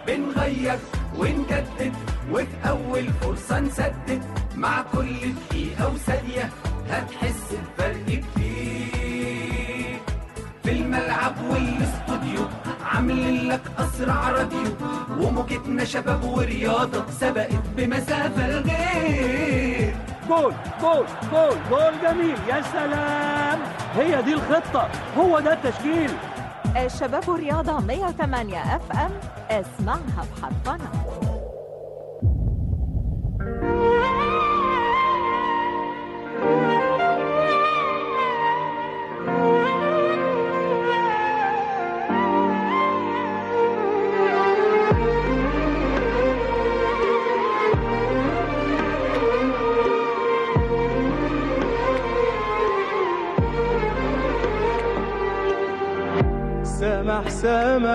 بنغير ونجدد وفي أول فرصة نسدد مع كل دقيقة وثانية هتحس بفرق كبير في الملعب والاستوديو عاملين لك أسرع راديو وموجتنا شباب ورياضة سبقت بمسافة الغير جول جول جول جول جميل يا سلام هي دي الخطة هو ده التشكيل الشباب والرياضة 108 اف ام اسمعها بحرفنة سمح سماح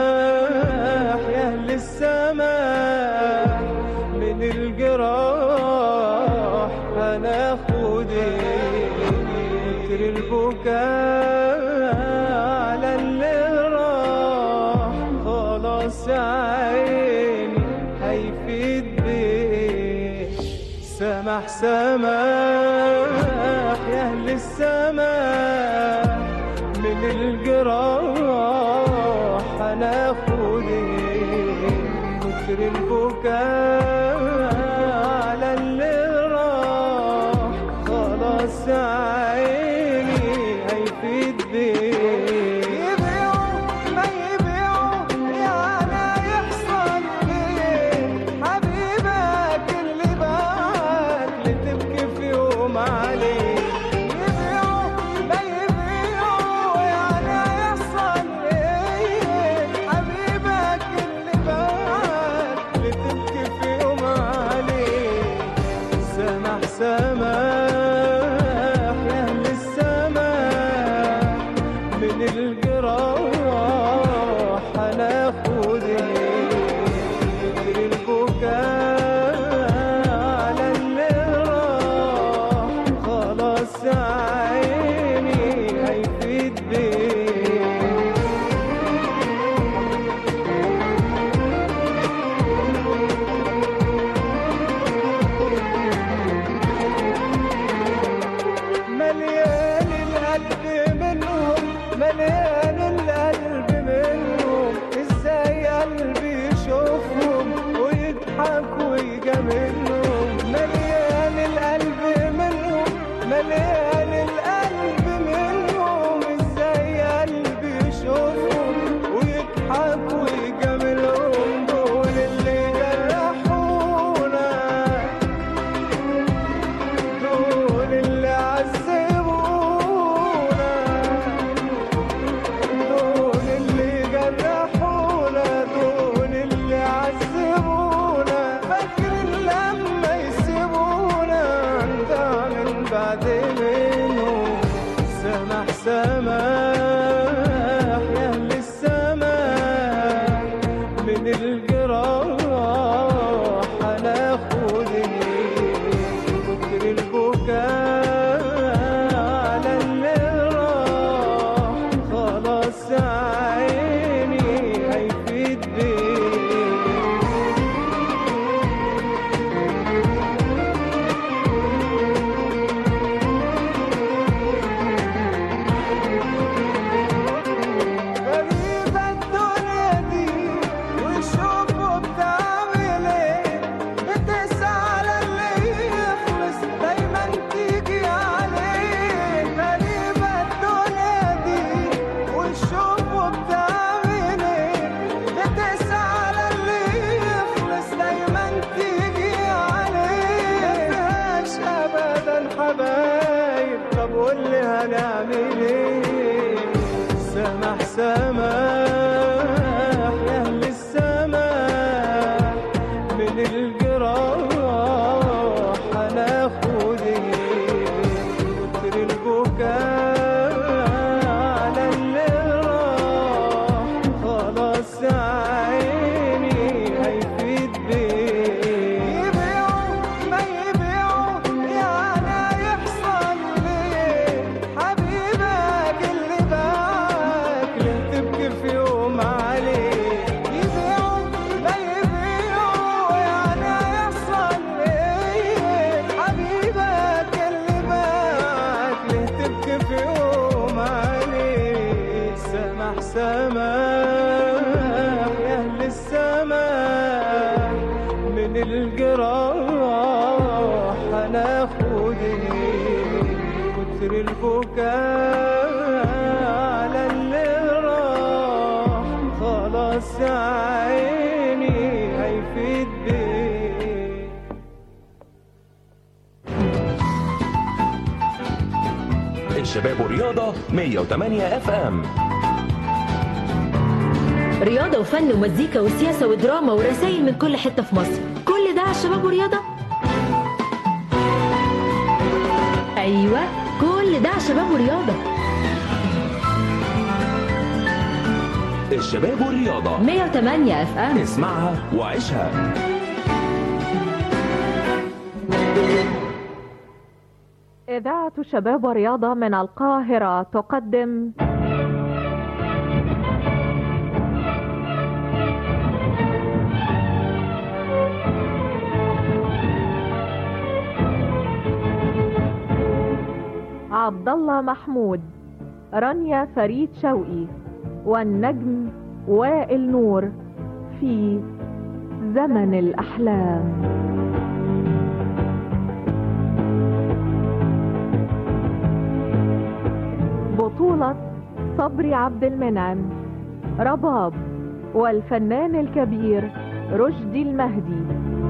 يا أهل السماح من الجراح هناخد كتر البكاء على اللي راح خلاص يا عيني هيفيد بيه سمح سماح يا أهل السماح من الجراح هناخد كتر البكاء على اللي راح خلاص يا عيني هيفيد بيه يبيعوا ما يبيعوا يعني يحصل ايه حبيبك اللي باعك لتبكي في يوم عليه يبيعوا ما يبيعوا يعني يحصل ايه حبيبك اللي باعك لتبكي في يوم عليه سمح سماح يا اهل السماح من الجراح هناخد كتر البكاء على اللي راح خلاص يا عيني هيفيد بيه مليان القلب منهم مليان القلب منهم ازاي قلبي يشوفهم ويضحك ويجاملهم مليان القلب منهم مليان القلب منهم ازاي قلبي يشوفهم ويضحك ويجاملهم دول اللي جرحونا دول اللي عذبونا دول اللي جرحونا دول اللي عذبونا فاكر لما يسيبونا ده من بعد منهم سمح سماح يا اهل السماح من الجراح هناخد كتر البكاء على اللي راح خلاص يا عيني هيفيد بيه غريبة الدنيا دي وشوفوا بتعمل ايه بتسعى على اللي يخلص دايما تيجي عليه غريبة الدنيا دي وشوفوا بتعمل ايه بتسعى على اللي يخلص دايما تيجي عليه مفيهاش ابدا حبايب طب قول لي هنعمل ايه سمح سماح يا اهل السماح من الجراح هناخد كتر البكاء على اللي راح خلاص يا عيني هيفيد بيه يبيعوا ما يبيعوا يعني يحصل ليه حبيبك اللي باعك ليه تبكي في الجراح هناخد ايه كتر البكاء على اللي راح خلاص يا عيني هيفيد بيه الشباب والرياضة 108 اف ام رياضة وفن ومزيكا وسياسة ودراما ورسائل من كل حتة في مصر كل ده على الشباب ورياضة أيوة كل ده على الشباب ورياضة الشباب والرياضة 108 اف ام اسمعها وعيشها إذاعة شباب ورياضة من القاهرة تقدم عبد الله محمود رانيا فريد شوقي والنجم وائل نور في زمن الأحلام بطولة صبري عبد المنعم رباب والفنان الكبير رشدي المهدي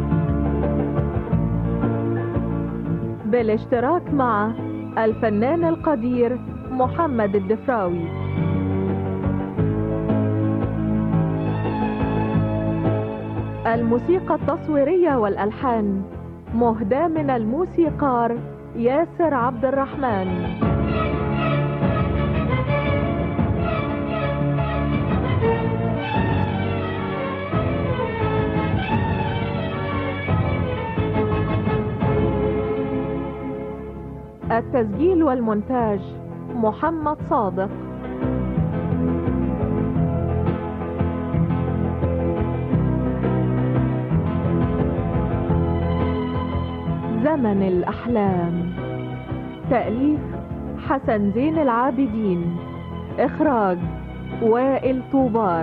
بالاشتراك مع الفنان القدير محمد الدفراوي الموسيقى التصويرية والألحان مهداة من الموسيقار ياسر عبد الرحمن التسجيل والمونتاج محمد صادق زمن الأحلام تأليف حسن زين العابدين إخراج وائل طوبار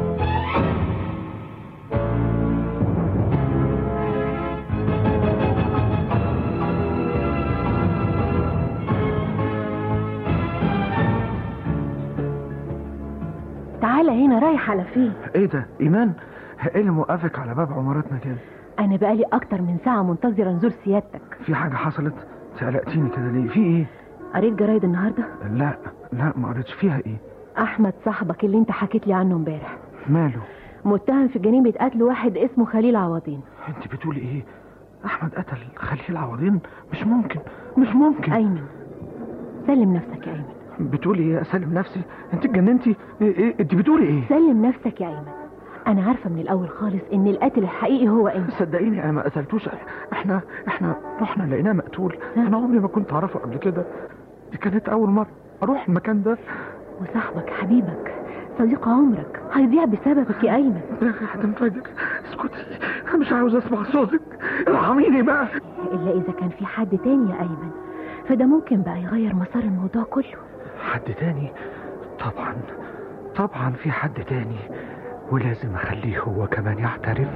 تعالى هنا رايح على فين ايه ده ايمان ايه اللي موقفك على باب عمارتنا كده انا بقالي اكتر من ساعه منتظره نزور سيادتك في حاجه حصلت قلقتيني كده ليه في ايه قريت جرايد النهارده لا لا ما قريتش فيها ايه احمد صاحبك اللي انت حكيت لي عنه امبارح ماله متهم في جريمه قتل واحد اسمه خليل عوضين انت بتقولي ايه احمد قتل خليل عوضين مش ممكن مش ممكن ايمن سلم نفسك يا ايمن بتقولي ايه اسلم نفسي انت اتجننتي ايه, إيه؟ انت بتقولي ايه سلم نفسك يا ايمن انا عارفه من الاول خالص ان القاتل الحقيقي هو انت صدقيني انا ما قتلتوش احنا احنا رحنا لقيناه مقتول انا عمري ما كنت اعرفه قبل كده دي كانت اول مره اروح المكان ده وصاحبك حبيبك صديق عمرك هيضيع بسببك يا ايمن يا اخي هتنفجر اسكتي انا مش عاوز اسمع صوتك ارحميني بقى الا اذا كان في حد تاني يا ايمن فده ممكن بقى يغير مسار الموضوع كله حد تاني طبعا طبعا في حد تاني ولازم اخليه هو كمان يعترف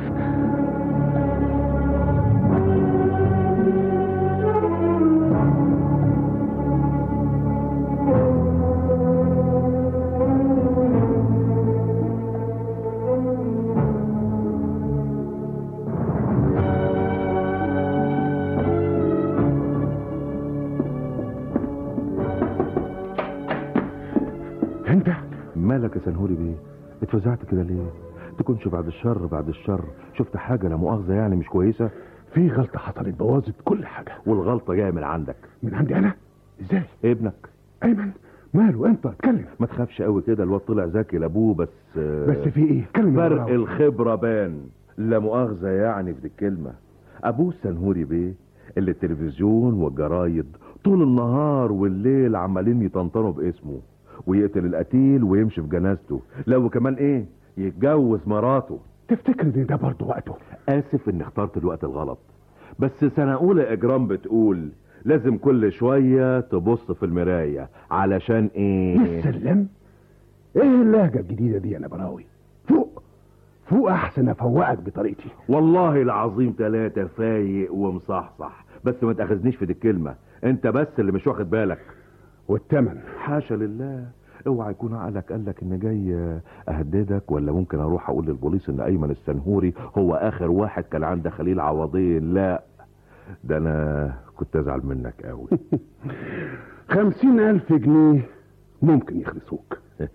انت مالك يا سنهوري بيه اتفزعت كده ليه تكونش بعد الشر بعد الشر شفت حاجه لا مؤاخذه يعني مش كويسه في غلطة حصلت بوظت كل حاجة والغلطه جايه من عندك من عندي أنا إزاي ابنك أيمن ماله أنت اتكلم ما تخافش قوي كده الواد طلع ذكي لابوه بس آه، بس في إيه اتكلم يا فرق براوي. الخبره بان لا مؤاخذه يعني في دي الكلمه ابوه السنهوري بيه اللي التلفزيون والجرايد طول النهار والليل عمالين يطنطنوا باسمه ويقتل القتيل ويمشي في جنازته لو كمان ايه يتجوز مراته تفتكر إن ده برضه وقته اسف اني اخترت الوقت الغلط بس سنة اولى اجرام بتقول لازم كل شوية تبص في المراية علشان ايه يا سلام إيه اللهجة الجديدة دي يا نبراوي فوق فوق احسن افوقك بطريقتي والله العظيم ثلاثة فايق ومصحصح بس ما تاخذنيش في دي الكلمة انت بس اللي مش واخد بالك والتمن حاشا لله اوعى يكون عقلك قال لك ان جاي اهددك ولا ممكن اروح اقول للبوليس ان ايمن السنهوري هو اخر واحد كان عند خليل عوضين لا ده انا كنت ازعل منك قوي خمسين الف جنيه ممكن يخلصوك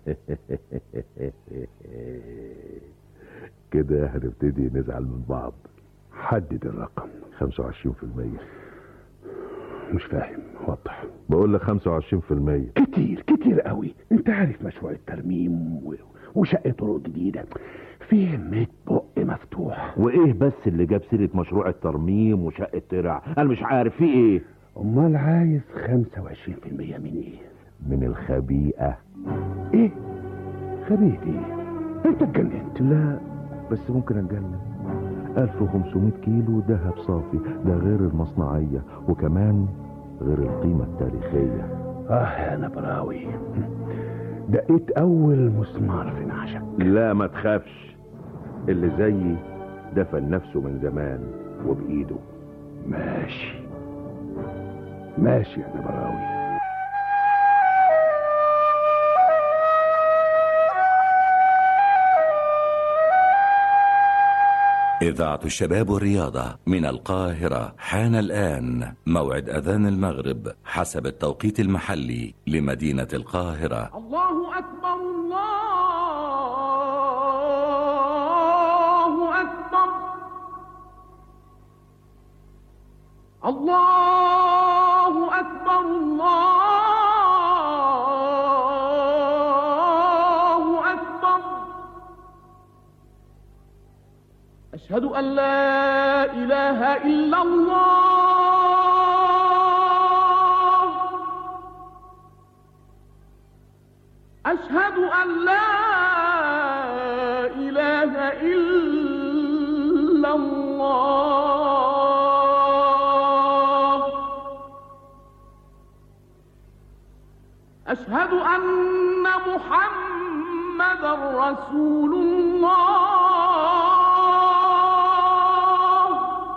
كده هنبتدي نزعل من بعض حدد الرقم 25% مش فاهم وضح بقول لك 25% كتير كتير قوي انت عارف مشروع الترميم و... وشقة طرق جديدة فيه 100 بق مفتوح وايه بس اللي جاب سيرة مشروع الترميم وشقة ترع انا مش عارف في ايه امال عايز 25% من ايه من الخبيئة ايه خبيث ايه انت اتجننت لا بس ممكن اتجنن 1500 كيلو دهب صافي ده غير المصنعية وكمان غير القيمة التاريخية اه يا نبراوي دقيت اول مسمار في نعشك لا ما تخافش اللي زيي دفن نفسه من زمان وبإيده ماشي ماشي يا نبراوي إذاعة الشباب والرياضة من القاهرة حان الآن موعد أذان المغرب حسب التوقيت المحلي لمدينة القاهرة الله أكبر الله أكبر الله أكبر الله أكبر أشهد أن لا إله إلا الله أشهد أن لا إله إلا الله أشهد أن محمد رسول الله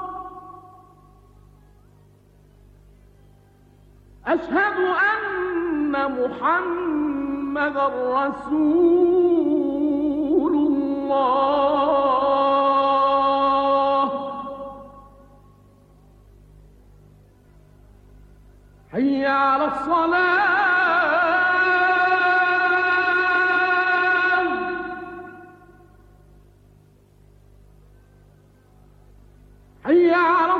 أشهد أن محمد رسول الله حي على الصلاة حي على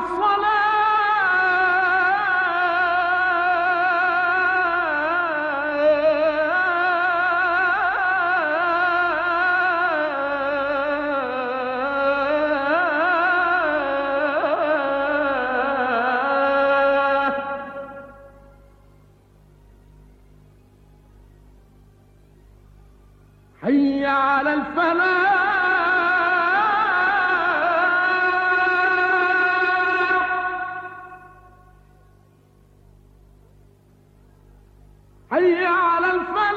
الصلاة حي على الفلاح حي على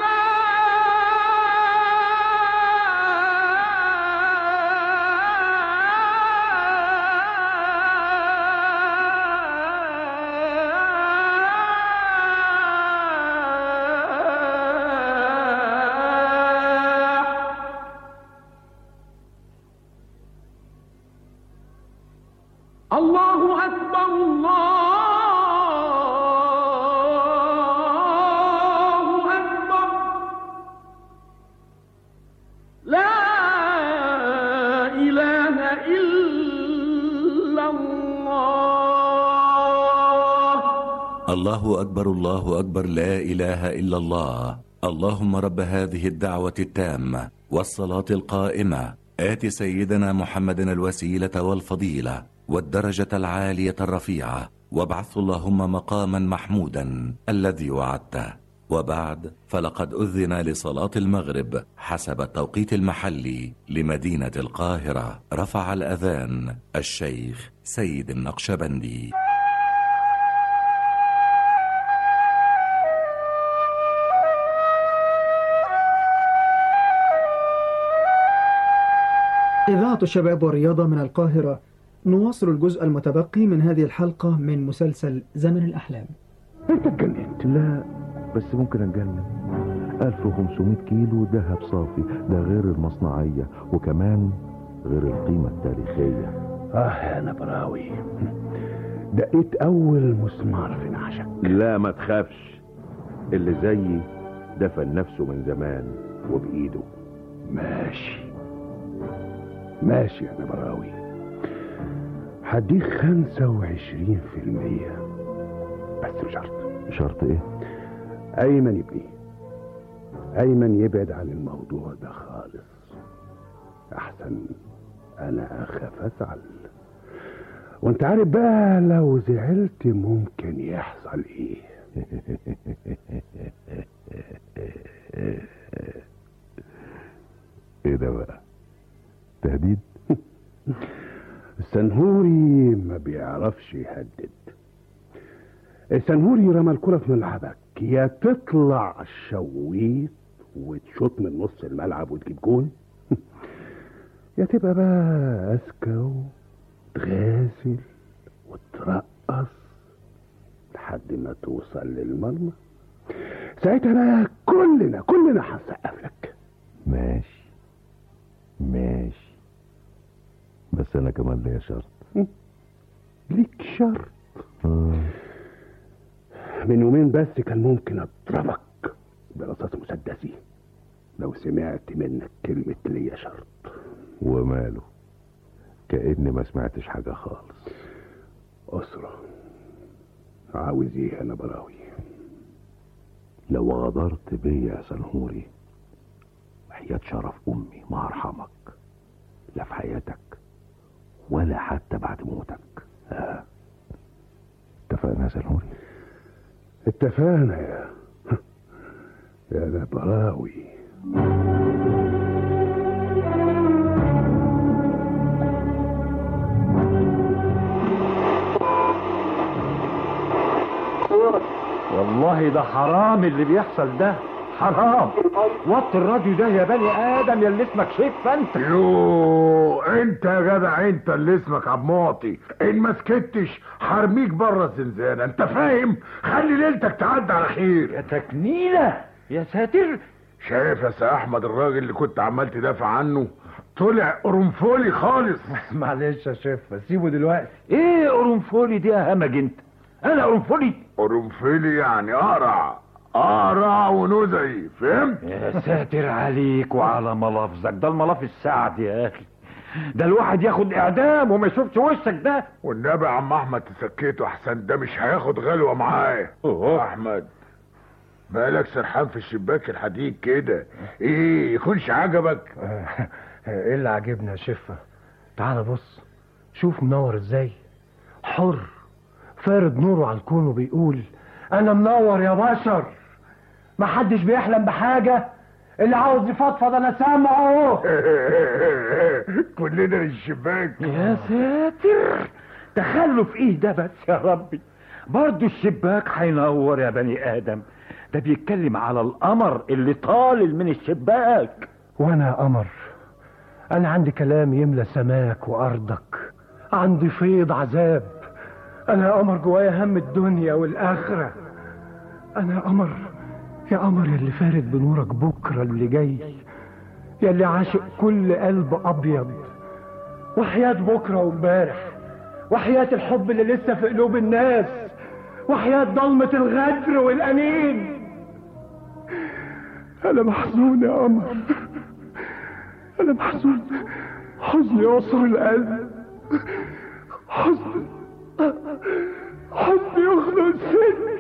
الفلاح الله أكبر الله أكبر لا إله إلا الله الله أكبر الله أكبر لا إله إلا الله اللهم رب هذه الدعوة التامة والصلاة القائمة آت سيدنا محمد الوسيلة والفضيلة والدرجة العالية الرفيعة وابعث اللهم مقاما محمودا الذي وعدته وبعد فلقد أذن لصلاة المغرب حسب التوقيت المحلي لمدينة القاهرة رفع الأذان الشيخ سيد النقشبندي إذاعة الشباب والرياضة من القاهرة نواصل الجزء المتبقي من هذه الحلقة من مسلسل زمن الأحلام انت اتجننت لا بس ممكن اتجنن 1500 كيلو ذهب صافي ده غير المصنعية وكمان غير القيمة التاريخية اه يا نبراوي دقيت اول مسمار في نعشك لا ما تخافش اللي زيي دفن نفسه من زمان وبإيده ماشي ماشي يا نبراوي هديك خمسة وعشرين في المية بس بشرط شرط ايه؟ أيمن يبني أيمن يبعد عن الموضوع ده خالص أحسن أنا أخاف أزعل وأنت عارف بقى لو زعلت ممكن يحصل إيه ايه ده بقى؟ تهديد؟ السنهوري ما بيعرفش يهدد السنهوري رمى الكرة في ملعبك يا تطلع شويت وتشوط من نص الملعب وتجيب جون يا تبقى بقى اذكى وتغازل وترقص لحد ما توصل للمرمى ساعتها بقى كلنا كلنا هنسقف لك ماشي ماشي بس انا كمان ليا شرط ليك شرط آه. من يومين بس كان ممكن اضربك برصاص مسدسي لو سمعت منك كلمة ليا شرط وماله كأني ما سمعتش حاجة خالص أسرة عاوز ايه انا براوي لو غدرت بيا يا سنهوري وحياة شرف أمي ما أرحمك لا في حياتك ولا حتى بعد موتك آه. اتفقنا يا سنهوري اتفقنا يا يا نبراوي والله ده حرام اللي بيحصل ده حرام وطي الراديو ده يا بني ادم يا اللي اسمك شيف انت يو انت يا جدع انت اللي اسمك عبد معطي ان ما سكتش هرميك بره الزنزانه انت فاهم خلي ليلتك تعدي على خير يا تكنيله يا ساتر شايف يا سي احمد الراجل اللي كنت عمال تدافع عنه طلع قرنفولي خالص معلش يا شيف سيبه دلوقتي ايه قرنفولي دي يا همج انت انا قرنفولي قرنفلي يعني اقرع اقرع ونزعي فهمت يا ساتر عليك وعلى ملافظك ده الملاف السعد يا اخي ده الواحد ياخد اعدام وما يشوفش وشك ده والنبي يا عم احمد تسكته احسن ده مش هياخد غلوه معاه احمد مالك سرحان في الشباك الحديد كده ايه يكونش عجبك ايه اللي عاجبني يا شفة تعال بص شوف منور ازاي حر فارد نوره على الكون وبيقول انا منور يا بشر محدش بيحلم بحاجة اللي عاوز يفضفض انا سامعه كلنا للشباك يا ساتر تخلف ايه ده بس يا ربي برضو الشباك هينور يا بني ادم ده بيتكلم على القمر اللي طالل من الشباك وانا يا قمر انا عندي كلام يملى سماك وارضك عندي فيض عذاب انا يا قمر جوايا هم الدنيا والاخره انا يا قمر يا قمر يا اللي فارد بنورك بكره اللي جاي يا اللي عاشق كل قلب ابيض وحياة بكره وامبارح وحياة الحب اللي لسه في قلوب الناس وحياة ضلمة الغدر والأنين أنا محزون يا قمر أنا محزون حزن يعصر القلب حزن حزن يخنق السن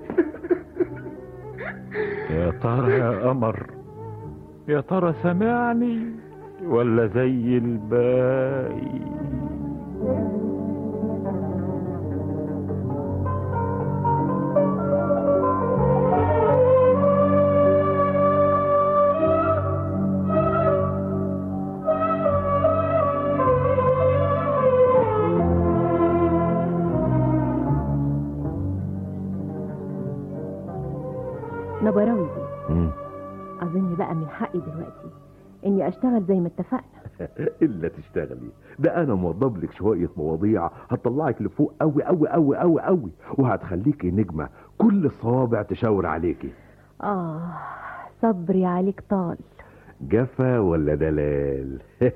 يا ترى يا قمر يا ترى سمعني ولا زي الباقي نبراوي مم. اظن بقى من حقي دلوقتي اني اشتغل زي ما اتفقنا الا تشتغلي ده انا موضب لك شويه مواضيع هتطلعك لفوق قوي قوي قوي قوي قوي وهتخليكي نجمه كل الصوابع تشاور عليكي اه صبري عليك طال جفا ولا دلال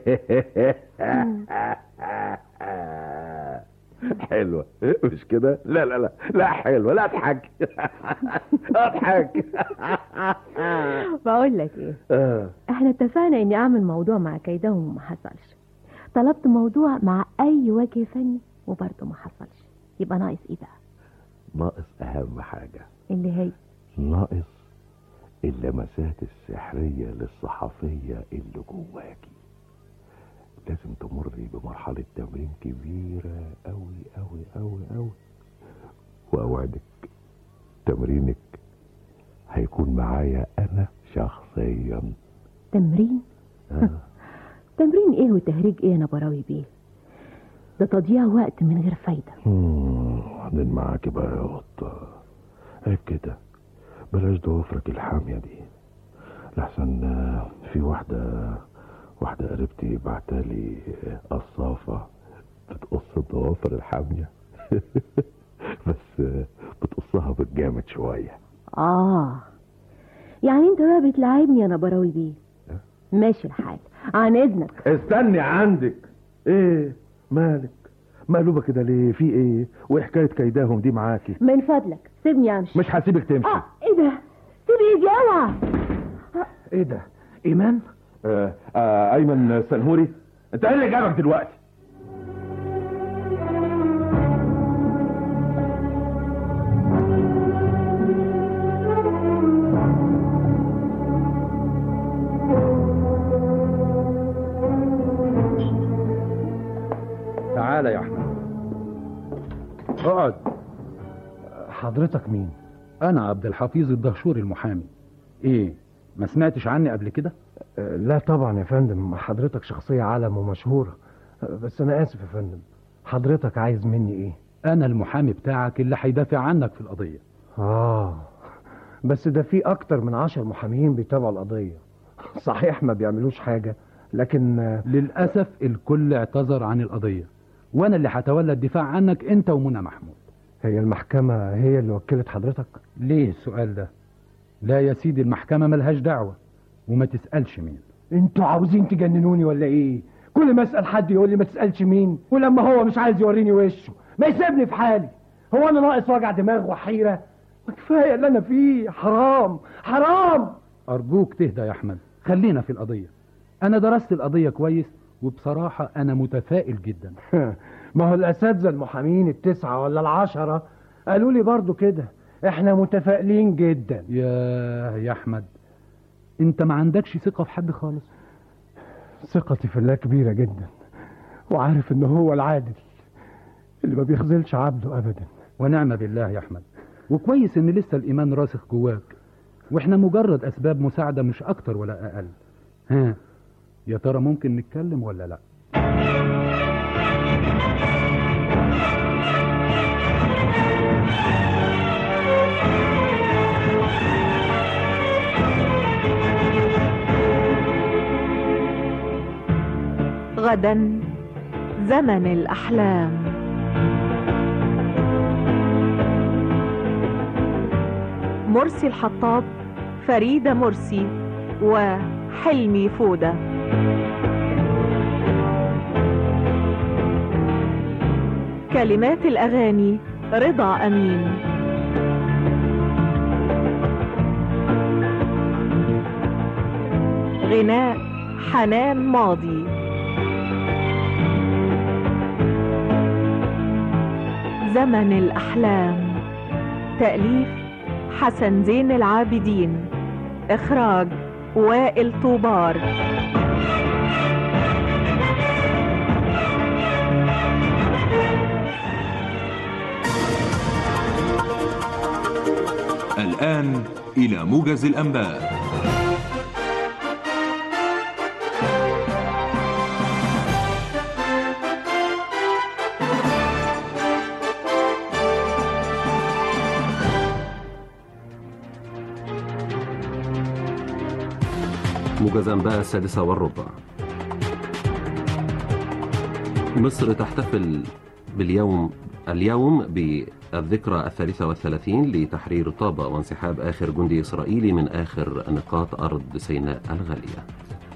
حلوة مش كده لا لا لا لا حلوة لا اضحك اضحك بقول لك ايه آه. احنا اتفقنا اني اعمل موضوع مع كيدهم وما حصلش طلبت موضوع مع اي وجه فني وبرضه ما حصلش يبقى ناقص ايه بقى ناقص اهم حاجة اللي هي ناقص اللمسات السحرية للصحفية اللي جواكي لازم تمري بمرحلة تمرين كبيرة أوي أوي أوي أوي وأوعدك تمرينك هيكون معايا أنا شخصيا تمرين آه. تمرين ايه وتهريج ايه انا براوي بيه ده تضييع وقت من غير فايدة مم، بعدين معاكي بقى يا قطة عيب كده بلاش ضوافرك الحامية دي لحسن آه، في واحدة واحدة قريبتي بعتالي آه، قصافة بتقص الضوافر الحامية بس آه، بتقصها بالجامد شوية اه يعني انت بقى بتلاعبني انا براوي بيه ماشي الحال عن اذنك استني عندك ايه مالك مقلوبة كده ليه في ايه وايه حكاية كيداهم دي معاكي من فضلك سيبني امشي مش هسيبك تمشي اه ايه ده سيب ايدي اوعى ايه ده ايمان آه آه ايمن سنهوري انت ايه اللي جابك دلوقتي تعالى يا احمد اقعد حضرتك مين انا عبد الحفيظ الدهشوري المحامي ايه ما سمعتش عني قبل كده آه، لا طبعا يا فندم حضرتك شخصية عالم ومشهورة آه، بس أنا آسف يا فندم حضرتك عايز مني إيه؟ انا المحامي بتاعك اللي هيدافع عنك في القضيه آه بس ده في أكتر من عشر محاميين بيتابعوا القضية صحيح ما بيعملوش حاجة لكن آه، للاسف الكل اعتذر عن القضيه وانا اللي هتولى الدفاع عنك انت ومنى محمود هي المحكمة هي اللي وكلت حضرتك ليه السؤال ده لا يا سيدي المحكمه ملهاش دعوه وما تسالش مين انتوا عاوزين تجننوني ولا ايه؟ كل ما اسال حد يقول لي ما تسالش مين ولما هو مش عايز يوريني وشه ما يسيبني في حالي هو انا ناقص وجع دماغ وحيره ما كفايه اللي انا فيه حرام حرام ارجوك تهدى يا احمد خلينا في القضيه انا درست القضيه كويس وبصراحه انا متفائل جدا ما هو الاساتذه المحامين التسعه ولا العشره قالوا لي برضو كده احنا متفائلين جدا يا يا احمد انت ما عندكش ثقه في حد خالص ثقتي في الله كبيره جدا وعارف ان هو العادل اللي ما بيخذلش عبده ابدا ونعم بالله يا احمد وكويس ان لسه الايمان راسخ جواك واحنا مجرد اسباب مساعده مش اكتر ولا اقل ها يا ترى ممكن نتكلم ولا لا غدا زمن الأحلام مرسي الحطاب فريدة مرسي وحلمي فودة كلمات الأغاني رضا أمين غناء حنان ماضي زمن الأحلام تأليف حسن زين العابدين إخراج وائل طوبار الآن إلى موجز الأنباء موجز أنباء السادسة والربع مصر تحتفل باليوم اليوم بالذكرى الثالثة والثلاثين لتحرير طابة وانسحاب آخر جندي إسرائيلي من آخر نقاط أرض سيناء الغالية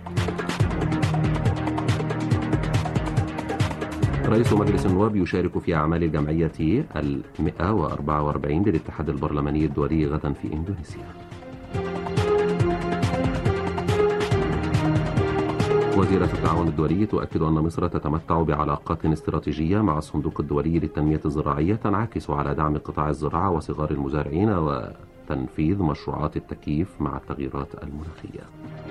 رئيس مجلس النواب يشارك في أعمال الجمعية المئة وأربعة وأربعين للاتحاد البرلماني الدولي غدا في إندونيسيا وزيرة التعاون الدولي تؤكد أن مصر تتمتع بعلاقات استراتيجية مع الصندوق الدولي للتنمية الزراعية تنعكس على دعم قطاع الزراعة وصغار المزارعين وتنفيذ مشروعات التكييف مع التغييرات المناخية.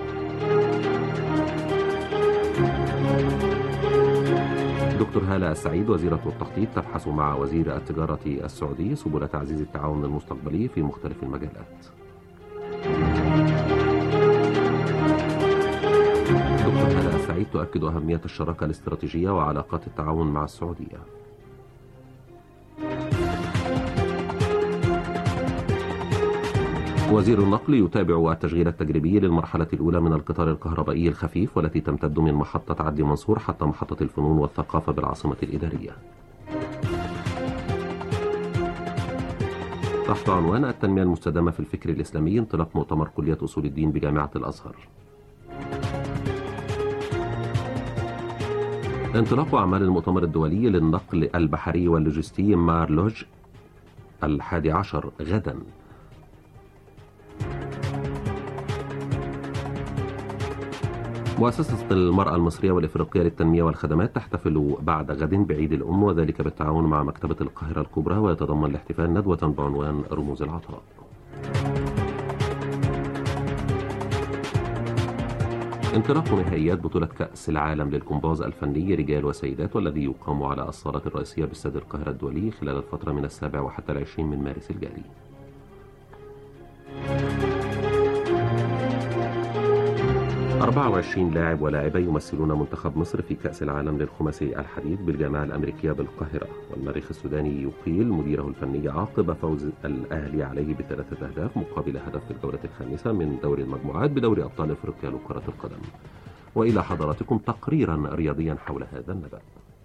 دكتور هالة السعيد وزيرة التخطيط تبحث مع وزير التجارة السعودي سبل تعزيز التعاون المستقبلي في مختلف المجالات. دكتور هالة السعيد تؤكد أهمية الشراكة الاستراتيجية وعلاقات التعاون مع السعودية. وزير النقل يتابع التشغيل التجريبي للمرحلة الأولى من القطار الكهربائي الخفيف والتي تمتد من محطة عدلي منصور حتى محطة الفنون والثقافة بالعاصمة الإدارية. تحت عنوان التنمية المستدامة في الفكر الإسلامي انطلاق مؤتمر كلية أصول الدين بجامعة الأزهر. انطلاق أعمال المؤتمر الدولي للنقل البحري واللوجستي مارلوج الحادي عشر غدا مؤسسة المرأة المصرية والإفريقية للتنمية والخدمات تحتفل بعد غد بعيد الأم وذلك بالتعاون مع مكتبة القاهرة الكبرى ويتضمن الاحتفال ندوة بعنوان رموز العطاء انطلاق نهائيات بطولة كأس العالم للكومباز الفني رجال وسيدات والذي يقام على الصالات الرئيسية باستاد القاهرة الدولي خلال الفترة من السابع وحتى العشرين من مارس الجاري 24 لاعب ولاعبة يمثلون منتخب مصر في كأس العالم للخماسي الحديد بالجامعة الأمريكية بالقاهرة والمريخ السوداني يقيل مديره الفني عقب فوز الأهلي عليه بثلاثة أهداف مقابل هدف في الجولة الخامسة من دوري المجموعات بدوري أبطال أفريقيا لكرة القدم وإلى حضراتكم تقريرا رياضيا حول هذا النبأ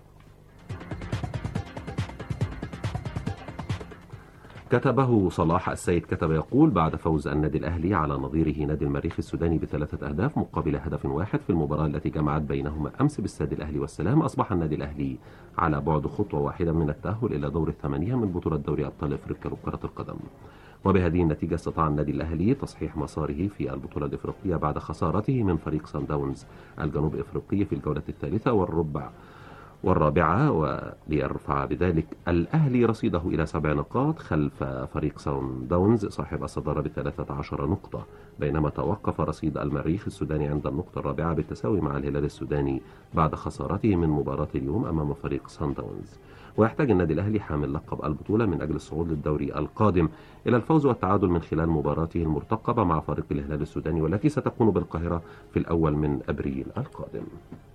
كتبه صلاح السيد كتب يقول بعد فوز النادي الأهلي على نظيره نادي المريخ السوداني بثلاثة أهداف مقابل هدف واحد في المباراة التي جمعت بينهما أمس باستاد الأهلي والسلام أصبح النادي الأهلي على بعد خطوة واحدة من التأهل إلى دور الثمانية من بطولة دوري أبطال أفريقيا لكرة القدم وبهذه النتيجة استطاع النادي الأهلي تصحيح مساره في البطولة الإفريقية بعد خسارته من فريق سان داونز الجنوب إفريقي في الجولة الثالثة والربع والرابعة وليرفع بذلك الأهلي رصيده إلى سبع نقاط خلف فريق ساون داونز صاحب الصدارة بثلاثة عشر نقطة بينما توقف رصيد المريخ السوداني عند النقطة الرابعة بالتساوي مع الهلال السوداني بعد خسارته من مباراة اليوم أمام فريق سان داونز ويحتاج النادي الأهلي حامل لقب البطولة من أجل الصعود للدوري القادم إلى الفوز والتعادل من خلال مباراته المرتقبة مع فريق الهلال السوداني والتي ستكون بالقاهرة في الأول من أبريل القادم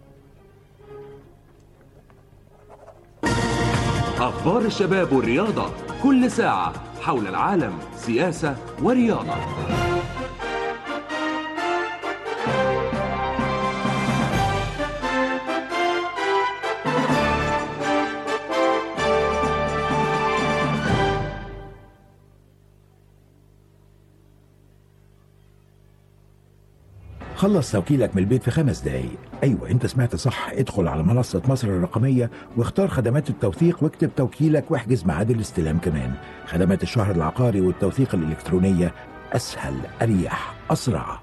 أخبار الشباب والرياضة كل ساعة حول العالم سياسة ورياضة خلص توكيلك من البيت في خمس دقايق ايوه انت سمعت صح ادخل على منصة مصر الرقمية واختار خدمات التوثيق واكتب توكيلك واحجز ميعاد الاستلام كمان خدمات الشهر العقاري والتوثيق الالكترونية اسهل اريح اسرع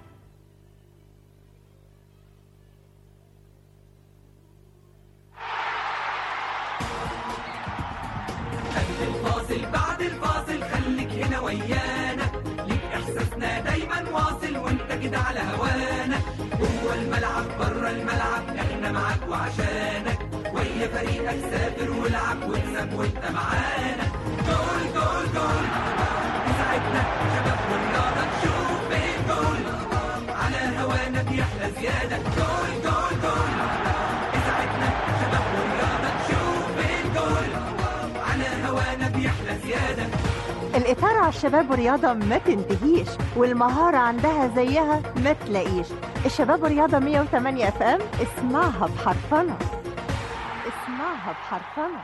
قبل الفاصل بعد الفاصل خليك هنا ويانا ليك احساسنا دايما واصل وانت كده على هوانا جوه الملعب بره الملعب احنا معاك وعشانك ويا فريقك سافر والعب واكسب وانت معانا جول جول جول يسعدنا شباب والرياضه تشوف الجول على هوانا بيحلى زياده جول جول جول يسعدنا شباب والرياضه تشوف الجول على هوانا بيحلى زياده الإثارة على الشباب والرياضة ما تنتهيش والمهارة عندها زيها ما تلاقيش الشباب والرياضة 108 اف ام اسمعها بحرفنة اسمعها بحرفنة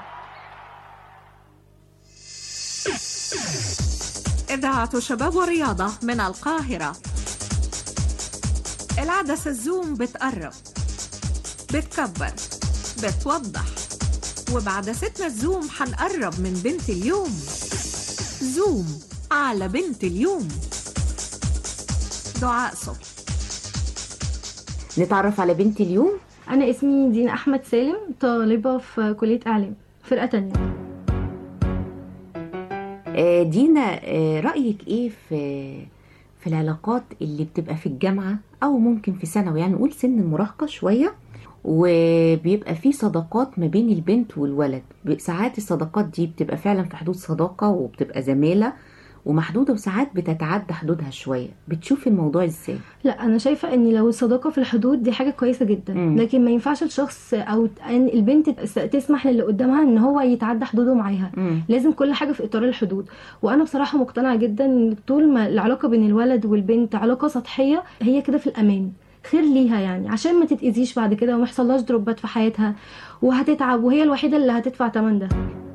إذاعة شباب ورياضة من القاهرة العدسة الزوم بتقرب بتكبر بتوضح وبعدستنا الزوم حنقرب من بنت اليوم زوم على بنت اليوم دعاء صبحي نتعرف على بنت اليوم أنا اسمي دينا أحمد سالم طالبة في كلية إعلام فرقة تانية آه، دينا آه، رأيك ايه في في العلاقات اللي بتبقى في الجامعة او ممكن في ثانوي يعني نقول سن المراهقة شوية وبيبقى في صداقات ما بين البنت والولد ب- ساعات الصداقات دي بتبقى فعلا في حدود صداقة وبتبقى زمالة ومحدودة وساعات بتتعدى حدودها شوية بتشوف الموضوع ازاي لا أنا شايفة إن لو الصداقة في الحدود دي حاجة كويسة جدا مم. لكن ما ينفعش الشخص أو إن البنت تس- تسمح للي قدامها إن هو يتعدى حدوده معاها مم. لازم كل حاجة في إطار الحدود وأنا بصراحة مقتنعة جدا إن طول ما العلاقة بين الولد والبنت علاقة سطحية هي كده في الأمان خير ليها يعني عشان ما تتأذيش بعد كده وما يحصلهاش دروبات في حياتها وهتتعب وهي الوحيدة اللي هتدفع تمن ده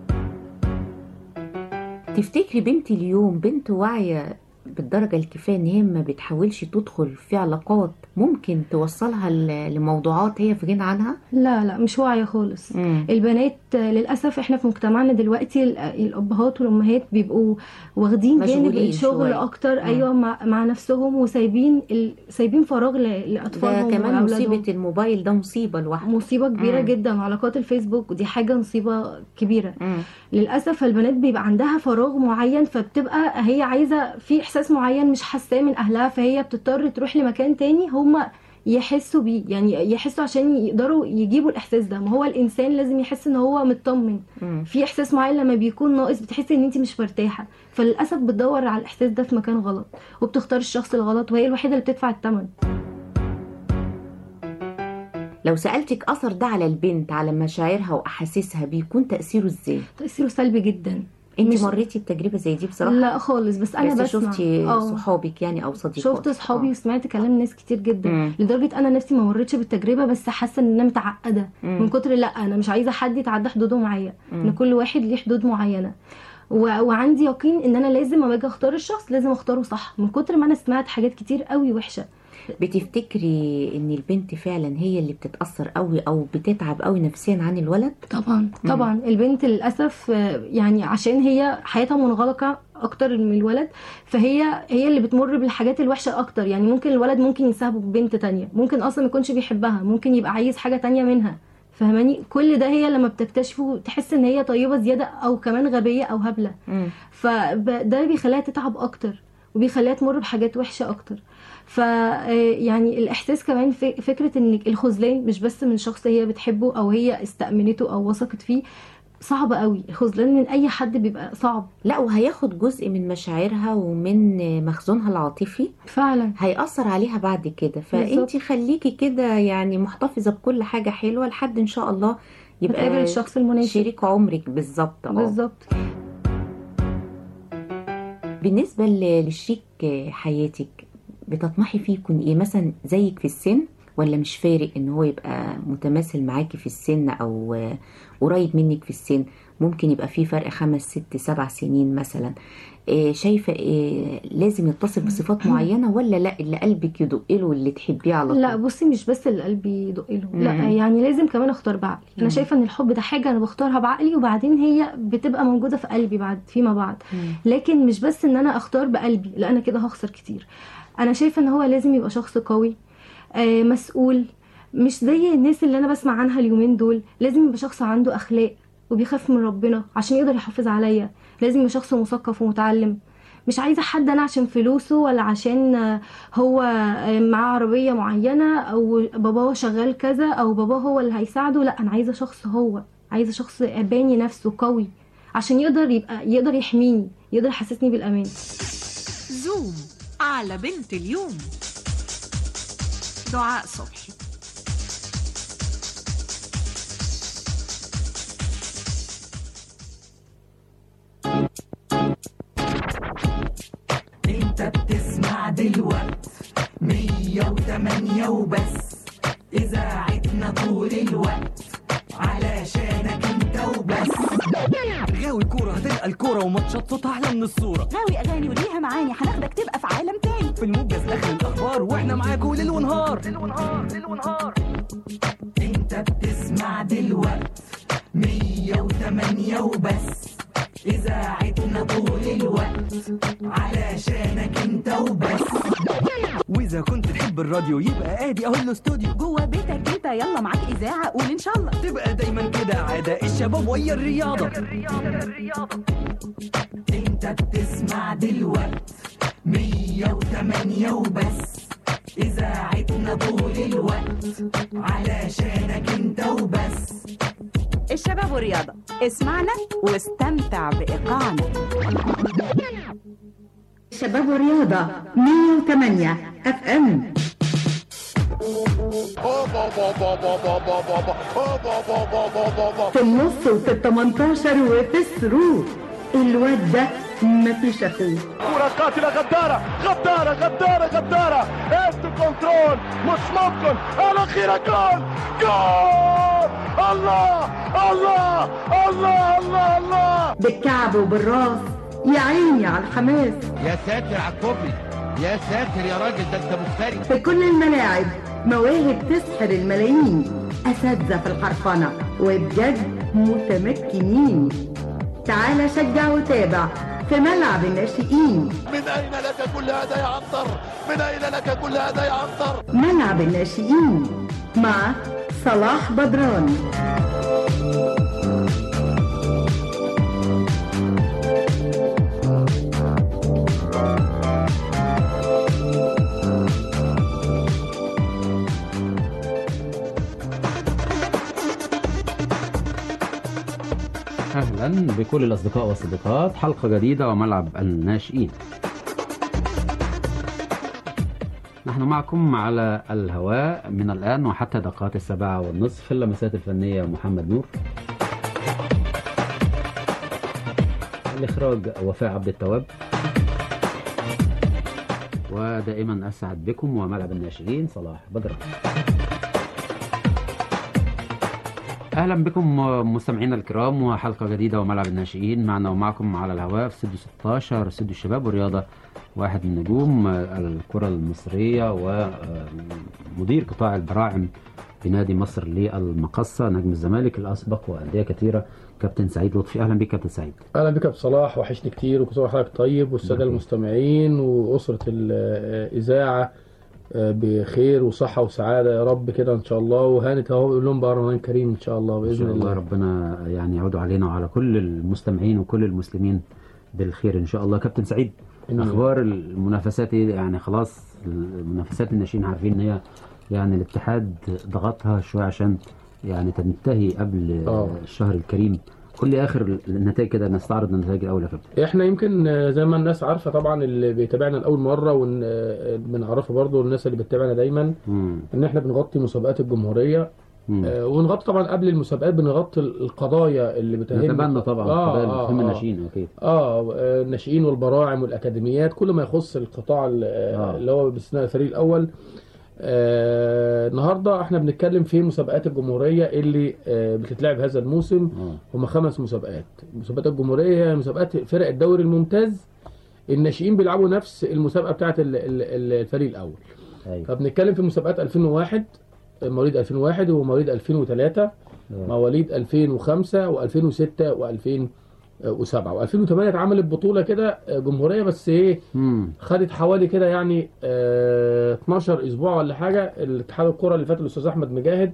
تفتكري بنت اليوم بنت واعية بالدرجة الكفاية ان هي ما بتحاولش تدخل في علاقات ممكن توصلها ل- لموضوعات هي في غنى عنها لا لا مش واعية خالص مم. البنات آه، للأسف احنا في مجتمعنا دلوقتي ال- الأبهات والأمهات بيبقوا واخدين جانب مشغولين الشغل شوية. أكتر مم. أيوة مع, مع نفسهم وسايبين ال... سايبين فراغ ل... ده لأطفالهم كمان وأولادهم. مصيبة الموبايل ده مصيبة لوحده مصيبة كبيرة مم. جدا وعلاقات الفيسبوك ودي حاجة مصيبة كبيرة مم. للأسف البنات بيبقى عندها فراغ معين فبتبقى هي عايزة في إحساس معين مش حاساه من أهلها فهي بتضطر تروح لمكان تاني هما يحسوا بيه يعني يحسوا عشان يقدروا يجيبوا الإحساس ده ما هو الإنسان لازم يحس إن هو مطمن مم. في إحساس معين لما بيكون ناقص بتحسي إن أنت مش مرتاحة فللأسف بتدور على الإحساس ده في مكان غلط وبتختار الشخص الغلط وهي الوحيدة اللي بتدفع الثمن لو سألتك أثر ده على البنت على مشاعرها وأحاسيسها بيكون تأثيره ازاي؟ تأثيره سلبي جدا انت مش- مريتي بتجربة زي دي بصراحة؟ لا خالص بس أنا بس بسمع شفتي آه. صحابك يعني أو صديقاتك شفت صحابي وسمعت كلام ناس كتير جدا مم. لدرجه انا نفسي ما مريتش بالتجربه بس حاسه ان انا متعقده مم. من كتر لا انا مش عايزه حد يتعدى حدوده معايا مم. ان كل واحد ليه حدود معينه و... وعندي يقين ان انا لازم اما اجي اختار الشخص لازم اختاره صح من كتر ما انا سمعت حاجات كتير قوي وحشه بتفتكري ان البنت فعلا هي اللي بتتأثر قوي او بتتعب قوي نفسيا عن الولد؟ طبعا طبعا البنت للاسف آه، يعني عشان هي حياتها منغلقه اكتر من الولد فهي هي اللي بتمر بالحاجات الوحشه اكتر يعني ممكن الولد ممكن يسابه ببنت تانية ممكن اصلا ما يكونش بيحبها ممكن يبقى عايز حاجه تانية منها فهماني كل ده هي لما بتكتشفه تحس ان هي طيبه زياده او كمان غبيه او هبله مم. فده بيخليها تتعب اكتر وبيخليها تمر بحاجات وحشه اكتر ف آه، يعني الاحساس كمان في فكره ان الخذلان مش بس من شخص هي بتحبه او هي استأمنته او وثقت فيه صعب قوي الخذلان من اي حد بيبقى صعب لا وهياخد جزء من مشاعرها ومن مخزونها العاطفي فعلا هيأثر عليها بعد كده فانت بالظبط. خليكي كده يعني محتفظة بكل حاجة حلوة لحد ان شاء الله هتقابل يبقى الشخص المناسب. شريك عمرك بالظبط اه بالظبط بالنسبة ل- لشريك حياتك بتطمحي فيه يكون ايه مثلا زيك في السن ولا مش فارق ان هو يبقى متماثل معاكي في السن او آه، قريب منك في السن ممكن يبقى فيه فرق خمس ست سبع سنين مثلا آه، شايفة إيه لازم يتصف بصفات معينة ولا لا اللي قلبك يدق له واللي تحبيه على طول لا بصي مش بس اللي قلبي يدق له لا مم. يعني لازم كمان اختار بعقلي مم. انا شايفه ان الحب ده حاجه انا بختارها بعقلي وبعدين هي بتبقى موجوده في قلبي بعد فيما بعد لكن مش بس ان انا اختار بقلبي لا انا كده هخسر كتير انا شايفه ان هو لازم يبقى شخص قوي آه مسؤول مش زي الناس اللي انا بسمع عنها اليومين دول لازم يبقى شخص عنده اخلاق وبيخاف من ربنا عشان يقدر يحافظ عليا لازم يبقى شخص مثقف ومتعلم مش عايزه حد انا عشان فلوسه ولا عشان آه، هو آه، معاه عربيه معينه او باباه شغال كذا او باباه هو اللي هيساعده لا انا عايزه شخص هو عايزه شخص باني نفسه قوي عشان يقدر يبقى يقدر يحميني يقدر يحسسني بالامان زوم على بنت اليوم دعاء صبحي انت بتسمع دلوقت مية وتمانية وبس اذاعتنا طول الوقت علشان ناوي كورة هتلقى الكورة وماتشات صوتها أحلى من الصورة ناوي اغاني وليها معاني هناخدك تبقى في عالم تاني في الموجز آخر الأخبار وإحنا معاكوا ليل ونهار ليل ونهار ليل ونهار انت بتسمع دلوقت مية وتمانية وبس إذاعتنا طول الوقت علشانك انت وبس وإذا كنت تحب الراديو يبقى آدي أهو الاستوديو جوه بيتك انت يلا معاك اذاعه قول ان شاء الله تبقى دايما كده عادة الشباب ويا الرياضة انت بتسمع دلوقت مية وتمانية وبس إذاعتنا طول الوقت علشانك انت وبس الشباب والرياضه اسمعنا واستمتع بايقاعنا شباب ورياضة 108 اف ام في النص وفي ال 18 وفي السرور الواد ده مفيش اخوه كرة قاتلة غدارة غدارة غدارة غدارة انت كنترول مش ممكن الأخيرة جول جول الله الله الله الله الله بالكعب وبالراس يا عيني على الحماس يا ساتر على الكوبري يا ساتر يا راجل ده انت مفتري في كل الملاعب مواهب تسحر الملايين أساتذة في الحرفنة وبجد متمكنين تعال شجع وتابع في ملعب الناشئين من أين لك كل هذا يا عنتر من أين لك كل هذا يا عنتر ملعب الناشئين مع صلاح بدران أهلا بكل الأصدقاء والصديقات حلقة جديدة وملعب الناشئين نحن معكم على الهواء من الآن وحتى دقات السبعة والنصف في اللمسات الفنية محمد نور الإخراج وفاء عبد التواب ودائما أسعد بكم وملعب الناشئين صلاح بدر اهلا بكم مستمعينا الكرام وحلقه جديده وملعب الناشئين معنا ومعكم على الهواء في استوديو 16 استوديو الشباب والرياضه واحد من نجوم الكره المصريه ومدير قطاع البراعم في نادي مصر للمقصه نجم الزمالك الاسبق وانديه كثيره كابتن سعيد لطفي اهلا بك كابتن سعيد اهلا بك يا أبو صلاح وحشني كتير وكل سنه وحضرتك طيب والساده المستمعين واسره الاذاعه بخير وصحة وسعادة يا رب كده إن شاء الله وهانت أهو بيقول لهم بقى رمضان كريم إن شاء الله ان بإذن شاء الله الله ربنا يعني يعود علينا وعلى كل المستمعين وكل المسلمين بالخير ان شاء الله كابتن سعيد إن اخبار المنافسات إيه؟ يعني خلاص المنافسات الناشئين عارفين ان هي يعني الاتحاد ضغطها شويه عشان يعني تنتهي قبل آه. الشهر الكريم قول لي اخر النتائج كده نستعرض النتائج الاول يا كابتن احنا يمكن آه، زي ما الناس عارفة طبعا اللي بيتابعنا لأول مرة وبنعرفه برضو الناس اللي بتتابعنا دايما مم. ان احنا بنغطي مسابقات الجمهورية آه، ونغطي طبعا قبل المسابقات بنغطي القضايا اللي بتهم نتبنى طبعا آه، القضايا اللي آه، بتهم آه. الناشئين اكيد اه آه، الناشئين والبراعم والاكاديميات كل ما يخص القطاع ال- آه. اللي هو باستثناء الفريق الاول آه النهارده احنا بنتكلم في مسابقات الجمهوريه اللي آه بتتلعب هذا الموسم هم خمس مسابقات مسابقات الجمهوريه هي مسابقات فرق الدوري الممتاز الناشئين بيلعبوا نفس المسابقه بتاعه ال- ال- ال- الفريق الاول أيوة. فبنتكلم في مسابقات 2001 مواليد 2001 ومواليد 2003 مواليد 2005 و2006 و2007 و2008 اتعملت بطوله كده آه، جمهوريه بس ايه مم. خدت حوالي كده يعني آه 12 اسبوع ولا حاجه الاتحاد الكره اللي فات الاستاذ احمد مجاهد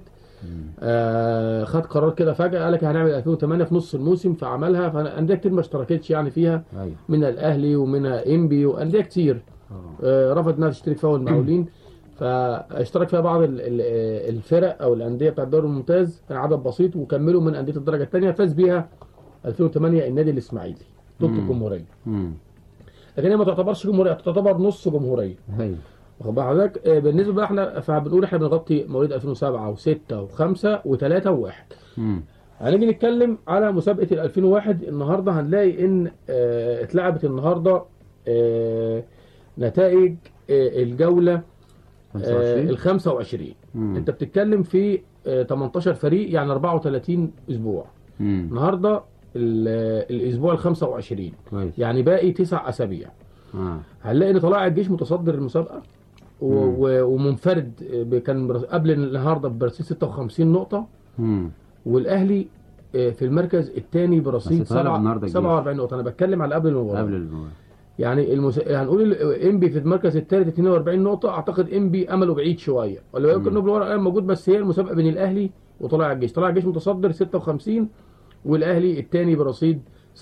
آه خد قرار كده فجاه قال لك هنعمل 2008 في نص الموسم فعملها فانديه كتير ما اشتركتش يعني فيها ايوه منها الاهلي ومنها انبي وانديه كتير آه رفضت انها تشترك فيها والمقاولين فاشترك فيها بعض ال- ال- الفرق او الانديه بتاع الدوري الممتاز كان عدد بسيط وكملوا من انديه الدرجه الثانيه فاز بيها 2008 النادي الاسماعيلي بطوله مم. الجمهوريه مم. لكن هي ما تعتبرش جمهوريه تعتبر نص جمهوريه ايوه واخد بال حضرتك آه، بالنسبه بقى احنا فبنقول احنا بنغطي مواليد 2007 و6 و5 و3 و1 مم. هنيجي نتكلم على مسابقه ال 2001 النهارده هنلاقي ان آه، اتلعبت النهارده آه، نتائج آه، الجوله 25. ال 25 مم. انت بتتكلم في آه، 18 فريق يعني 34 اسبوع مم. النهارده ال- الاسبوع ال 25 كويس يعني باقي تسع اسابيع اه هنلاقي ان طلائع الجيش متصدر المسابقه و... مم. و... ومنفرد ب- كان برص- قبل النهارده برصيد 56 نقطه مم. والاهلي آه، في المركز الثاني برصيد بس طالع سبعة- النهاردة الجيش. 47 نقطه انا بتكلم على قبل المباراه قبل المباراة يعني المس... هنقول انبي في المركز الثالث 42 نقطه اعتقد انبي امله بعيد شويه ولا يمكن انه بالورقه موجود بس هي المسابقه بين الاهلي وطلائع الجيش طلائع الجيش متصدر 56 والاهلي الثاني برصيد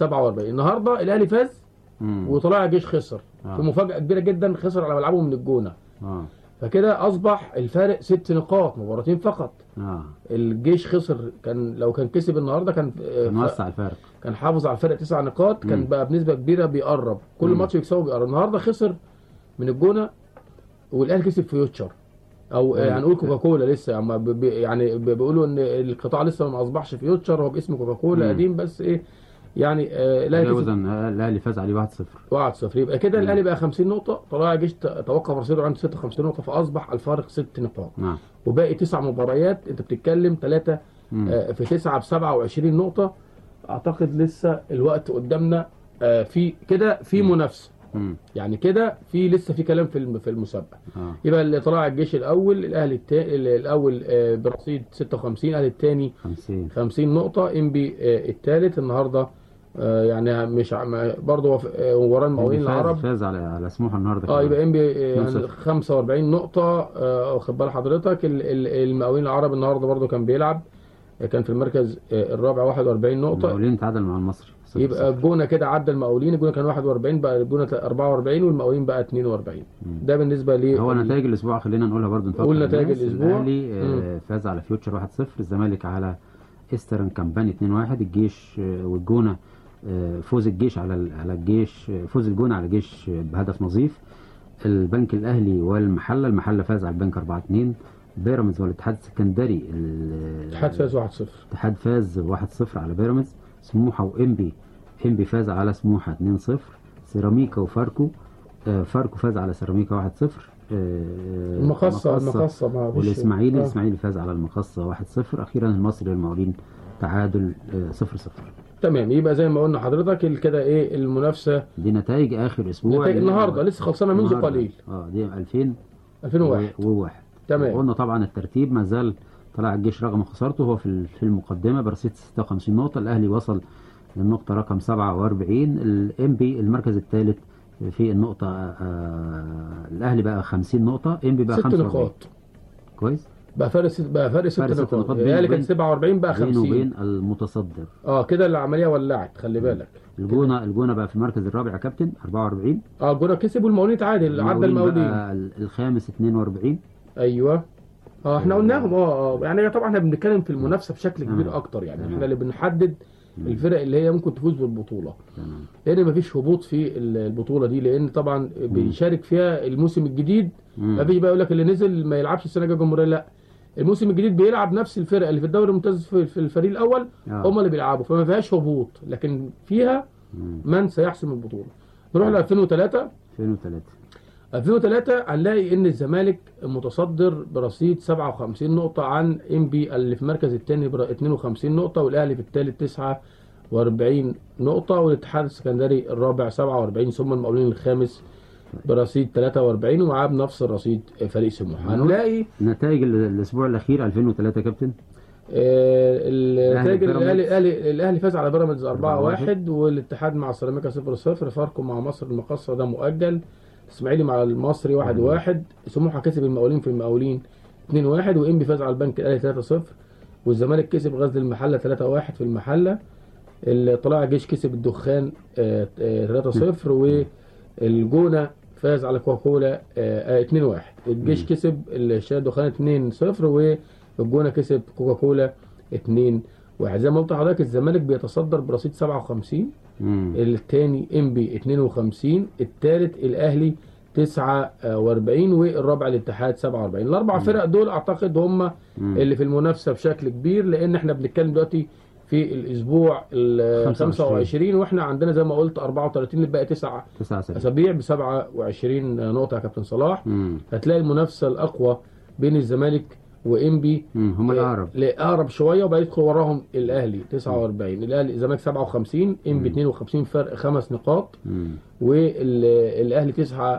47 النهارده الاهلي فاز مم. وطلائع الجيش خسر آه. في مفاجاه كبيره جدا خسر على ملعبه من الجونه اه فكده اصبح الفارق ست نقاط مباراتين فقط اه الجيش خسر كان لو كان كسب النهارده كان كان وسع الفارق كان حافظ على الفرق تسع نقاط كان مم. بقى بنسبه كبيره بيقرب كل مم. ماتش يكسبه بيقرب النهارده خسر من الجونه والاهلي كسب فيوتشر او مم. هنقول كوكاكولا لسه يعني ب- ب- يعني ب- بيقولوا ان القطاع لسه ما اصبحش فيوتشر هو باسم كوكاكولا مم. قديم بس ايه يعني آه الاهلي تجاوز كسب ان الاهلي فاز عليه 1-0 1 0 يبقى كده مم. الاهلي بقى 50 نقطه طلائع الجيش ت- توقف رصيده عند 56 نقطه فاصبح الفارق ست نقاط نعم وباقي تسع مباريات انت بتتكلم ثلاثه مم. آه، في تسعة ب 27 نقطة أعتقد لسه الوقت قدامنا آه، في كده في منافسة مم. يعني كده في لسه في كلام في الم- في المسابقة اه يبقى اللي طلع الجيش الأول الأهلي التا... الأول آه، برصيد 56 الأهلي الثاني 50 50 نقطة إنبي آه، الثالث النهاردة آه، يعني مش ع- برضه هو في- آه، مباراة المقاولين فاز العرب فاز على على سموحه النهارده اه كمان. يبقى ام بي يعني 2-0. 45 نقطة آه، واخد بال حضرتك ال- ال- المقاولين العرب النهارده برضه كان بيلعب آه، كان في المركز آه، الرابع 41 نقطة المقاولين تعادل مع المصري صفر يبقى صفر. الجونة كده عدى المقاولين الجونة كان 41 بقى الجونة 44 والمقاولين بقى 42 ده بالنسبة لي هو نتائج الاسبوع خلينا نقولها برضو نفكر قول نتائج الناس. الأسبوع. الاهلي آه، مم. فاز على فيوتشر 1-0 الزمالك على ايسترن كامباني 2-1 الجيش آه، والجونه آه، فوز الجيش على ال- على الجيش آه، فوز الجونه على الجيش آه، بهدف نظيف البنك الاهلي والمحله المحله فاز على البنك 4-2 بيراميدز والاتحاد السكندري ال- الاتحاد فاز 1-0 الاتحاد فاز 1-0 على بيراميدز سموحه وانبي انبي فاز على سموحه 2-0 سيراميكا وفاركو آه، فاركو فاز على سيراميكا 1-0 آه، المقصة المقصة ما فيش والاسماعيلي آه. الاسماعيلي فاز على المقصه 1-0 اخيرا المصري والمقاولين تعادل آه، 0-0 تمام يبقى زي ما قلنا حضرتك ال- كده ايه المنافسة دي نتائج اخر اسبوع نتائج النهارده لسه خلصانة منذ النهاردة. قليل اه دي 2000 2001 و1 تمام. قلنا طبعا الترتيب ما زال طلع الجيش رغم خسارته هو في ال- في المقدمه برصيد 56 نقطه الاهلي وصل للنقطه رقم 47 الانبي المركز الثالث في النقطه آه الاهلي بقى 50 نقطه انبي بقى ست 45 نقاط كويس بقى فارق ست بقى فارق ست فرق ست نقاط نقاط يعني بينه اللي كان وبين- 47 بقى بينه 50 وبين المتصدر اه كده العملية ولعت خلي بالك الجونه الجونه بقى في المركز الرابع يا كابتن 44 اه الجونه كسب والمقاولين تعادل عدى المقاولين بقى ال- الخامس 42 ايوه اه احنا قلناهم اه اه يعني طبعا احنا بنتكلم في المنافسه بشكل كبير تمام. اكتر يعني تمام. احنا اللي بنحدد الفرق اللي هي ممكن تفوز بالبطوله تمام لان مفيش هبوط في ال- البطوله دي لان طبعا بيشارك فيها الموسم الجديد مم. مفيش بقى يقول لك اللي نزل ما يلعبش السنه الجايه جمهوريه لا الموسم الجديد بيلعب نفس الفرق اللي في الدوري الممتاز في في الفريق الاول آه. هم اللي بيلعبوا فما فيهاش هبوط لكن فيها مم. من سيحسم البطوله نروح ل 2003 2003 2003 هنلاقي ان الزمالك متصدر برصيد 57 نقطة عن انبي اللي في المركز الثاني ب 52 نقطة والاهلي في الثالث 49 نقطة والاتحاد السكندري الرابع 47 ثم المقاولين الخامس برصيد 43 ومعاه بنفس الرصيد فريق سموحة هنلاقي نتائج ال- الاسبوع الاخير 2003 يا كابتن آه، النتائج بيراميدز. الاهلي الاهلي الاهلي فاز على بيراميدز 4-1 4-1. والاتحاد مع سيراميكا 0-0 فاركو مع مصر المقصه ده مؤجل الاسماعيلي مع المصري 1-1 سموحه كسب المقاولين في المقاولين 2-1 وانبي فاز على البنك الاهلي 3-0 والزمالك كسب غزل المحله 3-1 في المحله طلائع الجيش كسب الدخان آه، آه، 3-0 والجونه فاز على كوكولا آه، آه، 2-1 الجيش كسب الشاي الدخان 2-0 والجونه كسب كوكاكولا 2 1 زي ما قلت لحضرتك الزمالك بيتصدر برصيد 57 مم. الثاني انبي 52 الثالث الاهلي 49 والرابع الاتحاد 47 الاربع فرق دول اعتقد هم مم. اللي في المنافسه بشكل كبير لان احنا بنتكلم دلوقتي في الاسبوع ال 25. 25 واحنا عندنا زي ما قلت 34 اللي باقي 9 9 سنة اسابيع ب 27 نقطه يا كابتن صلاح مم. هتلاقي المنافسه الاقوى بين الزمالك وانبي مم، هم الأقرب. الاقرب شويه وبعد يدخل وراهم الاهلي 49 الاهلي الزمالك 57 انبي 52 فرق خمس نقاط مم. والاهلي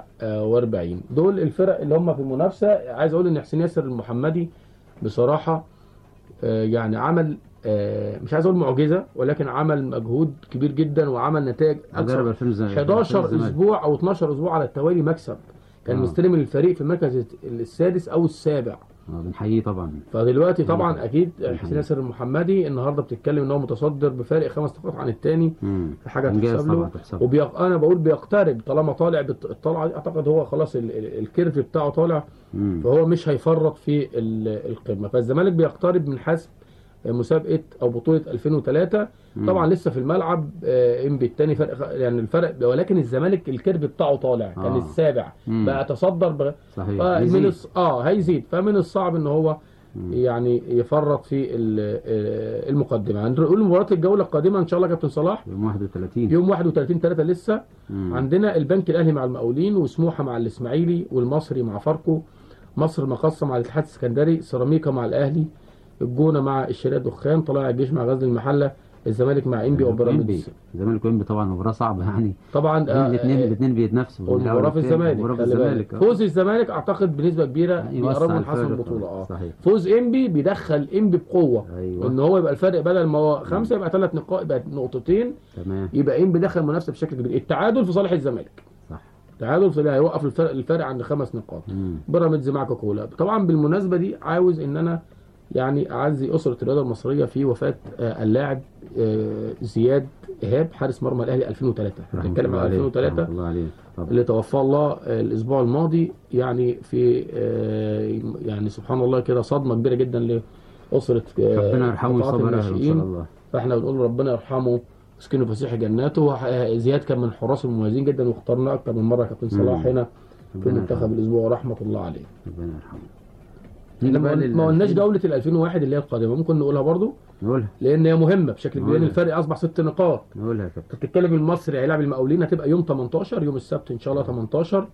49 دول الفرق اللي هم في المنافسه عايز اقول ان حسين ياسر المحمدي بصراحه آه، يعني عمل آه، مش عايز اقول معجزه ولكن عمل مجهود كبير جدا وعمل نتائج مدرب اكثر 2000 11 الزمالك. اسبوع او 12 اسبوع على التوالي مكسب كان آه. مستلم الفريق في المركز السادس او السابع آه، بنحييه طبعا فدلوقتي طبعا اكيد حسين ياسر المحمدي النهارده بتتكلم ان هو متصدر بفارق خمس نقاط عن الثاني مم. في حاجه إنجاز تحسب له طبعا تحسب. وبيق... انا بقول بيقترب طالما طالع بت- الطلعه دي اعتقد هو خلاص ال... ال- الكيرف بتاعه طالع مم. فهو مش هيفرط في ال- القمه فالزمالك بيقترب من حسم مسابقه او بطوله 2003 مم. طبعا لسه في الملعب آه، انبي الثاني فرق خ- يعني الفرق ولكن الزمالك الكيرف بتاعه طالع كان آه. السابع مم. بقى تصدر ب... صحيح فمن يزيد. الص... اه هيزيد فمن الصعب ان هو يعني يفرط في ال- آه، المقدمه هنقول مباراه الجوله القادمه ان شاء الله يا كابتن صلاح يوم 31 يوم 31 3 لسه مم. عندنا البنك الاهلي مع المقاولين وسموحه مع الاسماعيلي والمصري مع فاركو مصر المقاصه مع الاتحاد السكندري سيراميكا مع الاهلي الجونه مع الشرقيه الدخان طلائع الجيش مع غزل المحله الزمالك مع انبي وبيراميدز الزمالك وانبي طبعا مباراه صعبه يعني طبعا آه، الاثنين آه، الاثنين بيتنافسوا والمباراه في الزمالك المباراه في خلي بالك. الزمالك آه. فوز الزمالك اعتقد بنسبه كبيره يوسع بيقربوا من حسم الفارق. البطوله اه صحيح فوز انبي بيدخل انبي بقوه أيوة. ان هو يبقى الفرق بدل ما هو خمسه يبقى ثلاث نقاط يبقى نقطتين تمام يبقى انبي دخل منافسه بشكل كبير التعادل في صالح الزمالك صح التعادل في هيوقف الفرق الفرق عند خمس نقاط مم. بيراميدز مع كوكولا طبعا بالمناسبه دي عاوز ان انا يعني اعزي اسره الرياضه المصريه في وفاه آه، اللاعب آه، زياد ايهاب حارس مرمى الاهلي 2003 رحمة بنتكلم الله عن عليه، 2003 رحمة الله عليه طبعا اللي توفى الله آه، الاسبوع الماضي يعني في آه، يعني سبحان الله كده صدمه كبيره جدا لاسره آه، ربنا يرحمه قطاعات ويصبر اهله ان الناشئين. شاء الله فاحنا بنقول ربنا يرحمه ويسكنه فسيح جناته وح- زياد كان من الحراس المميزين جدا واخترناه اكتر من مره كابتن صلاح مم. هنا في ربنا منتخب يرحمه. الاسبوع ورحمه الله عليه ربنا يرحمه احنا نيجي ما بقى قل- لل ما قلناش 2000. جوله ال 2001 اللي هي القادمه ممكن نقولها برضو نقولها لان هي مهمه بشكل كبير لان نقولها. الفرق اصبح ست نقاط نقولها يا كابتن انت بتتكلم المصري هيلعب المقاولين هتبقى يوم 18 يوم السبت ان شاء الله 18 آه. آه،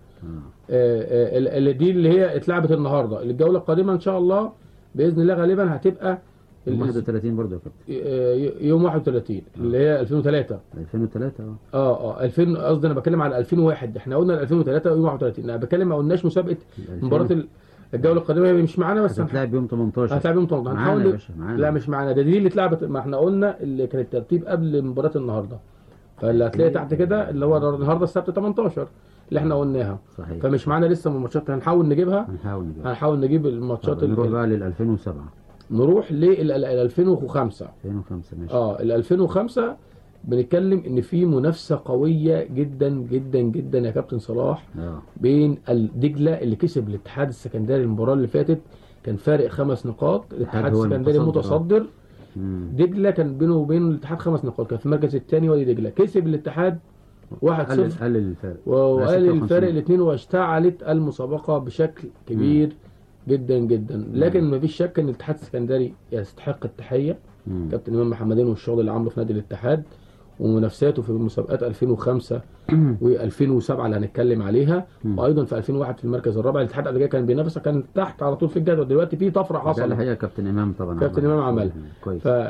آه، ال- اللي دي اللي هي اتلعبت النهارده الجوله القادمه ان شاء الله باذن الله غالبا هتبقى يوم الأس- 31 برضه يا كابتن آه، يوم 31 اللي هي 2003 2003 اه اه اه 2000 قصدي انا بتكلم على 2001 احنا قلنا ال 2003 يوم 31 انا بتكلم ما قلناش مسابقه مباراه ال- الجوله القادمه هي مش معانا بس هتتلعب يوم 18 هتلعب يوم 18 معانا يا هنحاول باشا معانا لا مش معانا ده دي اللي اتلعبت ما احنا قلنا اللي كان الترتيب قبل مباراه النهارده فاللي هتلاقي تحت كده اللي هو النهارده السبت 18 اللي احنا قلناها صحيح فمش معانا لسه من الماتشات هنحاول نجيبها هنحاول نجيب هنحاول نجيب الماتشات طب نروح ال- بقى لل 2007 نروح لل 2005 2005 ماشي اه ال 2005 بنتكلم ان في منافسه قويه جدا جدا جدا يا كابتن صلاح اه بين الدجله اللي كسب الاتحاد السكندري المباراه اللي فاتت كان فارق خمس نقاط الاتحاد هو السكندري المتصدر، آه. متصدر مم. دجله كان بينه وبين الاتحاد خمس نقاط كان في المركز الثاني وادي دجله كسب الاتحاد 1-0 قلل قلل الفرق وقال 56. الفارق الاثنين واشتعلت المسابقه بشكل كبير جدا جدا لكن ما فيش شك ان الاتحاد السكندري يستحق التحيه مم. كابتن امام محمدين والشغل اللي عامله في نادي الاتحاد ومنافساته في مسابقات 2005 و2007 اللي هنتكلم عليها مم. وايضا في 2001 في المركز الرابع الاتحاد قبل كده كان بينافس كان تحت على طول في الجدول دلوقتي في طفره ده حصلت الحقيقه كابتن امام طبعا كابتن عمل. امام عملها كويس ف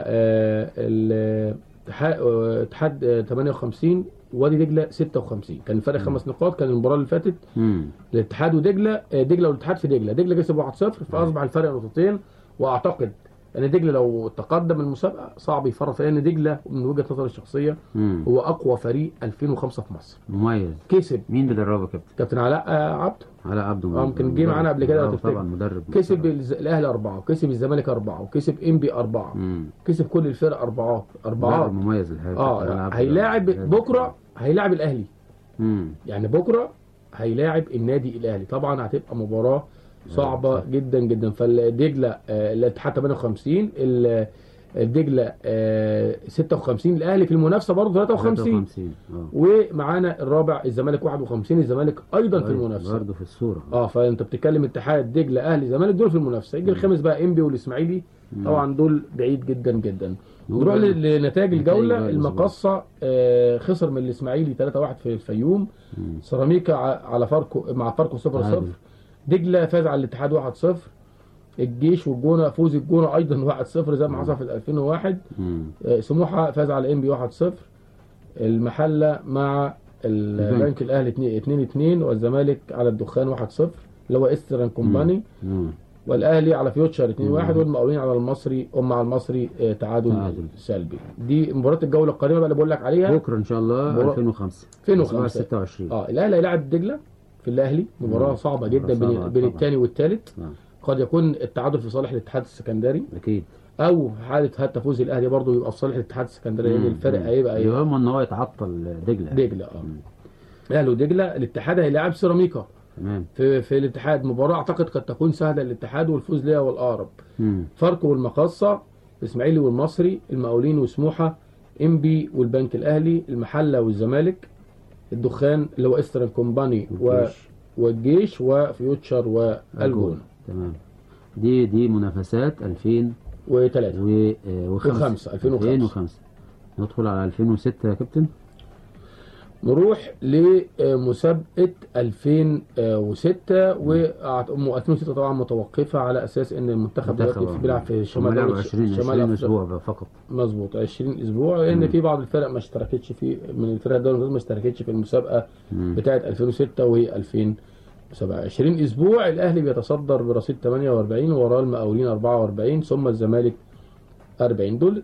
الاتحاد 58 وادي دجله 56 كان الفرق خمس نقاط كان المباراه اللي فاتت مم. الاتحاد ودجله آه، دجله والاتحاد في دجله دجله كسب 1-0 فاصبح الفرق نقطتين واعتقد ان دجله لو تقدم المسابقه صعب يفرط لان دجله من وجهه نظري الشخصيه مم. هو اقوى فريق 2005 في مصر مميز كسب مين بيدربه كابتن كابتن علاء آه، عبده علاء عبده اه يمكن جه مدرب. معانا قبل كده لو آه، تفتكر. طبعا مدرب كسب الز- الاهلي اربعه وكسب الزمالك اربعه وكسب انبي اربعه مم. كسب كل الفرق اربعات اربعات مدرب مميز الحقيقه كابتن علاء اه عبده. هيلاعب بكره هيلاعب الاهلي مم. يعني بكره هيلاعب النادي الاهلي طبعا هتبقى مباراه صعبه جدا جدا فالدجله آه، الاتحاد 58 ال- الدجله آه، 56 الاهلي في المنافسه برضه 53 53 اه ومعانا الرابع الزمالك 51 الزمالك ايضا في المنافسه برضه في الصوره اه فانت بتتكلم اتحاد دجله اهلي زمالك دول في المنافسه يجي الخامس بقى انبي والاسماعيلي طبعا دول بعيد جدا جدا نقول نروح بقى ل- لنتائج نتائج الجوله بقى المقصه آه خسر من الاسماعيلي 3-1 في الفيوم مم. سيراميكا ع- على فاركو مع فاركو 0-0 تعادل. دجله فاز على الاتحاد 1-0 الجيش والجونه فوز الجونه ايضا 1-0 زي ما حصل في 2001 مم. آه، سموحه فاز على ام بي 1-0 المحله مع البنك الاهلي 2-2 والزمالك على الدخان 1-0 اللي هو استرن كومباني مم. والاهلي على فيوتشر 2-1 مم. والمقاولين على المصري ومع المصري آه، تعادل تعادل. سلبي دي مباراه الجوله القادمه بقى اللي بقول لك عليها بكره ان شاء الله مباراة- 2005 2005 26 اه الاهلي هيلاعب دجله في الاهلي مباراه مم. صعبه جدا مباراة بين صعبة بين طبعا. الثاني والثالث نعم. قد يكون التعادل في صالح الاتحاد السكندري اكيد او حاله حتى فوز الاهلي برضه يبقى في صالح الاتحاد السكندري لان مم. الفرق مم. هيبقى ايه يهم ان هو يتعطل دجله دجله اه الاهلي ودجله الاتحاد هيلاعب سيراميكا تمام في في الاتحاد مباراه اعتقد قد تكون سهله للاتحاد والفوز ليها والاقرب مم. فاركو والمقاصه الاسماعيلي والمصري المقاولين وسموحه انبي والبنك الاهلي المحله والزمالك الدخان اللي هو استرن كومباني و... والجيش. والجيش وفيوتشر والجون تمام دي دي منافسات 2000 وثلاثة وخمسة وخمسة، 2005. 2005 ندخل على 2006 يا كابتن نروح لمسابقة 2006 و 2006 طبعا متوقفة على أساس إن المنتخب منتخب، دلوقتي بيلعب في هم شمال لعبوا دولة 20 شمال 20 أفريقيا. اسبوع بقى فقط مظبوط 20 اسبوع لان مم. في بعض الفرق ما اشتركتش في من الفرق الدوري ما اشتركتش في المسابقه مم. بتاعه 2006 وهي 2007 20 اسبوع الاهلي بيتصدر برصيد 48 وراه المقاولين 44 ثم الزمالك 40 دول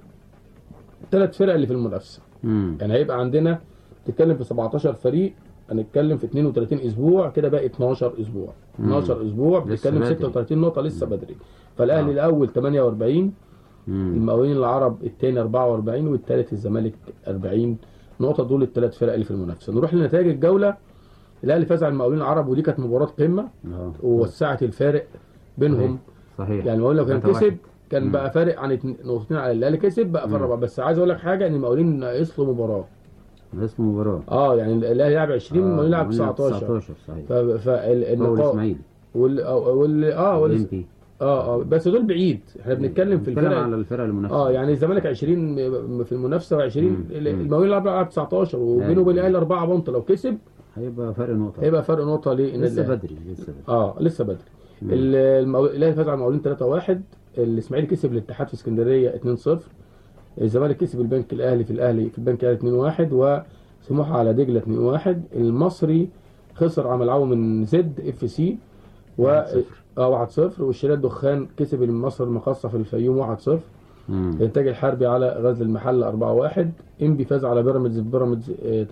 ثلاث فرق اللي في المنافسه مم. يعني هيبقى عندنا تتكلم في 17 فريق هنتكلم في 32 اسبوع كده باقي 12 اسبوع مم. 12 اسبوع لسه بنتكلم بدري. 36 نقطه لسه بدري فالاهلي آه. الاول 48 مم. المقاولين العرب الثاني 44 والثالث الزمالك 40 نقطة دول الثلاث فرق اللي في المنافسة نروح لنتائج الجولة الأهلي فاز على المقاولين العرب ودي كانت مباراة قمة آه. ووسعت الفارق بينهم صحيح يعني المقاولين لو كان تلاتة كسب واحد. كان مم. بقى فارق عن اتنين- نقطتين على الاهلي كسب بقى فرق مم. بقى. بس عايز اقول لك حاجه ان المقاولين ناقص له مباراه اسمه مباراة اه يعني الاهلي لعب 20 آه، المقاولين لعب المقاولين لعب 19 19 صحيح ف فالنقاط الإسماعيلي. وال آه، وال اه وال والإمبي. اه اه بس دول بعيد احنا بنتكلم في بنتكلم الفرق على الفرق المنافسة اه يعني الزمالك 20 في المنافسه و20 مم. المقاولين لعب لعب 19 وبينه وبين الاهلي 4 بونت لو كسب هيبقى فرق نقطة هيبقى فرق نقطه للنادي لسه الأهلي. بدري لسه بدري اه لسه بدري مم. ال- المقاول- الاهلي فاز على المقاولين 3-1 الاسماعيلي كسب الاتحاد في اسكندريه 2-0 الزمالك كسب البنك الاهلي في الاهلي في البنك الاهلي 2-1 وسموحه على دجله 2-1 المصري خسر على ملعبه من زد اف سي و 1-0. اه 1-0 والشلال دخان كسب المصري المقاصه في الفيوم 1-0 مم. الانتاج الحربي على غزل المحله 4-1 انبي فاز على بيراميدز في بيراميدز آه،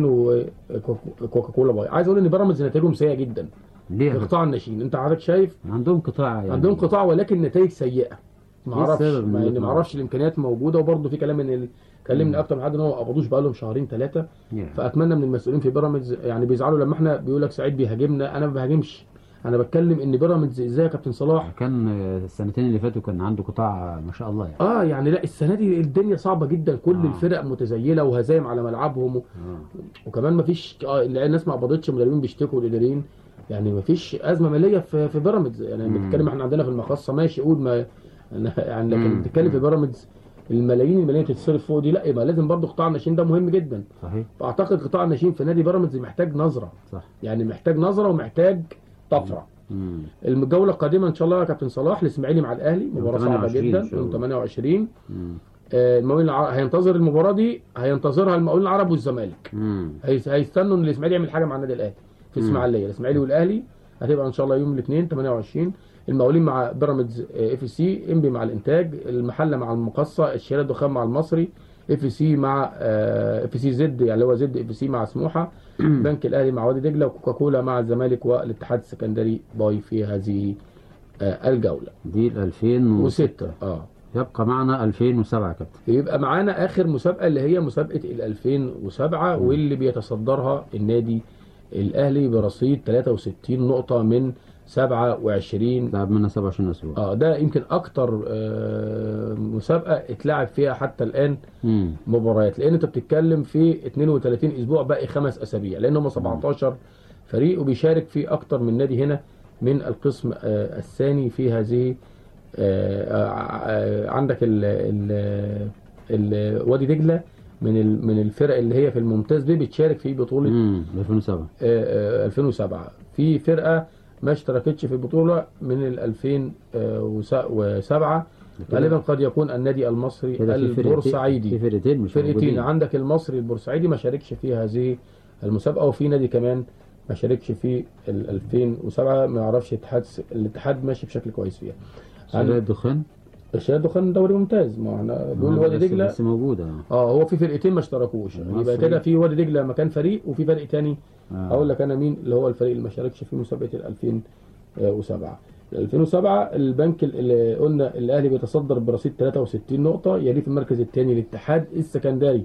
3-2 وكوكاكولا باي عايز اقول ان بيراميدز نتائجهم سيئه جدا ليه في قطاع الناشئين انت حضرتك شايف عندهم قطاع يعني عندهم قطاع ولكن نتائج سيئه ما إيه اعرفش السبب ما إن يعني ما يطلع؟ اعرفش الامكانيات موجوده وبرضه في كلام ان ال- كلمني اكتر من حد ان هو ما قبضوش بقى لهم شهرين ثلاثه يعني. فاتمنى من المسؤولين في بيراميدز يعني بيزعلوا لما احنا بيقول لك سعيد بيهاجمنا انا ما بهاجمش انا بتكلم ان بيراميدز ازاي يا كابتن صلاح كان آه، السنتين اللي فاتوا كان عنده قطاع آه، ما شاء الله يعني اه يعني لا السنه دي الدنيا صعبه جدا كل آه. الفرق متزيله وهزايم على ملعبهم و... آه. وكمان ما فيش اه الناس ما قبضتش مدربين بيشتكوا الاداريين يعني ما فيش ازمه ماليه في في بيراميدز يعني مم. بنتكلم احنا عندنا في المخصصه ماشي قول ما أنا- يعني مم. لكن بتتكلم في بيراميدز الملايين الملايين اللي بتتصرف فوق دي لا يبقى لازم برضه قطاع الناشئين ده مهم جدا صحيح فاعتقد قطاع الناشئين في نادي بيراميدز محتاج نظره صح يعني محتاج نظره ومحتاج طفره مم. الجوله القادمه ان شاء الله يا كابتن صلاح الاسماعيلي مع الاهلي مباراه صعبه 28 جدا إن شاء يوم الله. 28 مم. آه، المقاولين العرب هينتظر المباراه دي هينتظرها المقاولين العرب والزمالك مم. هيس- هيستنوا ان الاسماعيلي يعمل حاجه مع النادي الاهلي في مم. اسماعيليه الاسماعيلي والاهلي هتبقى ان شاء الله يوم الاثنين 28 المقاولين مع بيراميدز اف سي انبي مع الانتاج المحله مع المقصه الشهاده الدخان مع المصري اف سي مع اف سي زد يعني اللي هو زد اف سي مع سموحه بنك الاهلي مع وادي دجله وكوكاكولا مع الزمالك والاتحاد السكندري باي في هذه آه، الجوله دي ال 2006 وستة اه يبقى معنا 2007 يا كابتن يبقى معانا اخر مسابقه اللي هي مسابقه ال 2007 واللي بيتصدرها النادي الاهلي برصيد 63 نقطه من 27 لعب منها 27 اسبوع اه ده يمكن اكتر آه مسابقه اتلعب فيها حتى الان مم. مباريات لان انت بتتكلم في 32 اسبوع باقي خمس اسابيع لان هم 17 فريق وبيشارك في اكتر من نادي هنا من القسم آه الثاني في هذه آه آه عندك ال ال ال وادي دجله من ال- من الفرق اللي هي في الممتاز بيه بتشارك في بطوله مم. 2007 آه، آه، 2007 في فرقه ما اشتركتش في البطولة من ال 2007 كده- غالبا قد يكون النادي المصري كده في فرقتين- البورسعيدي في فرقتين مش فرقتين موجودين. عندك المصري البورسعيدي ما شاركش في هذه المسابقة وفي نادي كمان ما شاركش في ال 2007 ما يعرفش الاتحاد الاتحاد ماشي بشكل كويس فيها شباب الدخان شباب الدخان دوري ممتاز ما احنا بنقول آه، وادي بس- دجله بس موجودة اه هو في فرقتين ما اشتركوش المصري. يبقى كده في وادي دجله مكان فريق وفي فريق تاني آه. اقول لك انا مين اللي هو الفريق اللي ما شاركش في مسابقه ال 2007 ال 2007 البنك اللي قلنا الاهلي بيتصدر برصيد 63 نقطه يليه في المركز الثاني الاتحاد السكندري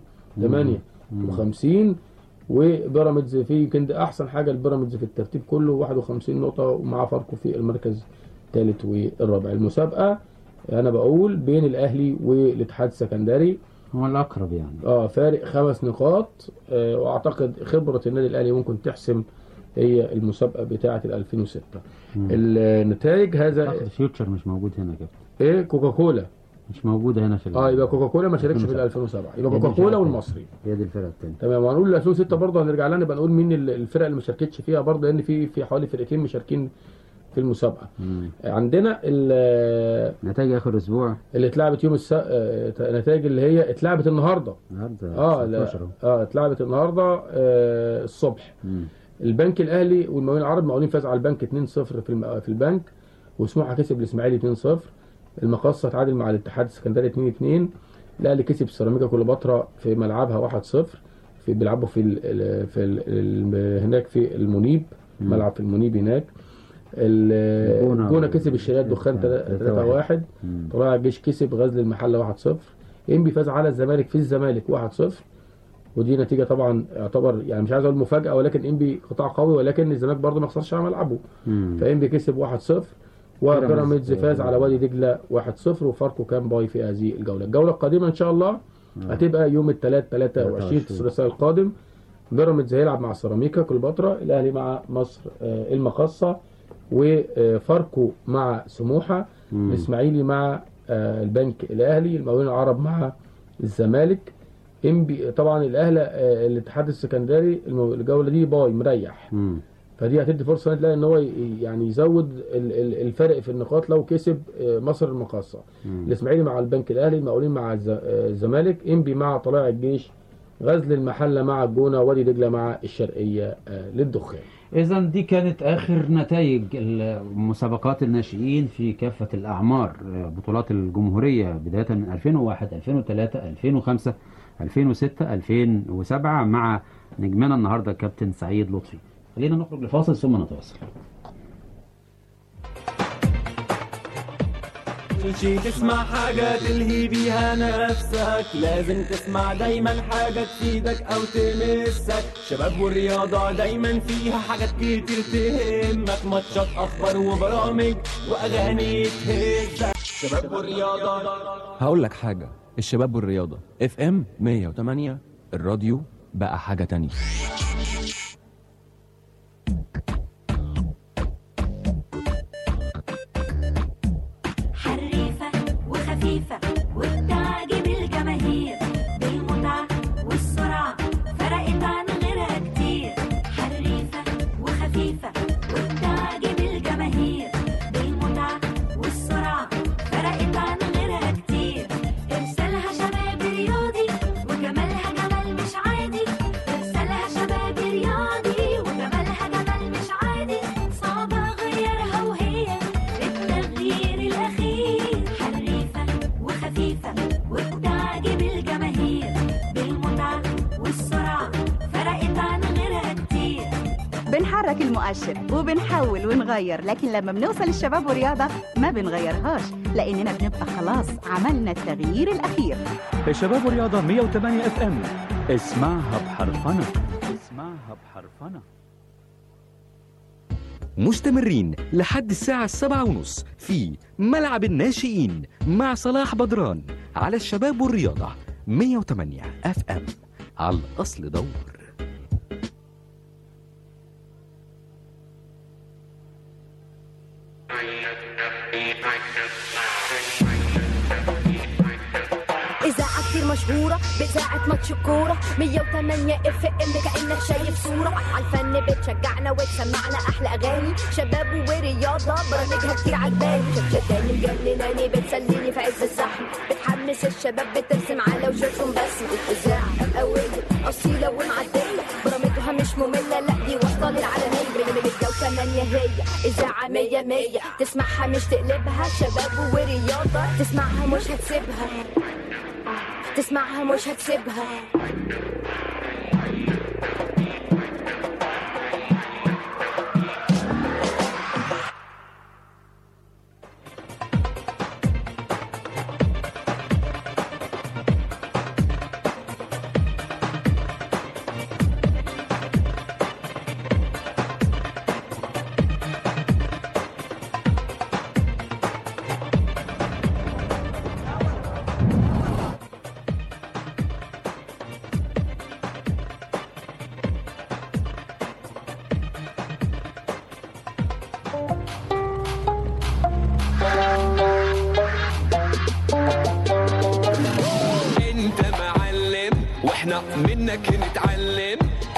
58 وبيراميدز في يمكن ده احسن حاجه البيراميدز في الترتيب كله 51 نقطه ومع فاركو في المركز الثالث والرابع المسابقه انا بقول بين الاهلي والاتحاد السكندري هو الاقرب يعني اه فارق خمس نقاط آه واعتقد خبره النادي الاهلي ممكن تحسم هي المسابقه بتاعه ال 2006 مم. النتائج هذا اعتقد فيوتشر مش موجود هنا يا كابتن ايه كوكاكولا مش موجودة هنا في ال- اه يبقى كوكاكولا ما شاركش في ال 2007 يبقى كوكاكولا والمصري هي دي الفرقة التانية تمام وهنقول ال 2006 برضه هنرجع لها نبقى نقول مين ال- الفرق اللي ما شاركتش فيها برضه لان في في حوالي فرقتين مشاركين في المسابقه مم. عندنا ال- نتائج اخر اسبوع اللي اتلعبت يوم الس... النتائج اللي هي اتلعبت النهارده النهارده اه لا 16 أهو. اه اتلعبت النهارده آه الصبح مم. البنك الاهلي والمقاولين العرب المقاولين فاز على البنك 2-0 في الم... في البنك وسموحه كسب الاسماعيلي 2-0 المقصه تعادل مع الاتحاد السكندري 2-2 الاهلي كسب سيراميكا كليوباترا في ملعبها 1-0 في بيلعبوا في ال... ال- في ال... ال... هناك في المنيب مم. ملعب في المنيب هناك ال- الجونة الجونه كسب الشهاد دخان 3-1 مم. طلائع الجيش كسب غزل المحله 1-0 انبي فاز على الزمالك في الزمالك 1-0 ودي نتيجه طبعا يعتبر يعني مش عايز اقول مفاجاه ولكن انبي قطاع قوي ولكن الزمالك برضه ما خسرش على ملعبه مم. فانبي كسب 1-0 وبيراميدز فاز على وادي دجله 1-0 وفاركو كان باي في هذه الجوله الجوله القادمه ان شاء الله هتبقى يوم الثلاث 23 الثلاثاء القادم بيراميدز هيلعب مع سيراميكا كليوباترا الاهلي مع مصر آه، المقصه وفاركو مع سموحه مم. الاسماعيلي مع آه، البنك الاهلي المقاولين العرب مع الزمالك انبي طبعا الاهلي آه، الاتحاد السكندري المو- الجوله دي باي مريح مم. فدي هتدي فرصه للنادي الأهلي ان هو ي- يعني يزود ال- ال- الفرق في النقاط لو كسب آه، مصر المقاصه مم. الاسماعيلي مع البنك الاهلي المقاولين مع الز- آه، الزمالك انبي مع طلائع الجيش غزل المحله مع الجونه وادي دجله مع الشرقيه آه، للدخان إذا دي كانت آخر نتائج مسابقات الناشئين في كافة الأعمار بطولات الجمهورية بداية من 2001 2003 2005 2006 2007 مع نجمنا النهاردة كابتن سعيد لطفي خلينا نخرج لفاصل ثم نتواصل تمشي تسمع حاجة تلهي بيها نفسك لازم تسمع دايما حاجة تفيدك أو تمسك شباب والرياضة دايما فيها حاجات كتير تهمك ماتشات أخبار وبرامج وأغاني تهزك شباب والرياضة هقول لك حاجة الشباب والرياضة اف ام 108 الراديو بقى حاجة تانية حريفة وخفيفة وبتعجب الجماهير بالمتعة والسرعة فرقت عن غيرها كتير حريفة وخفيفة وبتعجب الجماهير بالمتعة والسرعة فرقت عن غيرها كتير ارسالها شباب رياضي وجمالها جمال مش عادي ارسالها شباب رياضي وجمالها جمال مش عادي صعب اغيرها وهي التغيير الأخير حريفة وخفيفة وبتعجب الجماهير بالمتعة والسرعة فرقت عن غيرها كتير بنحرك المؤشر وبنحول ونغير لكن لما بنوصل الشباب ورياضة ما بنغيرهاش لأننا بنبقى خلاص عملنا التغيير الأخير الشباب ورياضة 108 اف ام اسمعها بحرفنة اسمعها بحرفنة مستمرين لحد الساعة السبعة ونص في ملعب الناشئين مع صلاح بدران على الشباب والرياضة 108 اف ام على الأصل دور إذاعة كتير مشهورة بتاعة ماتش الكورة 108 اف ام كأنك شايف صورة عالفن بتشجعنا وتسمعنا أحلى أغاني شباب ورياضة برامجها كتير عجباني شداني مجنناني بتسليني في عز الزحمة بتحمس الشباب بترسم على وشوشهم بس إذاعة قوية أصيلة ومعدية برامجها مش مملة لا دي واصلة للعالمية من مية وثمانية هي إذاعة مية مية تسمعها مش تقلبها شباب ورياضة تسمعها مش هتسيبها تسمعها مش هتسيبها انت معلم واحنا منك نتعلم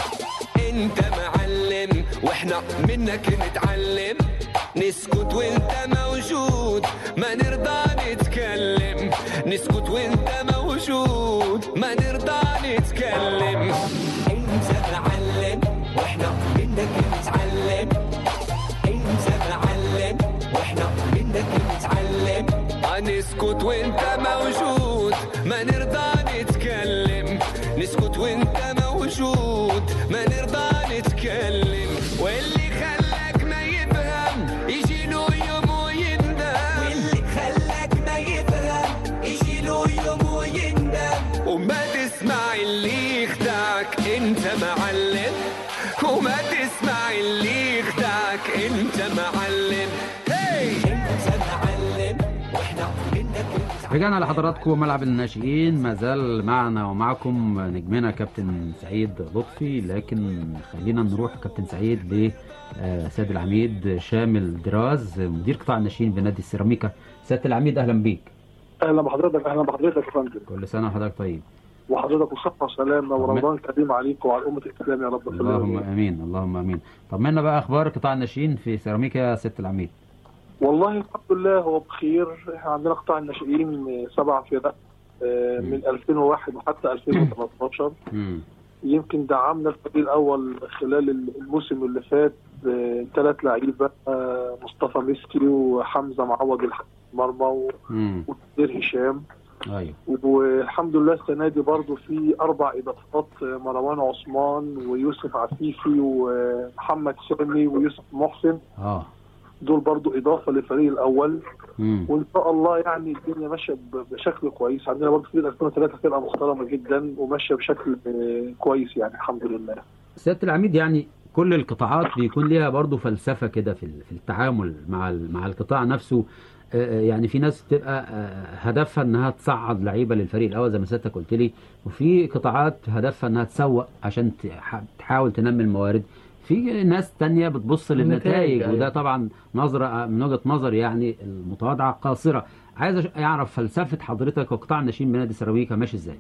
انت معلم واحنا منك نتعلم نسكت وانت موجود ما نرضى نتكلم نسكت وانت موجود ما نرضى نتكلم انت معلم واحنا منك نتعلم انت معلم واحنا منك نتعلم نسكت وانت موجود ما نرضى نتكلم نسكت وانت موجود ما نرضى نتكلم واللي خلاك ما يفهم يجي له يوم ويندم واللي خلاك ما يفهم يجي له يوم ويندم وما تسمع اللي يخدعك انت معلم وما تسمع اللي يخدعك انت معلم هي انت معلم واحنا منك رجعنا لحضراتكم ملعب الناشئين ما زال معنا ومعكم نجمنا كابتن سعيد لطفي لكن خلينا نروح كابتن سعيد ل آه، سيد العميد شامل دراز مدير قطاع الناشئين بنادي السيراميكا سياده العميد اهلا بيك اهلا بحضرتك اهلا بحضرتك يا فندم كل سنه وحضرتك طيب وحضرتك بصحة وسلامة ورمضان كريم عليكم وعلى أمة الإسلام يا رب اللهم امين اللهم امين طمنا بقى اخبار قطاع الناشئين في سيراميكا يا سياده العميد والله الحمد لله هو بخير احنا عندنا قطاع الناشئين آه، سبع فرق آه، من 2001 وحتى 2013 مم. يمكن دعمنا الفريق الأول خلال الموسم اللي فات ثلاث لعيبة آه، مصطفى مسكي وحمزة معوض الحارس مرمى و- مم. وكبير هشام ايوه والحمد لله السنه دي برضو في اربع اضافات مروان عثمان ويوسف عفيفي ومحمد سامي ويوسف محسن اه دول برضو اضافه للفريق الاول مم. وان شاء الله يعني الدنيا ماشيه ب- بشكل كويس عندنا برضو فريق 2003 فرقه محترمه جدا وماشيه بشكل آه، كويس يعني الحمد لله سياده العميد يعني كل القطاعات بيكون ليها برضو فلسفه كده في ال- في التعامل مع ال- مع القطاع نفسه آه، آه، يعني في ناس بتبقى آه، هدفها انها تصعد لعيبه للفريق الاول زي ما سيادتك قلت لي وفي قطاعات هدفها انها تسوق عشان تح- تحاول تنمي الموارد في ناس تانية بتبص للنتائج النتائج، وده أيوة. طبعا نظرة من وجهة نظري يعني المتواضعة قاصرة عايز أش- اعرف فلسفة حضرتك وقطاع الناشئين بنادي سيراميكا ماشي ازاي؟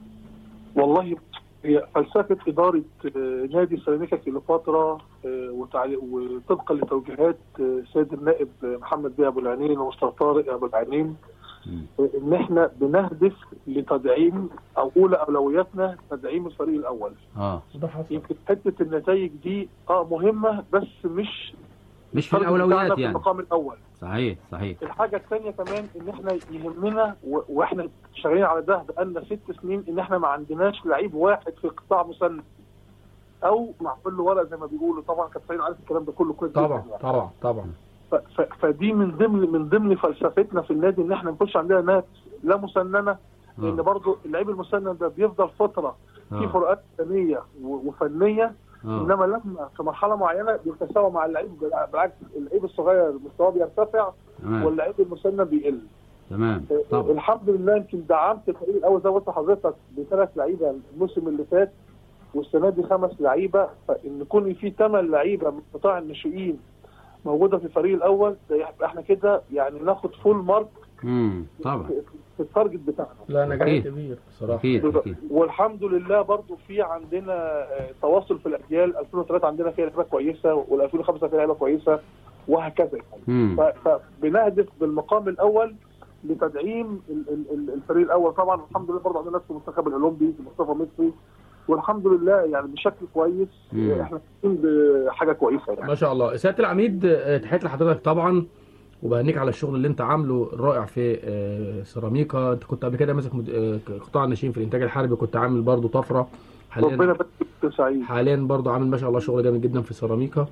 والله هي فلسفه اداره آه، نادي سيراميكا كليوباترا آه، وتعلي- وطبقا لتوجيهات آه، سيد النائب آه، محمد بيه ابو العينين ومصطفى طارق ابو العينين آه، ان احنا بنهدف لتدعيم او اولى اولوياتنا تدعيم الفريق الاول اه يمكن حته النتائج دي اه مهمه بس مش مش في التارجت الاولويات بتاعنا في يعني المقام الاول صحيح صحيح الحاجه الثانيه كمان ان احنا يهمنا و- واحنا شغالين على ده بقالنا ست سنين ان احنا ما عندناش لعيب واحد في قطاع مسند او معمول له ورق زي ما بيقولوا طبعا كابتن سعيد عارف الكلام ده كله كويس جدا طبعا يعني. طبعا طبعا ف- ف- فدي من ضمن من ضمن فلسفتنا في النادي ان احنا ما نكونش عندنا ناس لا مسننه لان برضه اللعيب المسنن ده بيفضل فتره في آه. فروقات فنيه و- وفنيه آه. انما لما في مرحله معينه بيتساوى مع اللعيب بالعكس اللعيب الصغير مستواه بيرتفع تمام. واللعيب المسنن بيقل تمام طبعا الحمد لله يمكن دعمت الفريق الاول زي ما قلت لحضرتك بثلاث لعيبه الموسم اللي فات والسنه دي خمس لعيبه فان يكون في ثمان لعيبه من قطاع الناشئين موجوده في الفريق الاول ده يبقى احنا كده يعني ناخد فول مارك امم طبعا في التارجت بتاعنا لا نجاح أكيد. كبير بصراحه والحمد لله برضو في عندنا آه، تواصل في الاجيال 2003 عندنا فيها لعيبه كويسه وال2005 فيها لعيبه كويسه وهكذا مم. ف- فبنهدف بالمقام الاول لتدعيم ال- ال- ال- الفريق الاول طبعا الحمد لله برضه عندنا ناس في المنتخب الاولمبي مصطفى مصري والحمد لله يعني بشكل كويس مم. آه، احنا حاسين بحاجه كويسه يعني ما شاء الله سياده العميد آه، تحياتي لحضرتك طبعا وبهنيك على الشغل اللي انت عامله الرائع في آه، سيراميكا انت كنت قبل كده ماسك مد- آه، قطاع الناشئين في الانتاج الحربي كنت عامل برضو طفره ربنا حاليا يبارك فيك سعيد حاليا برضو عامل ما شاء الله شغل جامد جدا في سيراميكا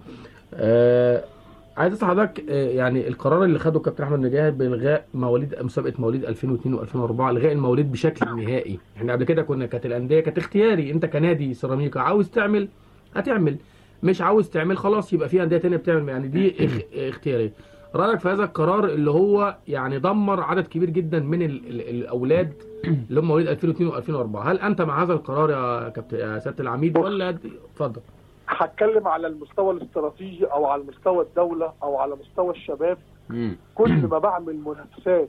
آه عايز اسال حضرتك آه يعني القرار اللي خده الكابتن احمد مجاهد بالغاء مواليد مسابقه مواليد 2002 و2004 الغاء المواليد بشكل نهائي احنا قبل كده كنا كانت الانديه كانت اختياري انت كنادي سيراميكا عاوز تعمل هتعمل مش عاوز تعمل خلاص يبقى في انديه تانية بتعمل يعني دي اخ... اختياريه رايك في هذا القرار اللي هو يعني دمر عدد كبير جدا من ال... ال... الاولاد اللي هم مواليد 2002 و2004 هل انت مع هذا القرار يا كابتن يا سياده العميد ولا اتفضل هتكلم على المستوى الاستراتيجي او على مستوى الدوله او على مستوى الشباب كل ما بعمل منافسات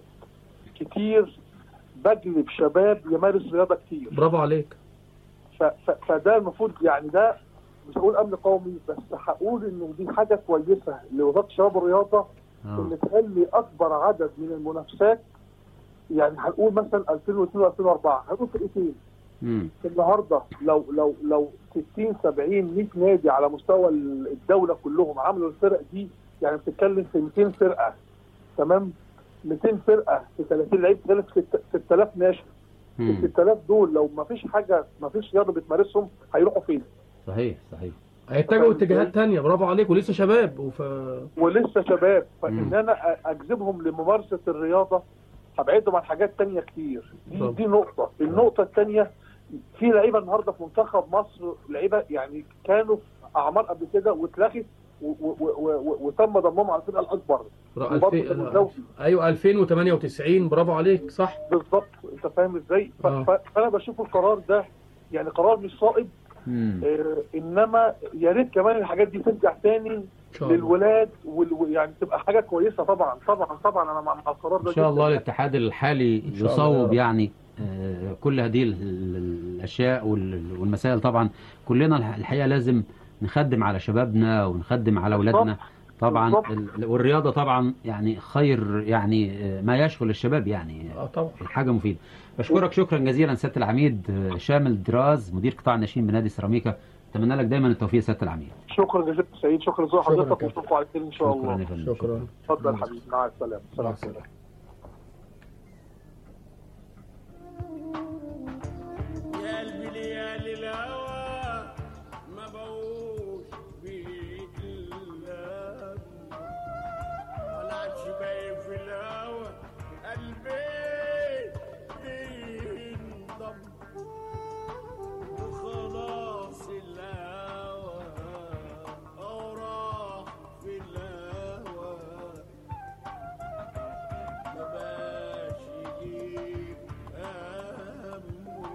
كتير بجلب شباب يمارس رياضه كتير برافو عليك ف ف فده المفروض يعني ده مش هقول امن قومي بس هقول انه دي حاجه كويسه لوزاره الشباب والرياضه ان تخلي اكبر عدد من المنافسات يعني هنقول مثلا 2002 و2004 هنقول فرقتين النهارده لو لو لو 60 70 100 نادي على مستوى الدوله كلهم عملوا الفرق دي يعني بتتكلم في 200 فرقه تمام 200 فرقه في 30 لعيب بتتكلم في 6000 ناشئ ال 6000 دول لو ما فيش حاجه ما فيش رياضه بتمارسهم هيروحوا فين؟ صحيح صحيح هيتجهوا اتجاهات تانية برافو عليك ولسه شباب وف... ولسه شباب فان انا أ- اجذبهم لممارسه الرياضه هبعدهم عن حاجات تانية كتير دي, طب. دي نقطه النقطه الثانيه في لعيبه النهارده في منتخب مصر لعيبه يعني كانوا في اعمار قبل كده واتلغت و- و- و- و- وتم ضمهم على الفرقه الاكبر را- وبرضه الفي- كانوا زوجي. ايوه 2098 برافو عليك صح بالظبط انت فاهم ازاي ف- آه. ف- فانا بشوف القرار ده يعني قرار مش صائب آه انما يا ريت كمان الحاجات دي ترجع تاني شاء الله. للولاد وال... يعني تبقى حاجه كويسه طبعا طبعا طبعا انا مع مع القرار ده ان شاء جداً الله يعني. الاتحاد الحالي شاء الله يا يصوب رب. يعني آه، كل هذه ال- ال- الاشياء وال- والمسائل طبعا كلنا الح- الحقيقه لازم نخدم على شبابنا ونخدم على اولادنا طبعا بالظبط. ال- والرياضه طبعا يعني خير يعني آه، ما يشغل الشباب يعني اه طبعا حاجه مفيده بشكرك شكرا جزيلا سياده العميد آه، شامل دراز مدير قطاع الناشئين بنادي سيراميكا اتمنى لك دايما التوفيق سياده العميد شكرا جزيلا سعيد شكرا لذوق شكرا حضرتك كابتن. ونشوفكم على خير ان شاء شكرا الله يا فندم شكرا اتفضل حبيبي مع السلامه سلام عليكم يا قلبي ليالي الهوى ما بقوش بيتلام ولا عادش باين في الهوى قلبي بينضم وخلاص الهوى أو راح في الهوى ما بقاش يجيب همه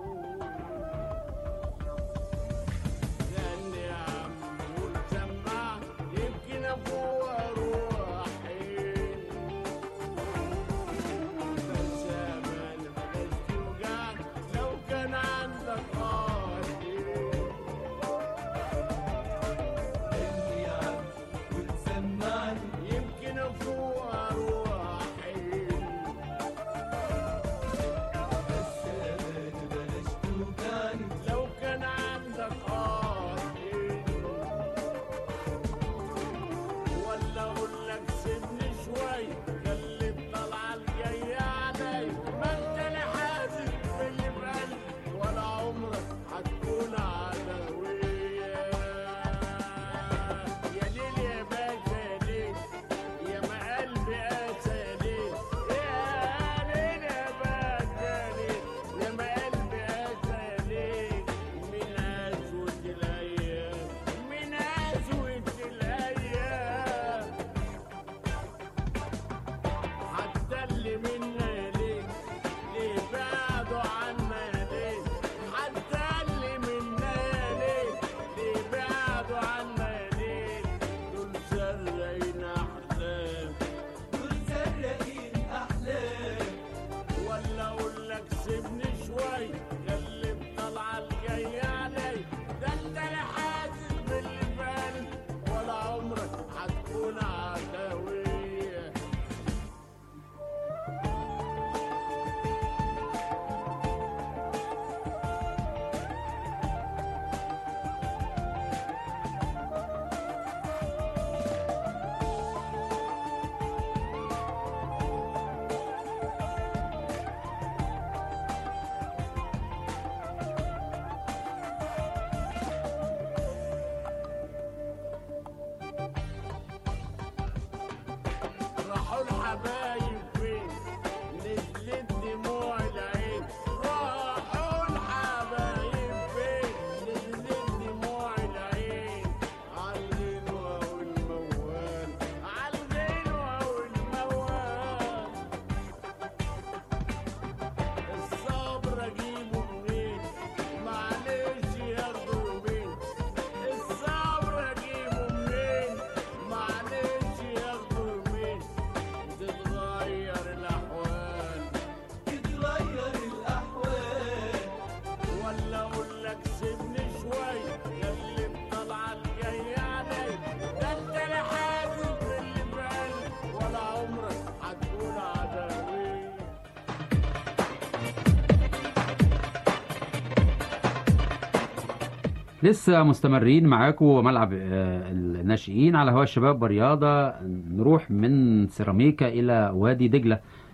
لأني عم والسماع يمكن أفوق روحي بس أمان بلاش توجع لو كان عندك قلبي لأني عم والسماع يمكن أفوق روحي بس أمان بلاش توجعني لو كان عندك قلبي ولا اقول لك سيبني شوي خلي الطلعه الجايه علي ما انت اللي حاسس باللي في قلبي ولا عمرك لسه مستمرين معاكم وملعب آه، الناشئين على هوا الشباب ورياضة نروح من سيراميكا إلى وادي دجلة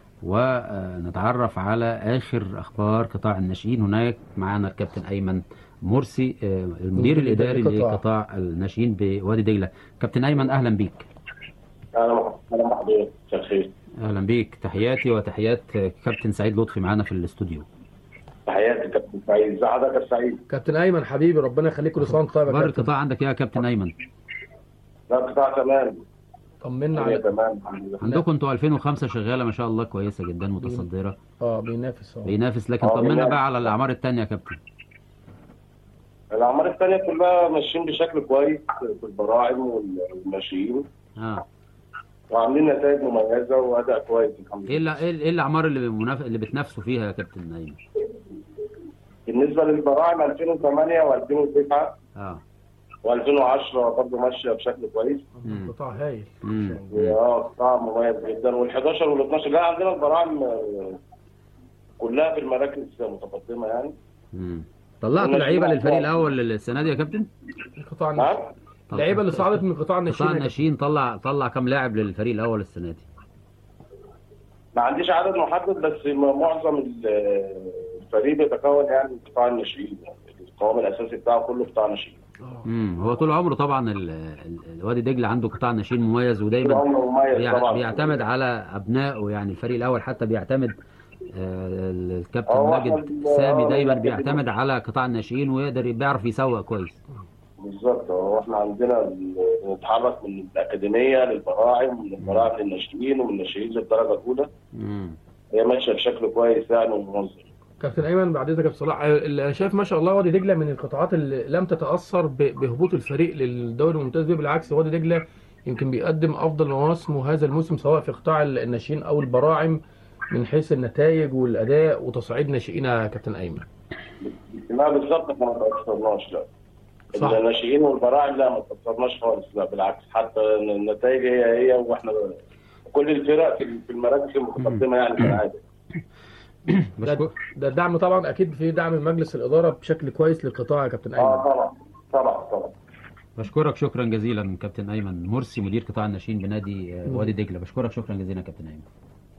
ونتعرف على آخر أخبار قطاع الناشئين هناك معنا الكابتن أيمن مرسي آه، المدير الإداري لقطاع. لقطاع الناشئين بوادي دجلة كابتن أيمن أهلا بيك اهلا اهلا بحضرتك مساء الخير أهلا بيك تحياتي وتحيات آه، كابتن سعيد لطفي معانا في الاستوديو تحياتي كابتن سعيد ازي حضرتك يا سعيد كابتن ايمن حبيبي ربنا يخليك كل سنه وانت طيب يا أخبار كابتن القطاع عندك إيه يا كابتن أيمن لا قطاع تمام طمنا الدنيا على تمام الحمد لله عندكم انتوا 2005 شغالة ما شاء الله كويسة جدا متصدرة اه بينافس اه بينافس لكن اه، طمنا بينافس. بقى على الأعمار التانية يا كابتن الاعمار الثانيه كلها ماشيين بشكل كويس في البراعم والناشئين اه وعاملين نتائج مميزه واداء كويس الحمد ايه لله اللي ايه الاعمار اللي مناف... اللي بتنافسوا فيها يا كابتن ايمن بالنسبه للبراعم 2008 و2009 اه و2010 برضه ماشيه بشكل كويس قطاع هايل اه قطاع مميز جدا وال11 وال12 لا عندنا البراعم آه، كلها في المراكز متقدمه يعني مم. طلعتوا والناشئين لعيبه للفريق أطفال. الاول السنه دي يا كابتن قطاع الناشئين اللعيبه اللي صعدت من قطاع الناشئين قطاع يا الناشئين طلع طلع كام لاعب للفريق الاول السنه دي ما عنديش عدد محدد بس م- معظم ال- الفريق بيتكون يعني من قطاع الناشئين يعني القوام الاساسي بتاعه كله قطاع ناشئين امم هو طول عمره طبعا ال... ال... الوادي دجله عنده قطاع ناشئين مميز ودايما طول عمره مميز بيع... طبعاً. بيعتمد على ابنائه يعني الفريق الاول حتى بيعتمد آه، الكابتن هو ماجد إحنا- سامي آه، دايما ماجد- بيعتمد على قطاع الناشئين ويقدر بيعرف يسوق كويس بالظبط هو احنا عندنا ال- بنتحرك من الاكاديميه للبراعم من البراعم للناشئين ومن الناشئين للدرجه الاولى امم هي ماشيه بشكل كويس يعني ومنظم كابتن ايمن بعد اذنك يا كابتن صلاح آه، اللي انا شايف ما شاء الله وادي دجله من القطاعات اللي لم تتاثر ب- بهبوط الفريق للدوري الممتاز بيه بالعكس وادي دجله يمكن بيقدم افضل مواسمه هذا الموسم سواء في قطاع الناشئين او البراعم من حيث النتائج والاداء وتصعيد ناشئين يا كابتن ايمن لا بالظبط احنا ما تاثرناش لا صح. الناشئين والبراعم لا ما تاثرناش خالص لا بالعكس حتى النتائج هي هي واحنا كل الفرق في في المراكز المتقدمه يعني كالعاده ده, ده الدعم طبعا اكيد في دعم من مجلس الاداره بشكل كويس للقطاع يا كابتن ايمن اه طبعا طبعا طبعا بشكرك شكرا جزيلا كابتن ايمن مرسي مدير قطاع الناشئين بنادي آه، وادي دجله بشكرك شكرا جزيلا كابتن ايمن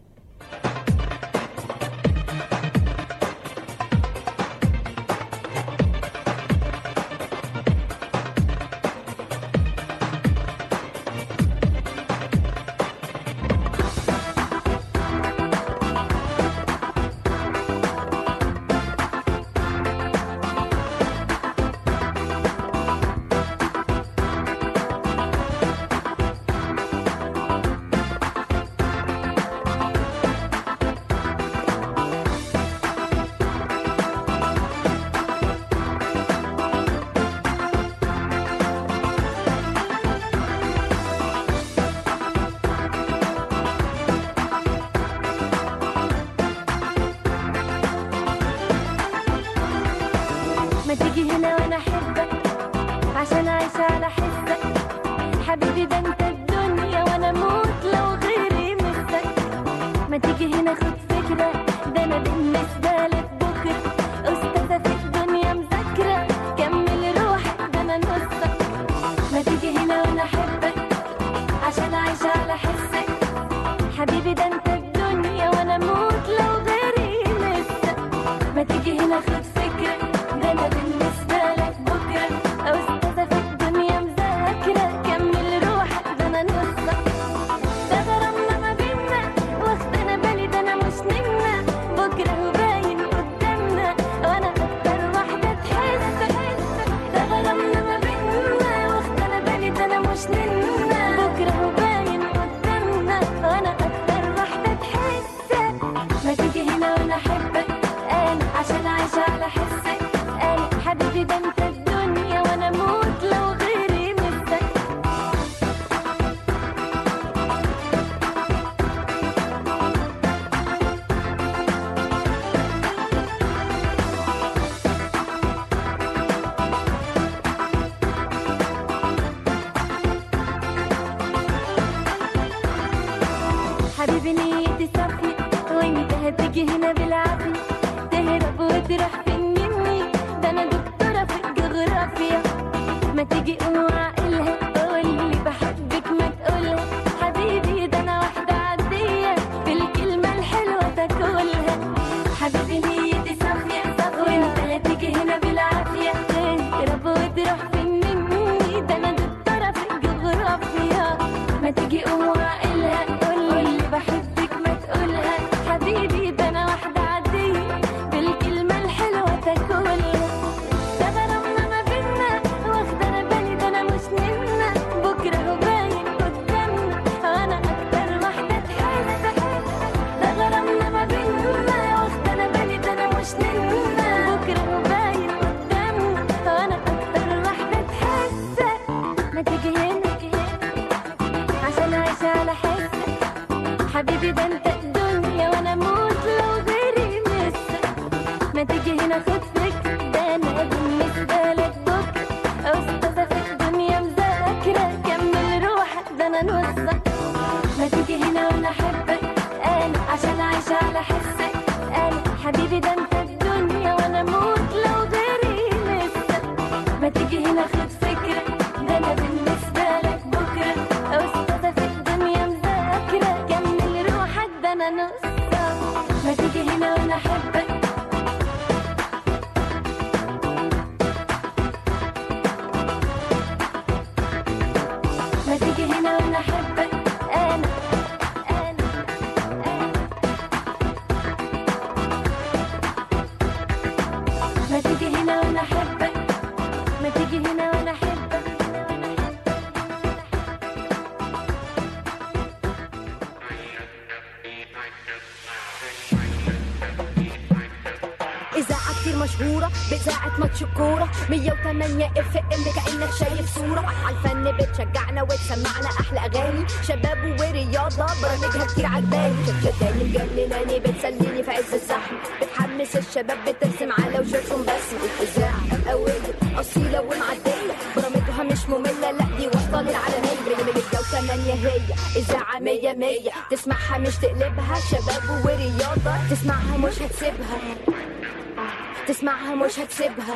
ما تيجي هنا وانا احبك عشان اعيش على حسك حبيبي ده انت الدنيا وانا اموت لو غيري مسك ما تيجي هنا خد فكرة ده انا بالنسبة لك بكرة استاذة في الدنيا مذاكرة كمل روحك ده انا نصك ما تيجي هنا وانا احبك عشان اعيش على حسك حبيبي ده انت الدنيا وانا اموت لو غيري مسك ما تيجي هنا خد فكرة ده انا بالنسبة لك بكرة أستاذة في الدنيا مذاكرة كمل روحك ده انا نصك ده غرامنا ما بينا واخد انا بالي ده انا مش نمنا بكرة وانا احبك ما تيجي هنا وانا احبك إذاعة كتير مشهورة بإذاعة ماتش الكورة 108 اف ام كأنك شايف صورة عالفن بتشجعنا وتسمعنا أحلى أغاني شباب ورياضة برامجها كتير عجباني شداني مجنناني بتسليني في عز الزحمة بتحمس الشباب بترسم على وشوشهم بسمة إذاعة قوية أصيلة ومعدية برامجها مش مملة لا دي واصلة للعالمية من الجو تمانية هي إذاعة مية مية تسمعها مش تقلبها شباب ورياضة تسمعها مش هتسيبها تسمعها مش هتسيبها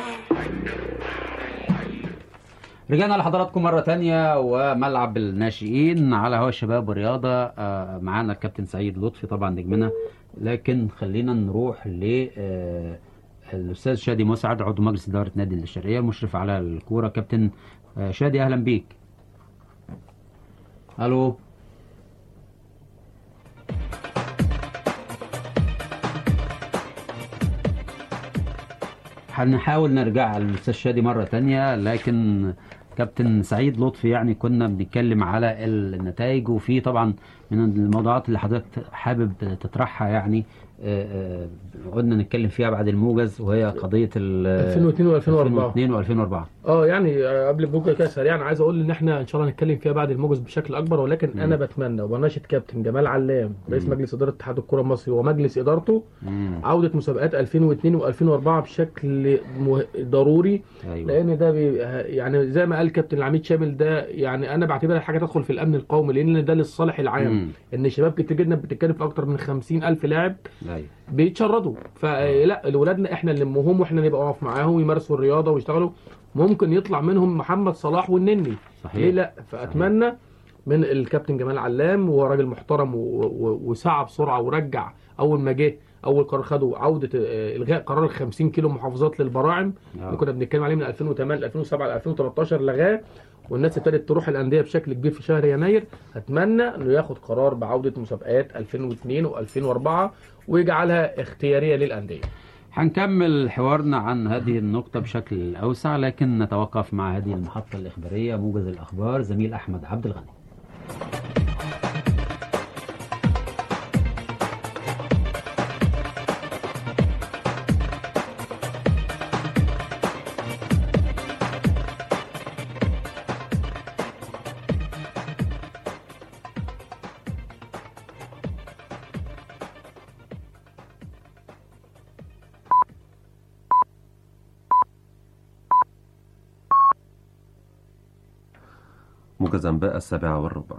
رجعنا لحضراتكم مرة تانية وملعب الناشئين على هوا الشباب والرياضة آه، معانا الكابتن سعيد لطفي طبعا نجمنا لكن خلينا نروح ل آه، الأستاذ شادي مسعد عضو مجلس إدارة نادي الشرقية مشرف على الكورة كابتن آه، شادي أهلا بيك ألو هنحاول نرجع للأستاذ شادي مرة تانية لكن كابتن سعيد لطفي يعني كنا بنتكلم على النتائج وفي طبعا من الموضوعات اللي حضرتك حابب تطرحها يعني آه، آه، قلنا نتكلم فيها بعد الموجز وهي قضية ال 2002 و2004. 2002 و2004 اه يعني آه، قبل البوجة كده سريعا عايز اقول ان احنا ان شاء الله هنتكلم فيها بعد الموجز بشكل اكبر ولكن مم. انا بتمنى وبناشد كابتن جمال علام رئيس مم. مجلس اداره اتحاد الكره المصري ومجلس ادارته عوده مسابقات 2002 و2004 بشكل مه... ضروري أيوة. لان ده بي... يعني زي ما قال كابتن العميد شامل ده يعني انا بعتبرها حاجه تدخل في الامن القومي لان ده للصالح العام مم. ان شباب كتير جدا بتتكلم في اكتر من 50 الف لاعب أيوة. بيتشردوا فلا لاولادنا احنا نلمهم واحنا نبقى واقف معاهم ويمارسوا الرياضه ويشتغلوا ممكن يطلع منهم محمد صلاح والنني صحيح. ليه لا فاتمنى من الكابتن جمال علام وهو راجل محترم و- و- وسعى بسرعه ورجع اول ما جه اول قرار خده عوده آه، الغاء قرار ال 50 كيلو محافظات للبراعم آه. اللي كنا بنتكلم عليه من 2008 ل 2007 ل 2013 لغاه والناس ابتدت تروح الانديه بشكل كبير في شهر يناير اتمنى انه ياخد قرار بعوده مسابقات 2002 و2004 ويجعلها اختياريه للانديه هنكمل حوارنا عن هذه النقطة بشكل أوسع لكن نتوقف مع هذه المحطة الإخبارية موجز الأخبار زميل أحمد عبد الغني موجز أنباء السابعة والربع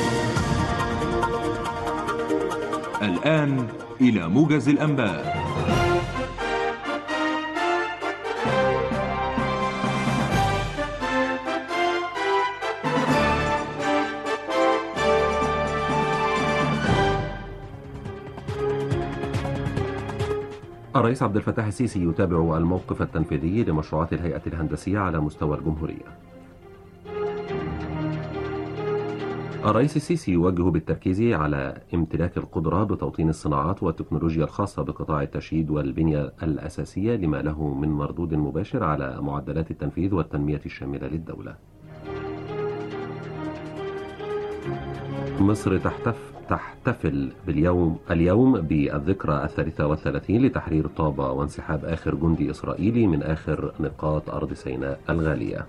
الآن إلى موجز الأنباء الرئيس عبد الفتاح السيسي يتابع الموقف التنفيذي لمشروعات الهيئة الهندسية على مستوى الجمهورية الرئيس السيسي يوجه بالتركيز على امتلاك القدرة بتوطين الصناعات والتكنولوجيا الخاصة بقطاع التشييد والبنية الأساسية لما له من مردود مباشر على معدلات التنفيذ والتنمية الشاملة للدولة مصر تحتف تحتفل باليوم اليوم بالذكرى الثالثة والثلاثين لتحرير طابة وانسحاب آخر جندي إسرائيلي من آخر نقاط أرض سيناء الغالية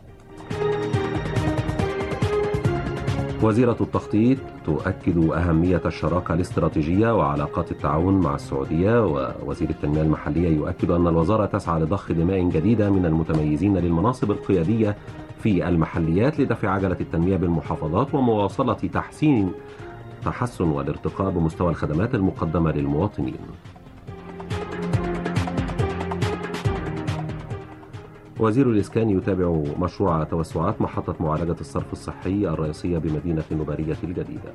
وزيرة التخطيط تؤكد أهمية الشراكة الاستراتيجية وعلاقات التعاون مع السعودية ووزير التنمية المحلية يؤكد أن الوزارة تسعى لضخ دماء جديدة من المتميزين للمناصب القيادية في المحليات لدفع عجلة التنمية بالمحافظات ومواصلة تحسين تحسن والارتقاء بمستوى الخدمات المقدمة للمواطنين وزير الإسكان يتابع مشروع توسعات محطة معالجة الصرف الصحي الرئيسية بمدينة النبارية الجديدة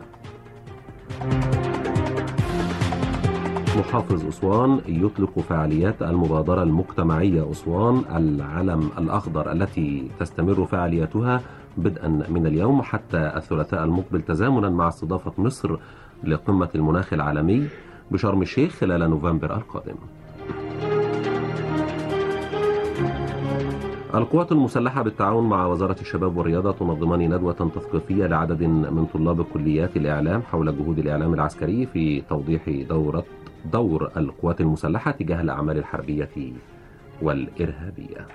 محافظ أسوان يطلق فعاليات المبادرة المجتمعية أسوان العلم الأخضر التي تستمر فعاليتها بدءا من اليوم حتى الثلاثاء المقبل تزامنا مع استضافة مصر لقمة المناخ العالمي بشرم الشيخ خلال نوفمبر القادم القوات المسلحة بالتعاون مع وزارة الشباب والرياضة تنظمان ندوة تثقيفية لعدد من طلاب كليات الإعلام حول جهود الإعلام العسكري في توضيح دورة دور القوات المسلحة تجاه الأعمال الحربية والإرهابية.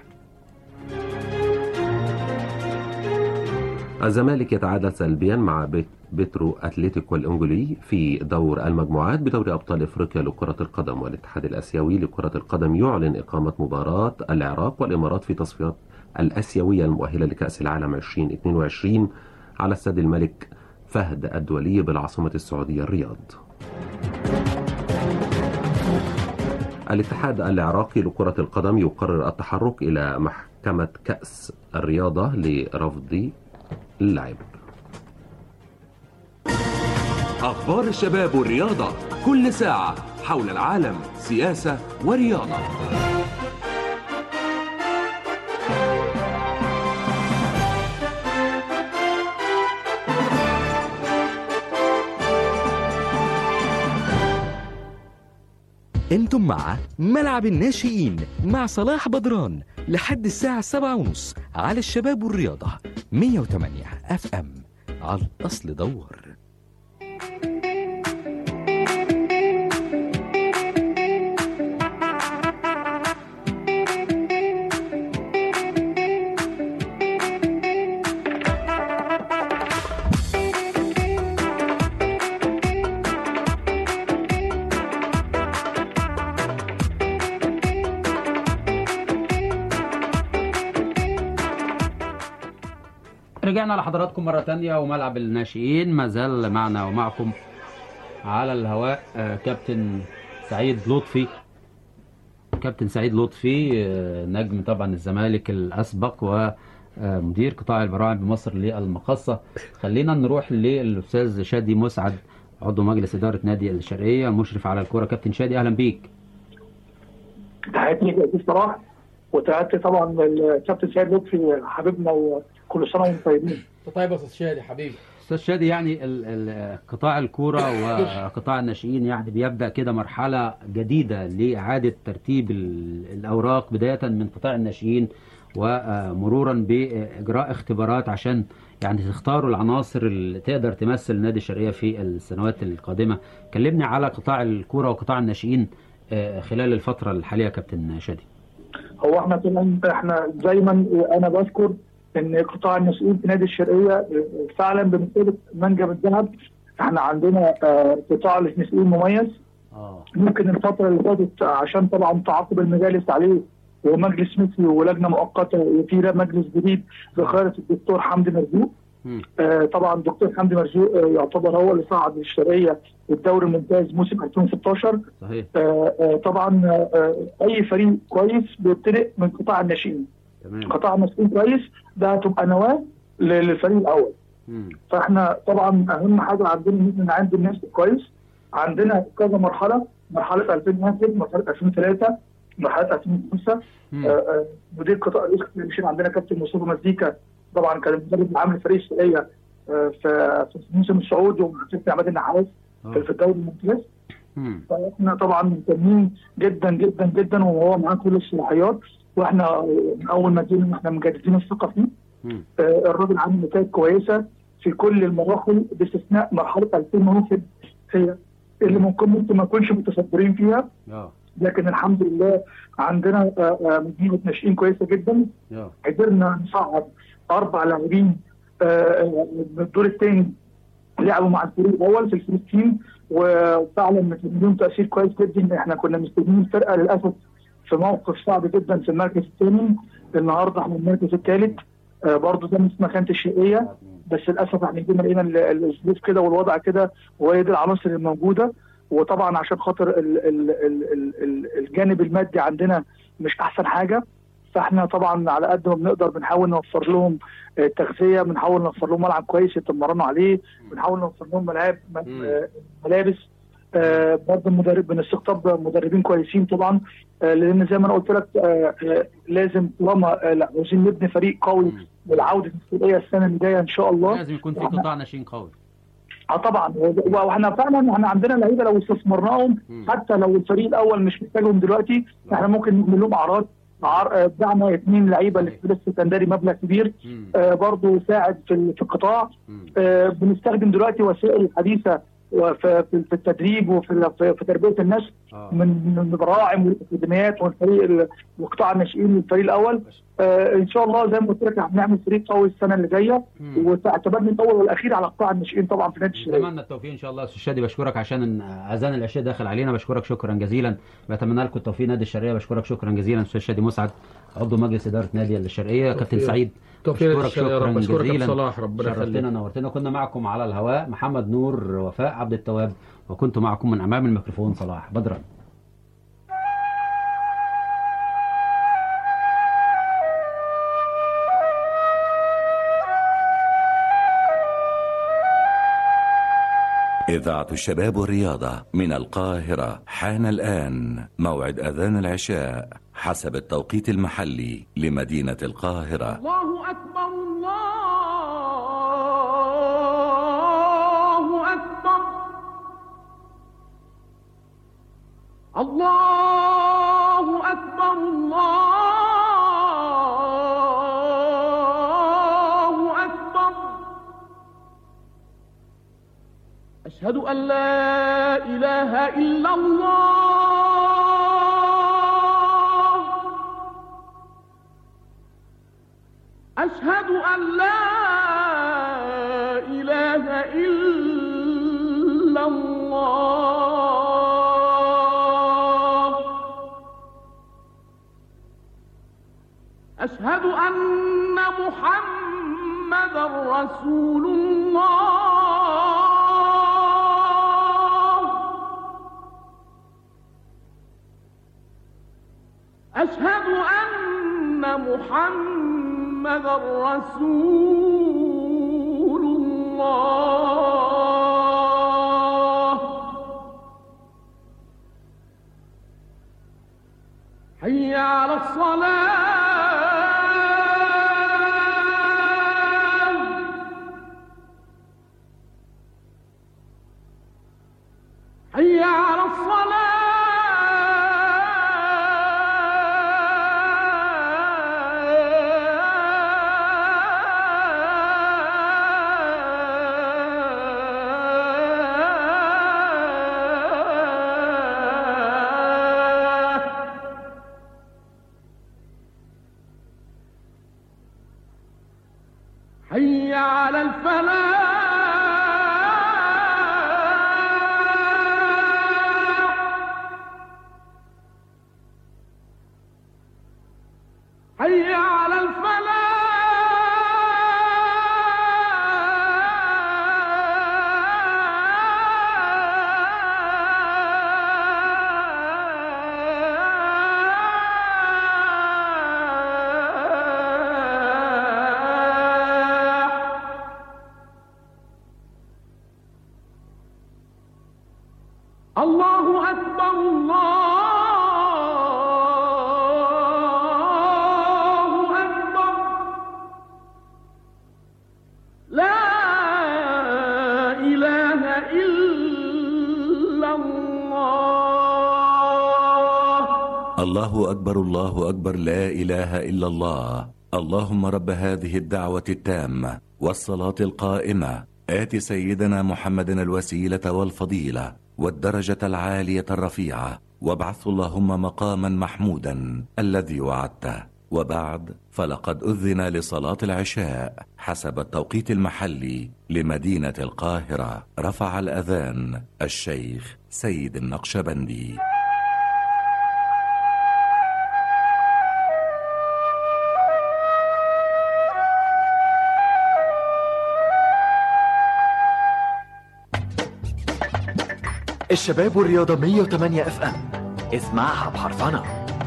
الزمالك يتعادل سلبيا مع بيت بترو أتلتيكو الأنجولي في دور المجموعات بدوري أبطال إفريقيا لكرة القدم والاتحاد الآسيوي لكرة القدم يعلن إقامة مباراة العراق والإمارات في تصفيات الآسيوية المؤهلة لكأس العالم 2022 على استاد الملك فهد الدولي بالعاصمة السعودية الرياض. الاتحاد العراقي لكرة القدم يقرر التحرك إلى محكمة كأس الرياضة لرفض اللعب. أخبار الشباب والرياضة كل ساعة حول العالم سياسة ورياضة انتم مع ملعب الناشئين مع صلاح بدران لحد الساعة السبعة ونص على الشباب والرياضة 108 اف ام على الأصل دور رجعنا لحضراتكم مرة تانية وملعب الناشئين ما زال معنا ومعكم على الهواء آه، كابتن سعيد لطفي كابتن سعيد لطفي آه، نجم طبعا الزمالك الأسبق ومدير قطاع البراعم بمصر للمقصة خلينا نروح للأستاذ شادي مسعد عضو مجلس إدارة نادي الشرقية مشرف على الكرة كابتن شادي أهلا بيك تحياتي ليك يا استاذ صلاح وتحياتي طبعا الكابتن سيد لطفي حبيبنا وكل سنه وانتم طيبين طيب يا استاذ شادي حبيبي استاذ شادي يعني ال- ال- قطاع الكوره وقطاع الناشئين يعني بيبدا كده مرحله جديده لاعاده ترتيب ال- الاوراق بدايه من قطاع الناشئين ومرورا باجراء اختبارات عشان يعني تختاروا العناصر اللي تقدر تمثل نادي الشرقيه في السنوات القادمه كلمني على قطاع الكوره وقطاع الناشئين آه، خلال الفتره الحاليه يا كابتن شادي هو احنا طبعا احنا دايما انا بذكر ان قطاع الناشئين في نادي الشرقيه فعلا بمثابه منجم الذهب احنا عندنا آه، قطاع الناشئين مميز ممكن الفتره اللي فاتت عشان طبعا تعاقب المجالس عليه ومجلس مثلي ولجنه مؤقته وفي مجلس جديد بقياده الدكتور حمدي مرزوق آه، طبعا الدكتور حمدي مرزوق آه، يعتبر هو اللي صعد الشرقيه للدوري الممتاز موسم 2016 صحيح آه، آه، طبعا آه، آه، اي فريق كويس بيبتدئ من قطاع الناشئين تمام قطاع الناشئين كويس ده هتبقى نواه ل- للفريق الاول فاحنا طبعا اهم حاجه عندنا ان احنا نعد الناس كويس عندنا كذا مرحله مرحله 2001 مرحله 2003 مرحله 2005 آه، آه، مدير قطاع الناشئين عندنا كابتن مصطفى مزيكا طبعا كان المدرب العام لفريق الشرقيه آه، في في موسم الصعود ومع كابتن عماد النحاس في في الدوري الممتاز فاحنا طبعا مهتمين جدا جدا جدا وهو معاه كل الصلاحيات واحنا من اول ما جينا احنا مجددين الثقه فيه آه، الراجل عامل نتائج كويسه في كل المراحل باستثناء مرحله 2001 هي اللي ممكن ممكن ما نكونش متصدرين فيها اه لكن الحمد لله عندنا آه، آه، مدينه ناشئين كويسه جدا اه قدرنا نصعد اربع لاعبين آه، آه، من الدور الثاني لعبوا مع الفريق الاول في الفريق تيم وفعلا كان لهم تاثير كويس جدا احنا كنا مستنيين الفرقه للاسف في موقف صعب جدا في المركز الثاني النهارده احنا المركز الثالث آه برضه ده مش مكانه الشقيه بس للاسف احنا جينا لقينا ال- الظروف كده والوضع كده وهي دي العناصر الموجوده وطبعا عشان خاطر ال ال ال ال ال الجانب المادي عندنا مش احسن حاجه فاحنا طبعا على قد ما بنقدر بنحاول نوفر لهم آه، تغذيه بنحاول نوفر لهم ملعب كويس يتمرنوا عليه بنحاول نوفر لهم ملاعب آه، ملابس آه، برضه المدرب بنستقطب مدربين كويسين طبعا آه، لان زي ما انا قلت لك آه، آه، لازم طالما آه، لا عاوزين نبني فريق قوي والعوده السوريه السنه الجايه ان شاء الله لازم يكون في قطاع ناشئين قوي اه طبعا و- واحنا فعلا احنا عندنا لعيبه لو استثمرناهم حتى لو الفريق الاول مش محتاجهم دلوقتي احنا ممكن نعمل لهم اعراض عر- آه، بعنا اثنين لعيبه للسبيل السكندري مبلغ كبير آه، برضه ساعد في ال- في القطاع آه، بنستخدم دلوقتي وسائل الحديثه وفي في في التدريب وفي ال- في في تربيه النشء من من البراعم والاكاديميات والفريق ال- وقطاع الناشئين والفريق الاول آه، ان شاء الله زي ما قلت لك هنعمل فريق قوي السنه اللي جايه واعتمدنا الاول والاخير على قطاع الناشئين طبعا في نادي الشباب اتمنى التوفيق ان شاء الله يا استاذ شادي بشكرك عشان اذان العشاء داخل علينا بشكرك شكرا جزيلا بتمنى لكم التوفيق نادي الشرقيه بشكرك شكرا جزيلا استاذ شادي مسعد عضو مجلس اداره نادي الشرقيه كابتن توفيق. سعيد توفيق بشكرك للشرقية يا رب. شكرا بشكرك يا جزيلا صلاح، ربنا يخليك. شرفتنا نورتنا كنا معكم على الهواء محمد نور وفاء عبد التواب وكنت معكم من امام الميكروفون صلاح بدرا إذاعة الشباب والرياضة من القاهرة حان الآن موعد أذان العشاء حسب التوقيت المحلي لمدينة القاهرة الله أكبر الله أكبر الله أكبر الله أكبر أشهد أن لا إله إلا الله أشهد أن لا إله إلا الله أشهد أن محمدا رسول الله أشهد أن محمدا رسول الله حي على الصلاة حي على الصلاة حي على الفلاح حي على الفلاح الله أكبر الله أكبر لا إله إلا الله الله أكبر الله أكبر لا إله إلا الله اللهم رب هذه الدعوة التامة والصلاة القائمة آت سيدنا محمد الوسيلة والفضيلة والدرجة العالية الرفيعة وابعث اللهم مقاما محمودا الذي وعدته وبعد فلقد أذن لصلاة العشاء حسب التوقيت المحلي لمدينة القاهرة رفع الأذان الشيخ سيد النقشبندي الشباب والرياضة 108 اف ام اسمعها بحرفنة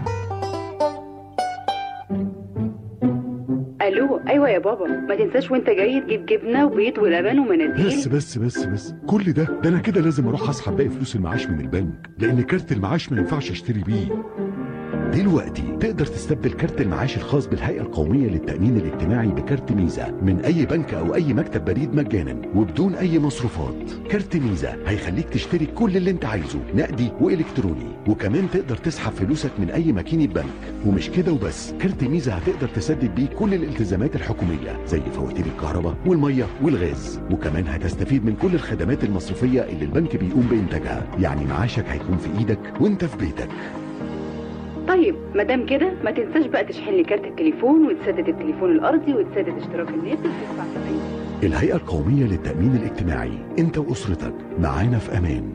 الو ايوه يا بابا ما تنساش وانت جاي تجيب جبنه وبيض ولبن ومناديل بس بس بس بس كل ده ده انا كده لازم اروح اسحب باقي فلوس المعاش من البنك لان كارت المعاش ما ينفعش اشتري بيه دلوقتي تقدر تستبدل كارت المعاش الخاص بالهيئة القومية للتأمين الاجتماعي بكارت ميزة من أي بنك أو أي مكتب بريد مجانا وبدون أي مصروفات كارت ميزة هيخليك تشتري كل اللي انت عايزه نقدي وإلكتروني وكمان تقدر تسحب فلوسك من أي ماكينة بنك ومش كده وبس كارت ميزة هتقدر تسدد بيه كل الالتزامات الحكومية زي فواتير الكهرباء والمية والغاز وكمان هتستفيد من كل الخدمات المصرفية اللي البنك بيقوم بإنتاجها يعني معاشك هيكون في إيدك وانت في بيتك طيب مادام كده ما تنساش بقى تشحن لي كارت التليفون وتسدد التليفون الارضي وتسدد اشتراك النت وتدفع فوائد الهيئة القومية للتأمين الاجتماعي انت وأسرتك معانا في أمان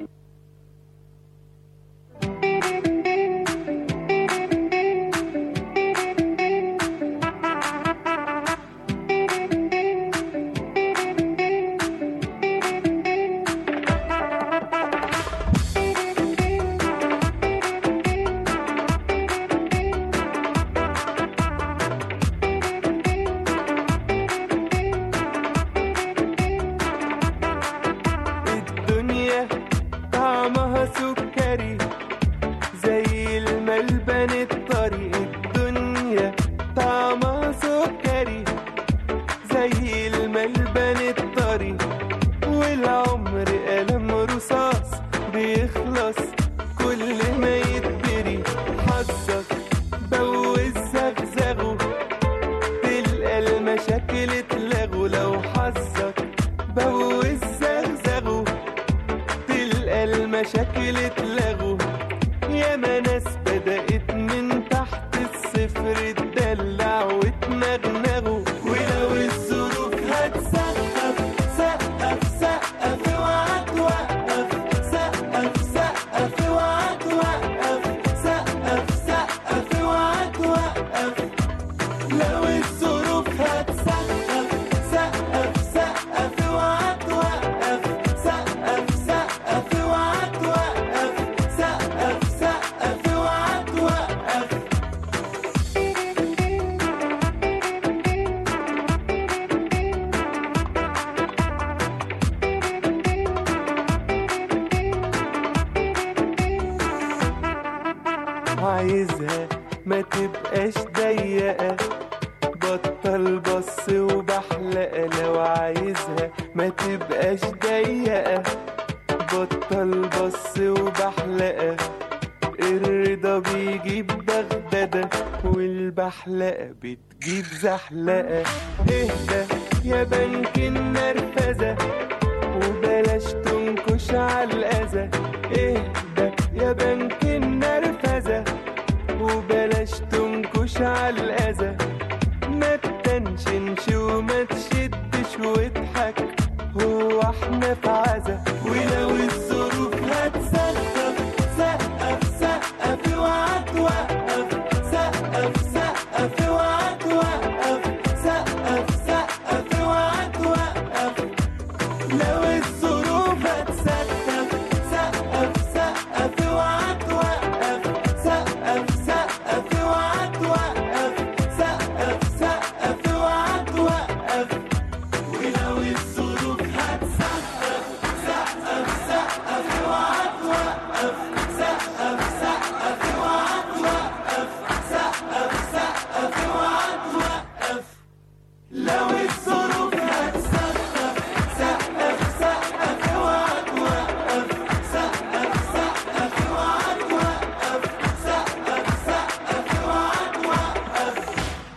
الدنيا طعمها سكري زي الملبن الطري الدنيا طعمها سكري زي الملبن الطري والعمر قلم رصاص بيخلص كل ما يتبري حظك بوز زغزغه تلقى المشاكل اتلغوا لو حظك بوز زغزغه تلقى المشاكل اتلغوا ياما ناس بدأت من تحت الصفر تدلع وتنغنغوا ولو الظروف هتسقف سقف سقف اوعى توقف سقف سقف اوعى توقف سقف سقف اوعى توقف لو الظروف هتسقف سقف سقف اوعى توقف سقف سقف اوعى توقف سقف سقف اوعى توقف عايزها ما تبقاش ضيقة بطل بص وبحلقة لو عايزها ما تبقاش ضيقة بطل بص وبحلقة الرضا بيجيب بغدادة والبحلقة بتجيب زحلقة اهدى يا بنك النرفزة وبلاش تنكش على الأذى اهدى يا بنك النرفزة وبلاش تنكش على الأذى ما تتنشنش وما تشدش واضحك هو احنا في عزا ولو الظروف هتسقف سقف سقف اوعى توقف سقف سقف اوعى توقف سقف سقف اوعى توقف لو الظروف هتسقف سقف سقف اوعى توقف سقف سقف اوعى توقف سقف سقف اوعى توقف ولو الظروف هتسقف سقف سقف اوعى توقف سقف سقف اوعى توقف سقف سقف اوعى توقف لو الظروف هتسقف سقف سقف اوعى توقف سقف سقف اوعى توقف سقف سقف اوعى توقف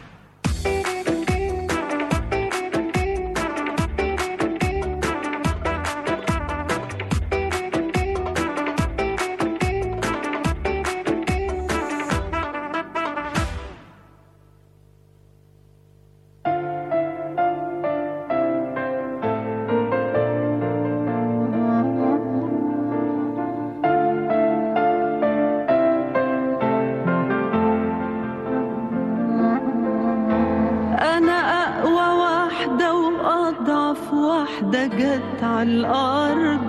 أنا أقوى واحدة وأضعف واحدة جت على الأرض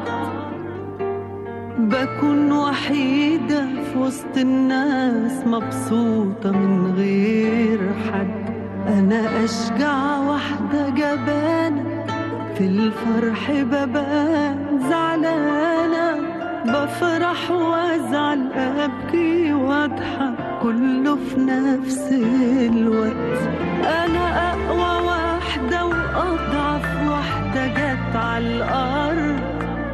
بكون وحيدة في وسط الناس مبسوطة من غير حد أنا أشجع واحدة جبانة في الفرح ببان زعلانة بفرح وازعل أبكي واضحك كله في نفس الوقت أنا أقوى واحدة وأضعف واحدة جت على الأرض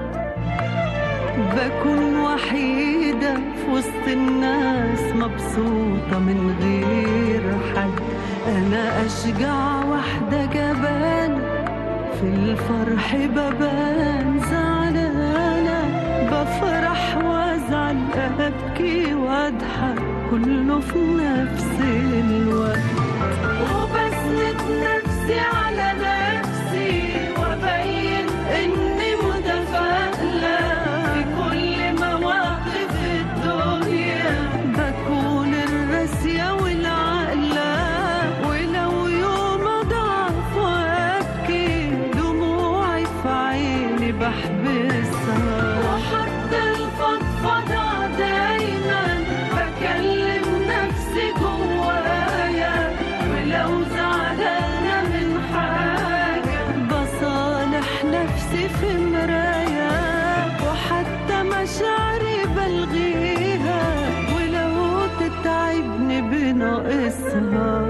بكون وحيدة في وسط الناس مبسوطة من غير حد أنا أشجع واحدة جبان في الفرح ببان زعلانة بفرح وازعل أبكي وأضحك كله في نفس الوقت وبسند نفسي على نفسي وأبين إني متفائلة في كل مواقف الدنيا بكون الراسية والعقلة ولو يوم أضعف وأبكي دموعي في عيني بحبسها وحتى الفضفضة دايما بكلم نفسي جوايا ولو زعلانة من حاجة بصالح نفسي في مراية وحتى مشاعري بلغيها ولو تتعبني بناقصها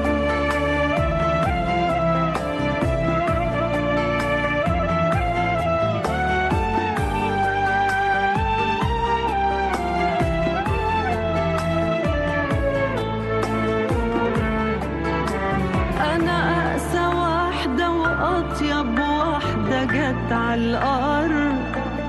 أنا أقسى واحدة وأطيب واحدة جت على الأرض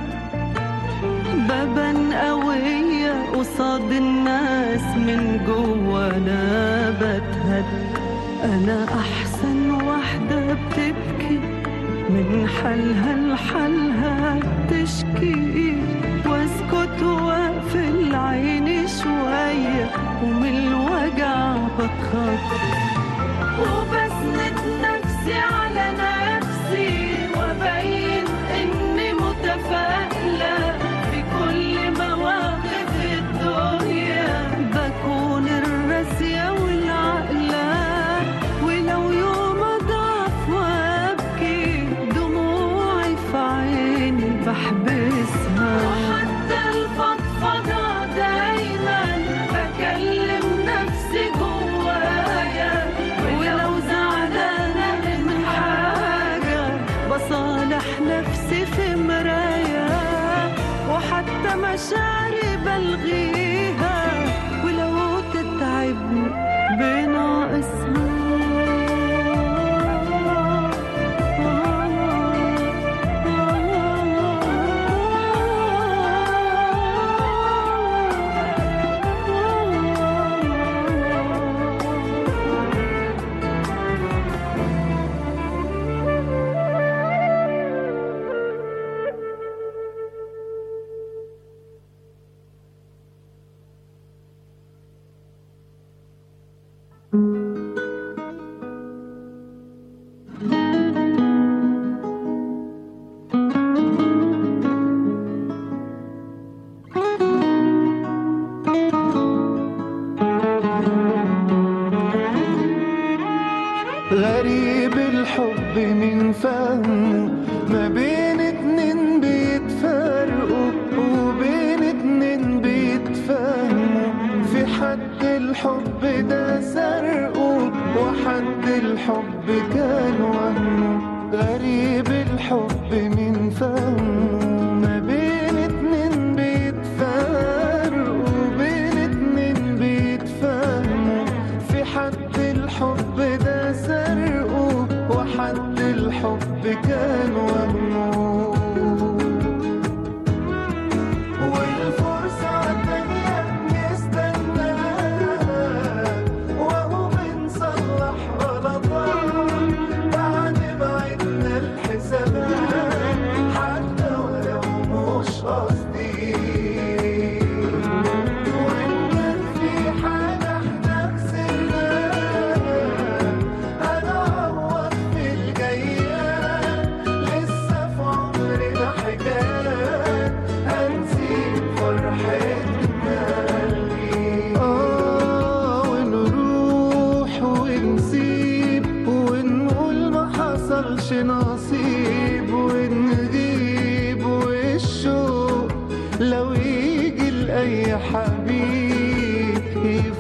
ببان قوية قصاد الناس من جوا أنا بتهد أنا أحسن واحدة بتبكي من حالها لحالها تشكي واسكت واقفل عيني شوية ومن الوجع بتخطى وبسند نفسي على نفسي وابين اني متفائلة في كل مواقف الدنيا بكون الراسية والعقلة ولو يوم اضعف وابكي دموعي في عيني بحبسها وحتى الفضفضة دايما بكلم نفسي جوايا ولو زعلانة من حاجة بصالح نفسي في مراية وحتى مشاعري بلغيها ولو تتعبني غريب الحب من فهمه ما بين اتنين بيتفرقوا وبين اتنين بيتفهموا في حد الحب ده سرقه وحد الحب كان وهمه غريب الحب من فهمه ما بين اتنين بيتفرقوا وبين اتنين بيتفهموا في حد الحب ده سرقه وحد الحب كان وهمه والفرصة التانية بنستناها وهو بنصلح غلطات بعد ما عدنا الحسابات حتى ولو مش قصدي وإن كان في حاجة احنا خسرناها هنعوض في الجايات لسه في عمرنا حكايات هنسيب فرحتنا آه ونروح ونسيب ونقول ما حصلش نصيب ونغيب والشوق لو يجي لأي حبيب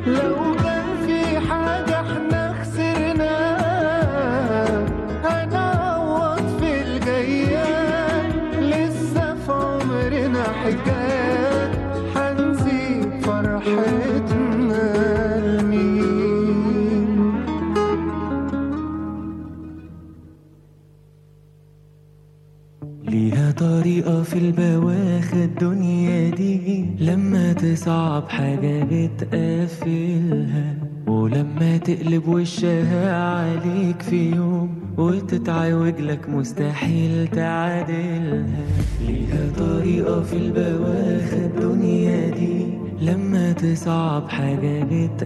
لو كان في حاجة احنا خسرناها هنعوض في الجايات لسه في عمرنا حكايات هنسيب فرحتنا لمين ليها طريقة في البواخة الدنيا دي لما تصعب حاجة بتقفلها ولما تقلب وشها عليك في يوم وتتعوج لك مستحيل تعادلها ليها طريقة في البواخة الدنيا دي لما تصعب حاجة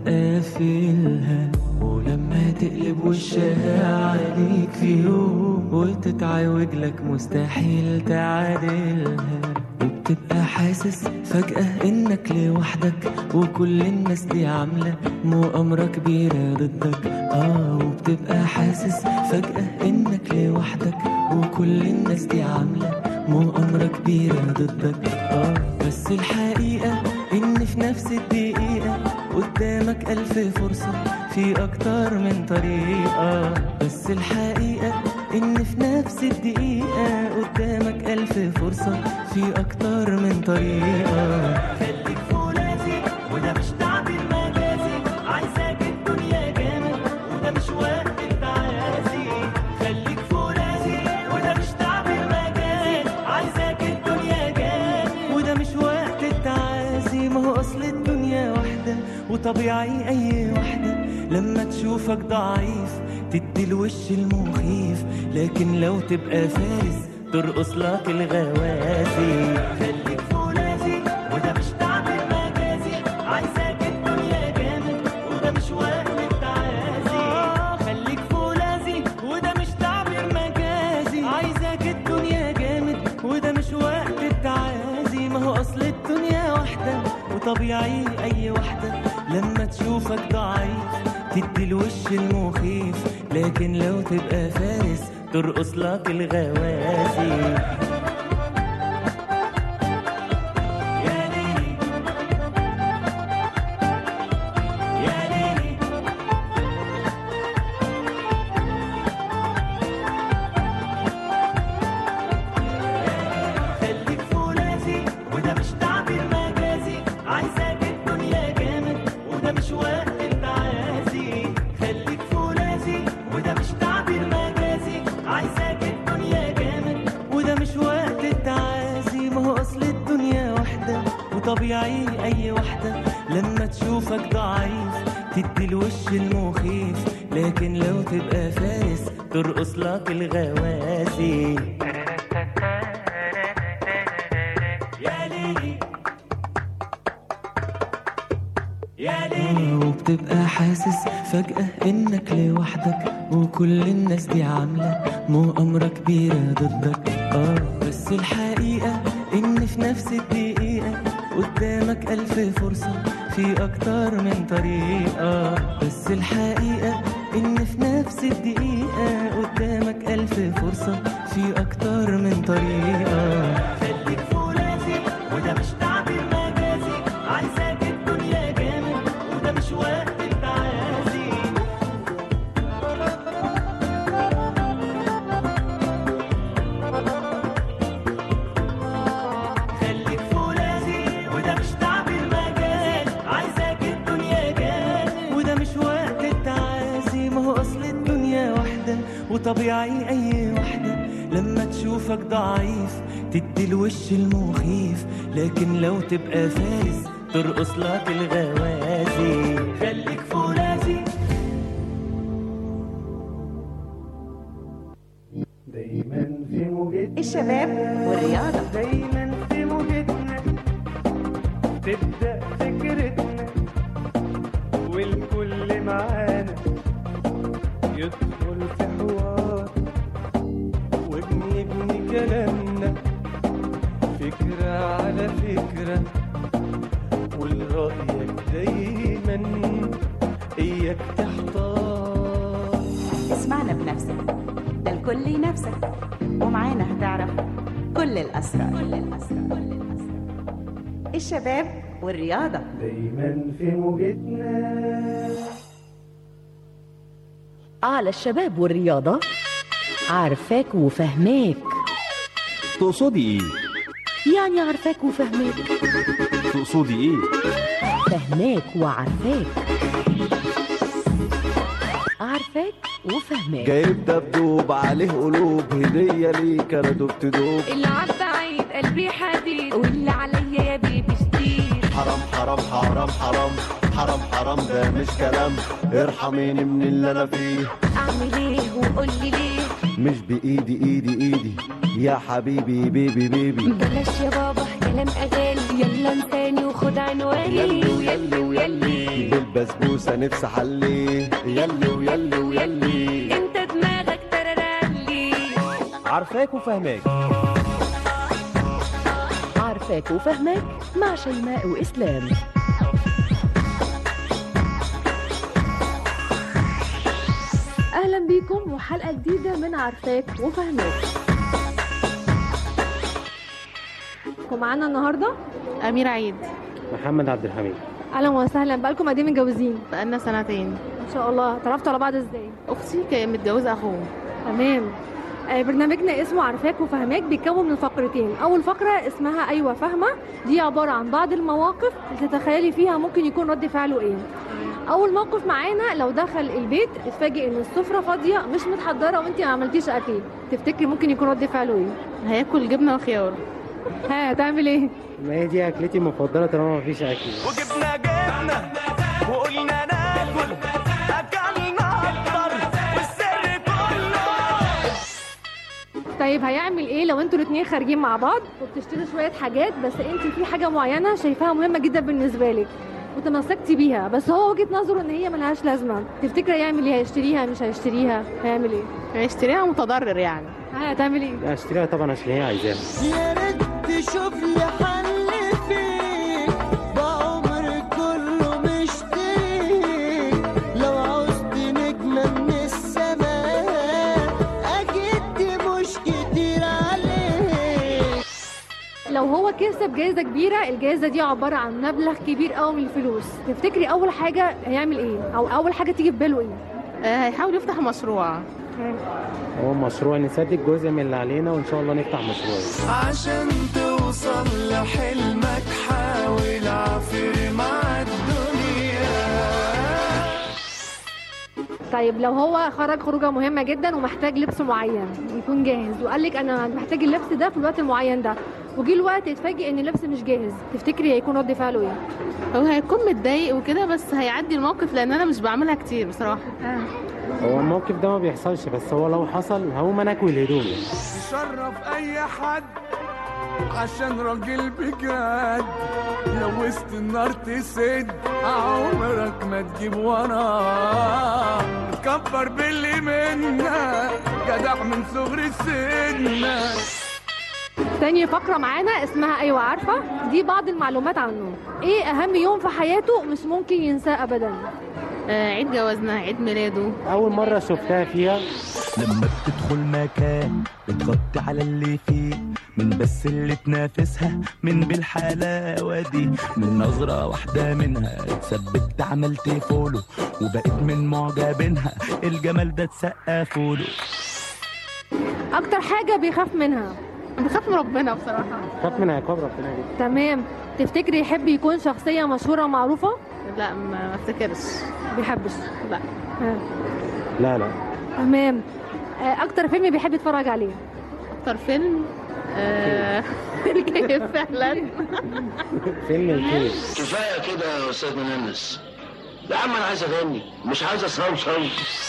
بتقفلها ولما تقلب وشها عليك في يوم وتتعوج لك مستحيل تعادلها وبتبقى حاسس فجأة انك لوحدك وكل الناس دي عاملة مؤامرة كبيرة ضدك اه وبتبقى حاسس فجأة انك لوحدك وكل الناس دي عاملة مؤامرة كبيرة ضدك اه بس الحقيقة ان في نفس الدقيقة قدامك ألف فرصة في أكتر من طريقة بس الحقيقة إن في نفس الدقيقة قدامك ألف فرصة في أكتر من طريقة خليك فولاذي وده مش تعبير مجازي عايزاك الدنيا جامد وده مش وقت التعازي خليك فولاذي وده مش تعبير مجازي عايزاك الدنيا جامد وده مش وقت التعازي ما هو أصل الدنيا واحدة وطبيعي أي واحدة لما تشوفك ضعيف تدي الوش المخيف لكن لو تبقى فارس ترقص لك الغوازي خليك فولاذي وده مش تعبير مجازي عايزاك الدنيا جامد وده مش وقت التعازي خليك فولاذي وده مش تعبير مجازي عايزاك الدنيا جامد وده مش وقت التعازي ما هو اصل الدنيا واحدة وطبيعي اي واحدة لما تشوفك ضعيف تدي الوش المخيف لكن لو تبقى فارس ترقص لك الغوازي يا ليلي يا ليلي خليك فولاذي وده مش تعبير مجازي عايزاك الدنيا جامد وده مش وقت التعازي خليك فولاذي وده مش تعبير مجازي عايزاك الدنيا جامد وده مش وقت التعازي ما هو اصل الدنيا واحدة وطبيعي اي واحدة لما تشوفك ضعيف تدي الوش المخيف لكن لو تبقى فارس ترقص لك الغوازي يا ليلي يا ليلي وبتبقى حاسس فجأة انك لوحدك وكل الناس دي عاملة مؤامرة كبيرة ضدك اه بس الحقيقة ان في نفس الدقيقة قدامك ألف فرصة في أكتر من طريقة بس الحقيقة إن في نفس الدقيقة قدامك ألف فرصة في أكتر من طريقة خليك فولاذي وده مش تعبير مجازي عايزاك الدنيا جامد وده مش وقت التعازي خليك فولاذي وده مش تعبير مجازي عايزاك الدنيا جامد وده مش وقت التعازي ما هو اصل الدنيا واحدة وطبيعي اي واحدة لما تشوفك ضعيف تدي الوش المخيف لكن لو تبقى فارس ترقص لك الغوازي خليك فولاذي دايما في موجتنا الشباب والرياضة دايما في موجتنا تبدأ فكرتنا والكل معانا يدخل في حوار وبنبني كلامنا فكرة على فكرة ولرأيك دايما إياك تحتار اسمعنا بنفسك ده الكل ينافسك ومعانا هتعرف كل الأسرار كل الأسرار كل الأسرار الشباب والرياضة دايما في موجتنا على الشباب والرياضة عارفاك وفهماك تقصدي ايه؟ يعني عارفاك وفهماك تقصدي ايه؟ فهماك وعارفاك عارفاك وفهماك جايب دبدوب عليه قلوب هدية ليك انا دبت دوب اللي عبى عيد قلبي حديد واللي عليا يا بيبي شديد حرام حرام حرام حرام حرام حرام ده مش كلام ارحميني من اللي انا فيه اعمل ايه وقول لي ليه مش بايدي ايدي ايدي يا حبيبي بيبي بيبي بلاش يا بابا كلام اغاني يلا انساني وخد عنواني يلي ويلي ويلي بالبسبوسة نفسي حلي يلي ويلي ويلي انت دماغك تررلي عارفاك وفهماك عارفاك وفهماك مع شيماء وإسلام اهلا بيكم وحلقه جديده من عارفاك وفهماك ومعانا النهارده أمير عيد محمد عبد الحميد اهلا وسهلا بقالكم قد ايه متجوزين بقالنا سنتين ان شاء الله تعرفتوا على بعض ازاي أختي كانت متجوزة أخوه تمام آه، برنامجنا اسمه عارفاك وفهماك بيتكون من فقرتين اول فقره اسمها ايوه فاهمه دي عباره عن بعض المواقف اللي تتخيلي فيها ممكن يكون رد فعله ايه اول موقف معانا لو دخل البيت اتفاجئ ان السفره فاضيه مش متحضره وانت ما عملتيش اكل تفتكري ممكن يكون رد فعله ايه هياكل جبنة وخيار ها تعمل ايه ما هي دي اكلتي المفضله طالما مفيش اكل وجبنا جبنة وقلنا ناكل أكلنا أكتر والسر كله طيب هيعمل ايه لو انتوا الاثنين خارجين مع بعض وبتشتروا شويه حاجات بس انت في حاجه معينه شايفاها مهمه جدا بالنسبه لك وتمسكتي بيها بس هو وجهه نظره ان هي ملهاش لازمه تفتكري هيعمل ايه هيشتريها مش هيشتريها هيعمل ايه هيشتريها متضرر يعني ها هتعمل ايه اشتريها طبعا عشان هي عايزاها يا ريت تشوف لي حل فيك بعمري كله مشتري لو عوزت نجمة من السماء أكيد دي مش كتير عليك لو هو كسب جائزه كبيره الجائزه دي عباره عن مبلغ كبير قوي من الفلوس تفتكري اول حاجه هيعمل ايه او اول حاجه تيجي في باله ايه آه، هيحاول يفتح مشروع هو مشروع نسدد جزء من اللي علينا وان شاء الله نفتح مشروع عشان توصل لحلمك حاول عافر مع الدنيا طيب لو هو خرج خروجه مهمه جدا ومحتاج لبس معين يكون جاهز وقال لك انا محتاج اللبس ده في الوقت المعين ده وجي الوقت اتفاجئ ان اللبس مش جاهز تفتكري هيكون رد فعله ايه هو هيكون متضايق وكده بس هيعدي الموقف لأن أنا مش بعملها كتير بصراحة هو الموقف ده ما بيحصلش بس هو لو حصل هقوم انا اكوي الهدوم يشرف اي حد عشان راجل بجد لو وسط النار تسد عمرك ما تجيب وراه تكبر باللي منا جدع من صغر السن تاني فقرة معانا اسمها أيوة عارفة دي بعض المعلومات عنه إيه أهم يوم في حياته مش ممكن ينساه أبدا آه، عيد جوازنا عيد ميلاده اول مره شفتها فيها لما بتدخل مكان بتغطي على اللي فيه من بس اللي تنافسها من بالحلاوة دي من نظرة واحدة منها اتثبت عملت فولو وبقيت من معجبينها الجمال ده اتسقفوا له أكتر حاجة بيخاف منها بخاف من ربنا بصراحة خاف من عقاب ربنا دي تمام تفتكري يحب يكون شخصية مشهورة معروفة لا ما ما افتكرش بيحبش لا ها. لا لا تمام آه، أكتر فيلم بيحب يتفرج عليه أكتر فيلم آه، الكيف فعلا فيلم الكيف كفايه كده يا استاذ مننس يا عم انا عايز اغني مش عايز اصوصو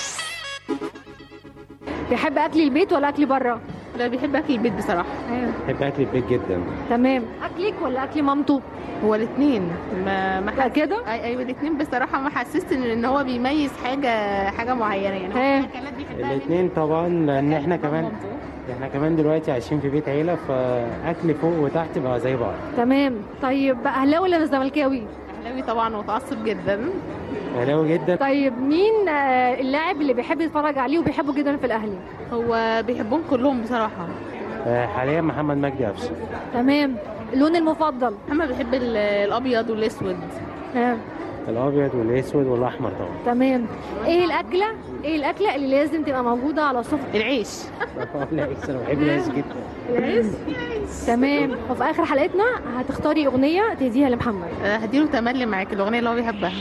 بيحب أكل البيت ولا أكل بره لا بيحب أكل البيت بصراحة بحب اكل البيت جدا تمام أكلك ولا أكل مامته هو الاثنين ما ما لا كده أي- ايوه الاثنين بصراحه ما حسست ان إن هو بيميز حاجه حاجه معينه يعني ها. هو اكلات بيحبها الاثنين طبعا لان احنا كمان احنا كمان دلوقتي عايشين في بيت عيله فاكل فوق وتحت بقى زي بعض تمام طيب أهلاوي ولا زملكاوي اهلاوي طبعا متعصب جدا اهلاوي جدا طيب مين آه، اللاعب اللي بيحب يتفرج عليه وبيحبه جدا في الأهلي هو بيحبهم كلهم بصراحه آه، حاليا محمد مجدي قفشه تمام اللون المفضل محمد بيحب ال- الابيض والاسود ها الابيض والاسود والاحمر طبعا تمام ايه الاكله ايه الاكله اللي لازم تبقى موجوده على سفره العيش العيش انا بحب العيش جدا العيش تمام وفي اخر حلقتنا هتختاري اغنيه تهديها لمحمد آه، هديله تملي معاك الاغنيه اللي هو بيحبها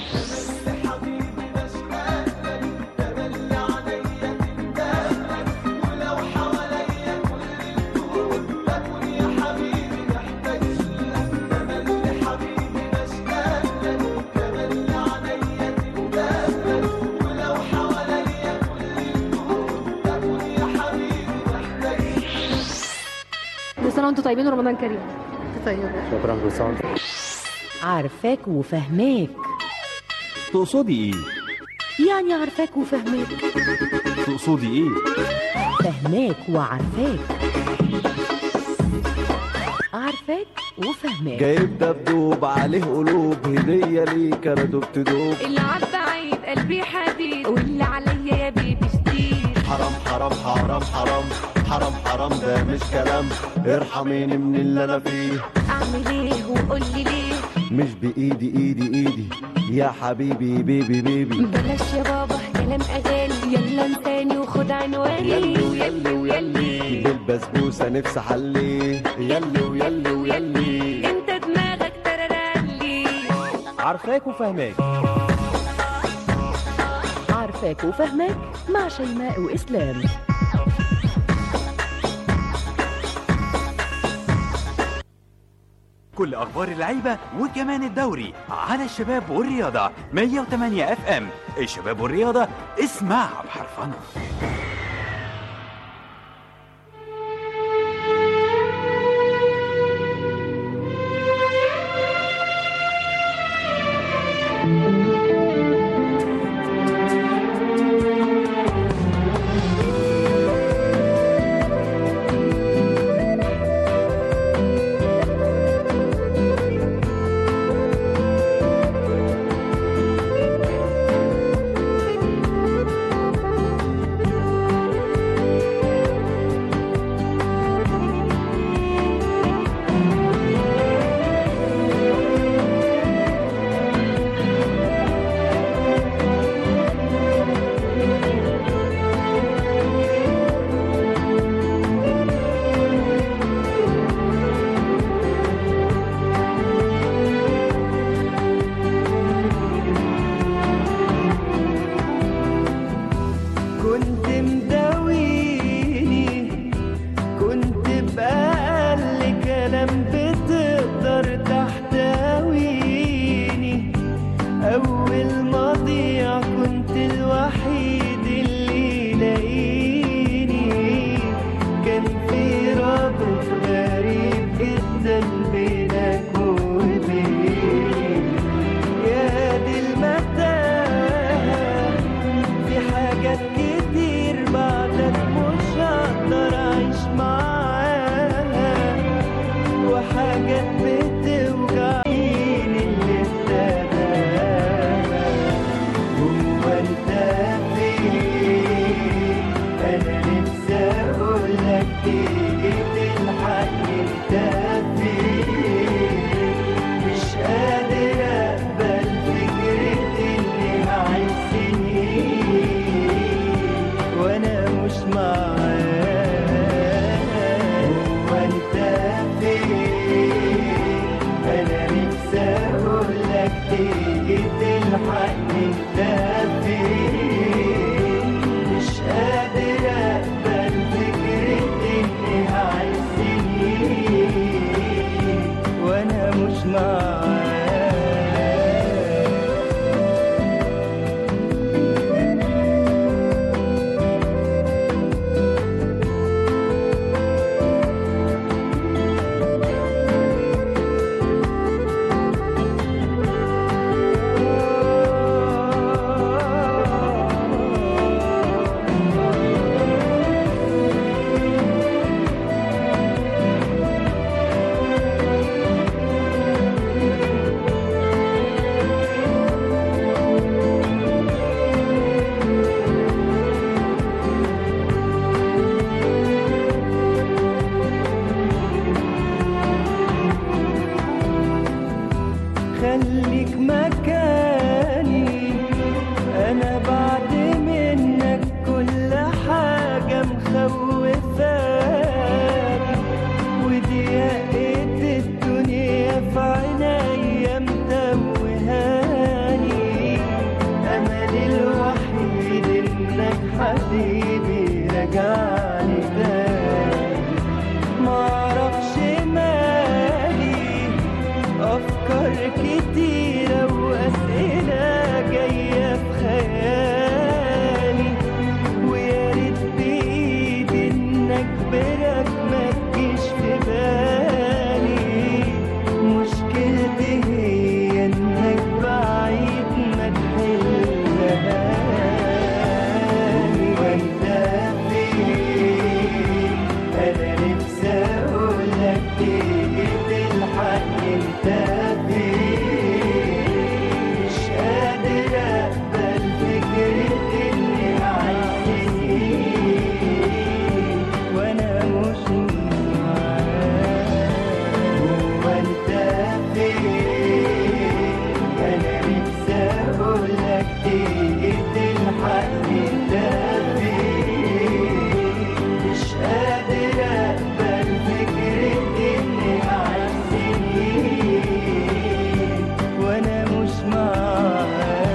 كل سنه وانتم طيبين ورمضان كريم طيب شكرا كل سنه وأنت عارفاك وفهماك تقصدي ايه؟ يعني عارفاك وفهماك تقصدي ايه؟ فهماك وعارفاك عارفاك وفهماك جايب دبدوب عليه قلوب هدية ليك انا دبت دوب اللي عدى عيد قلبي حديد واللي عليا يا بيبي شديد حرام حرام حرام حرام حرام حرام ده مش كلام ارحميني من اللي انا فيه اعمل ايه وقول لي ليه مش بايدي ايدي ايدي يا حبيبي بيبي بيبي بلاش يا بابا كلام اغاني يلا انساني وخد عنواني يلي ويلي ويلي بالبسبوسة نفسي حلي يلي ويلي ويلي انت دماغك تررلي عارفاك وفهماك عارفاك وفهماك مع شيماء وإسلام كل اخبار اللعيبه وكمان الدوري على الشباب والرياضه 108 اف ام الشباب والرياضه اسمعها بحرفنه حبيبي رجعني تاني معرفش مالي أفكار كتيرة وأسئلة جاية في خيالي ويا ريت بإيدي إن أجبرك ما تجيش في بالي مشكلتي هي إنك بعيد ما تحلهاش وأنت فين أنا نفسي أقولك تيجي تلحقني أنت فين مش قادر أقبل فكرة إني عايز وأنا مش معاك وأنت فين أنا نفسي أقولك تيجي تلحقني أنت فين مش قادر أقبل فكرة إني عايز وأنا مش معاك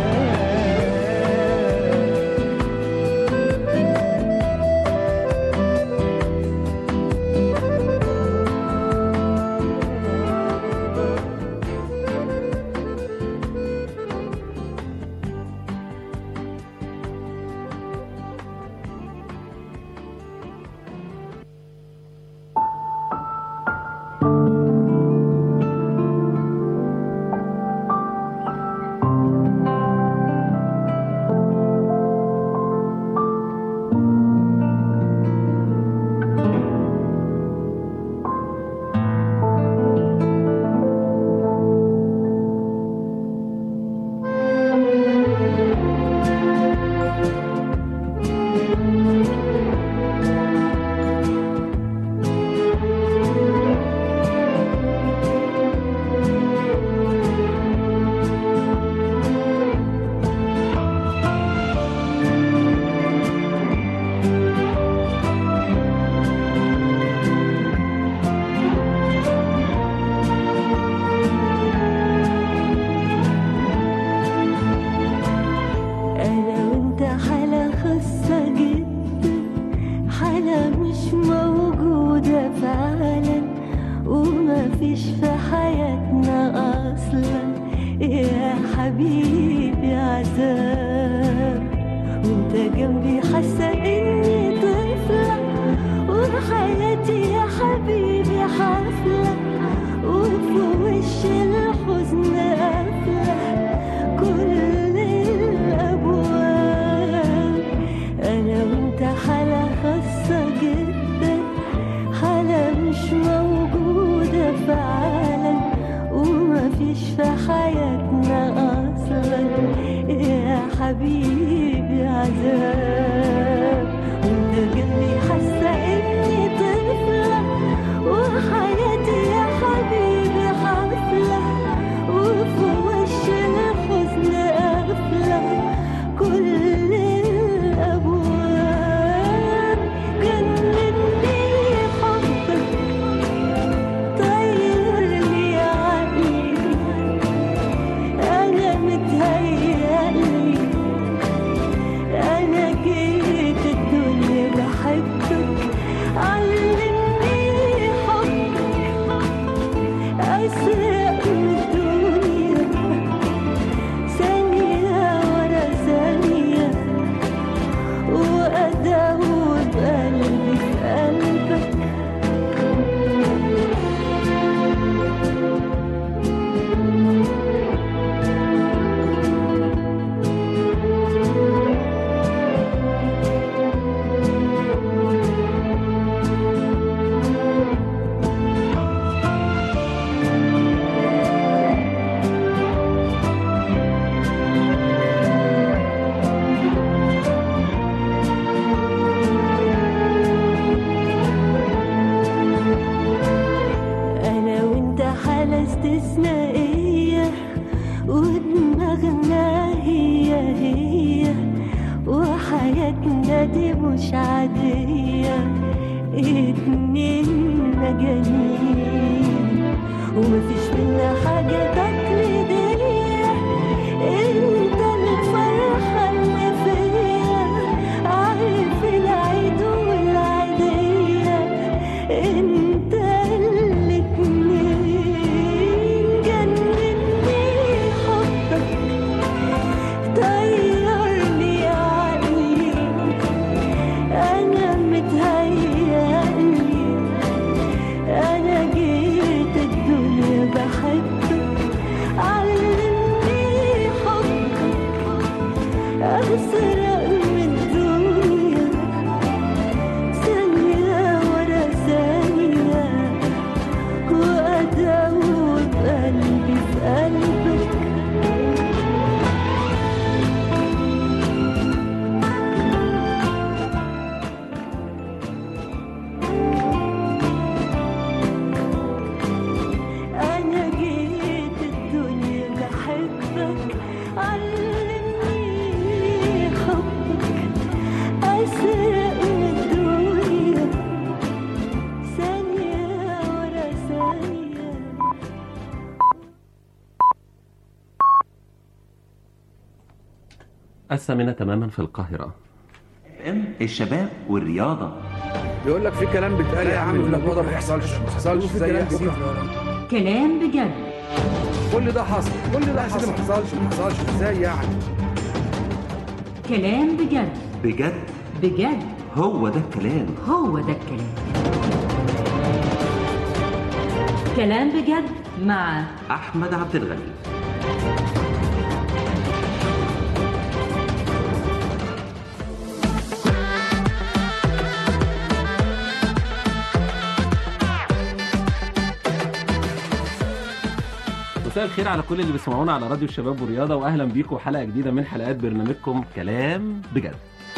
أنا وأنت حالة خاصة جدا حالة مش موجودة فعلا وما فيش في حياتنا أصلا يا حبيبي عذاب وأنت جنبي حاسة إني طفلة وحياتي يا حبيبي حفلة وفي وش الحزن قافلة كل الأبواب أنا وأنت حالة خاصة جدا حالة مش موجودة فعلا وما فيش في حياتنا أصلا يا حبيبي عذاب وأنت جنبي حاسة إني طفلة وحياتي يا حبيبي حفلة وفي وش الحزن قافلة كل الأبواب جنني حبك طيرني عقلي أنا متهيألي أنا جيت الدنيا بحبك علمني حبك أسرق من الدنيا ثانية ورا ثانية وأداوب قلبي في قلبك أنا وأنت حالة استثنائية ودماغنا هي هي وحياتنا دي مش عادية اتنين مجانين ومفيش منا حاجة تقليدية انت الفرحة اللي فيا أسرق من الدنيا ثانية ورا ثانية وأدوب قلبي في قلبك أنا جيت الدنيا بحبك علمني حبك أسرق من الدنيا ثانية ورا ثانية الثامنة تماما في القاهرة ام الشباب والرياضة بيقول لك في كلام بيتقال يا عم في الموضوع ما يحصلش ما يحصلش زي يحصل كلام بجد كل ده حصل كل ده حصل ما حصلش ما حصلش ازاي يعني كلام بجد بجد بجد هو ده الكلام هو ده الكلام كلام بجد مع أحمد عبد الغني مساء الخير على كل اللي بيسمعونا على راديو الشباب والرياضة وأهلا بيكم حلقة جديدة من حلقات برنامجكم كلام بجد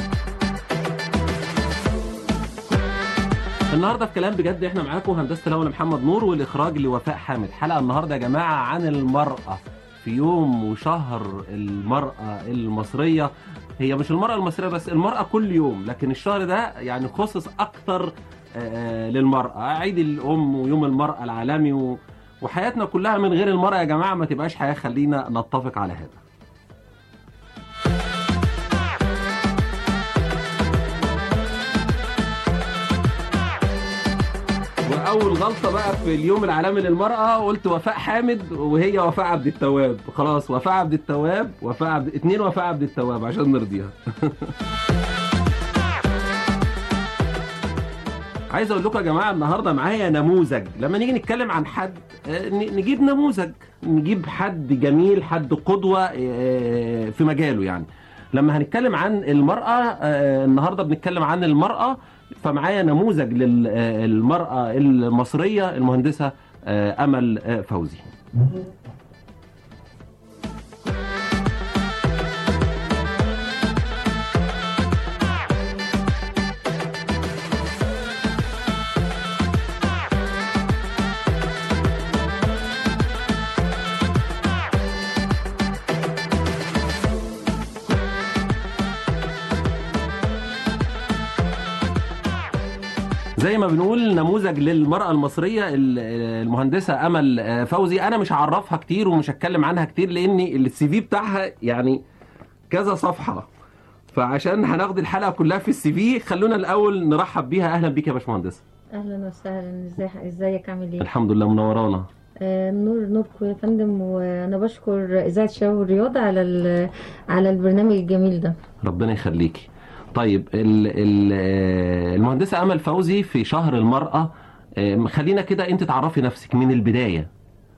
النهارده في كلام بجد احنا معاكم هندسه الاول محمد نور والاخراج لوفاء حامد حلقه النهارده يا جماعه عن المراه في يوم وشهر المراه المصريه هي مش المراه المصريه بس المراه كل يوم لكن الشهر ده يعني خصص اكتر آه، للمراه عيد الام ويوم المراه العالمي و... وحياتنا كلها من غير المراه يا جماعه ما تبقاش حياه خلينا نتفق على هذا واول غلطه بقى في اليوم العالمي للمراه قلت وفاء حامد وهي وفاء عبد التواب خلاص وفاء عبد التواب وفاء عبد اتنين وفاء عبد التواب عشان نرضيها عايز اقول لكم يا جماعه النهارده معايا نموذج لما نيجي نتكلم عن حد آه، ن- نجيب نموذج نجيب حد جميل حد قدوه آه، في مجاله يعني لما هنتكلم عن المراه آه، النهارده بنتكلم عن المراه فمعايا نموذج للمراه المصريه المهندسه آه، امل آه، فوزي زي ما بنقول نموذج للمرأة المصرية ال- المهندسة أمل آه، فوزي أنا مش هعرفها كتير ومش هتكلم عنها كتير لأن السي في بتاعها يعني كذا صفحة فعشان هناخد الحلقة كلها في السي في خلونا الأول نرحب بيها أهلا بيك يا باشمهندسة اهلا وسهلا ازاي ازيك عامل ايه الحمد لله منورانا آه نور نوركم يا فندم وانا بشكر اذاعه الشباب والرياضه على ال- على البرنامج الجميل ده ربنا يخليكي طيب ال- ال- آه، المهندسة أمل فوزي في شهر المرأة آه، خلينا كده أنت تعرفي نفسك من البداية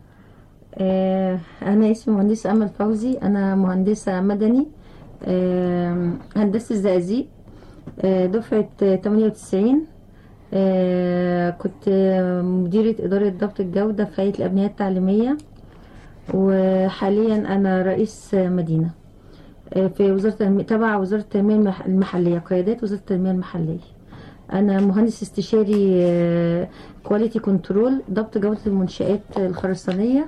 آه انا اسمي مهندسه امل فوزي انا مهندسه مدني آه هندسه الزقازيق آه دفعه آه، 98 آه كنت آه، مديرة إدارة ضبط الجودة في هيئة الأبنية التعليمية وحاليا أنا رئيس آه، مدينة آه، في وزارة التنمية تبع وزارة التنمية المح- المحلية قيادات وزارة التنمية المحلية أنا مهندس استشاري كواليتي كنترول ضبط جودة المنشآت الخرسانية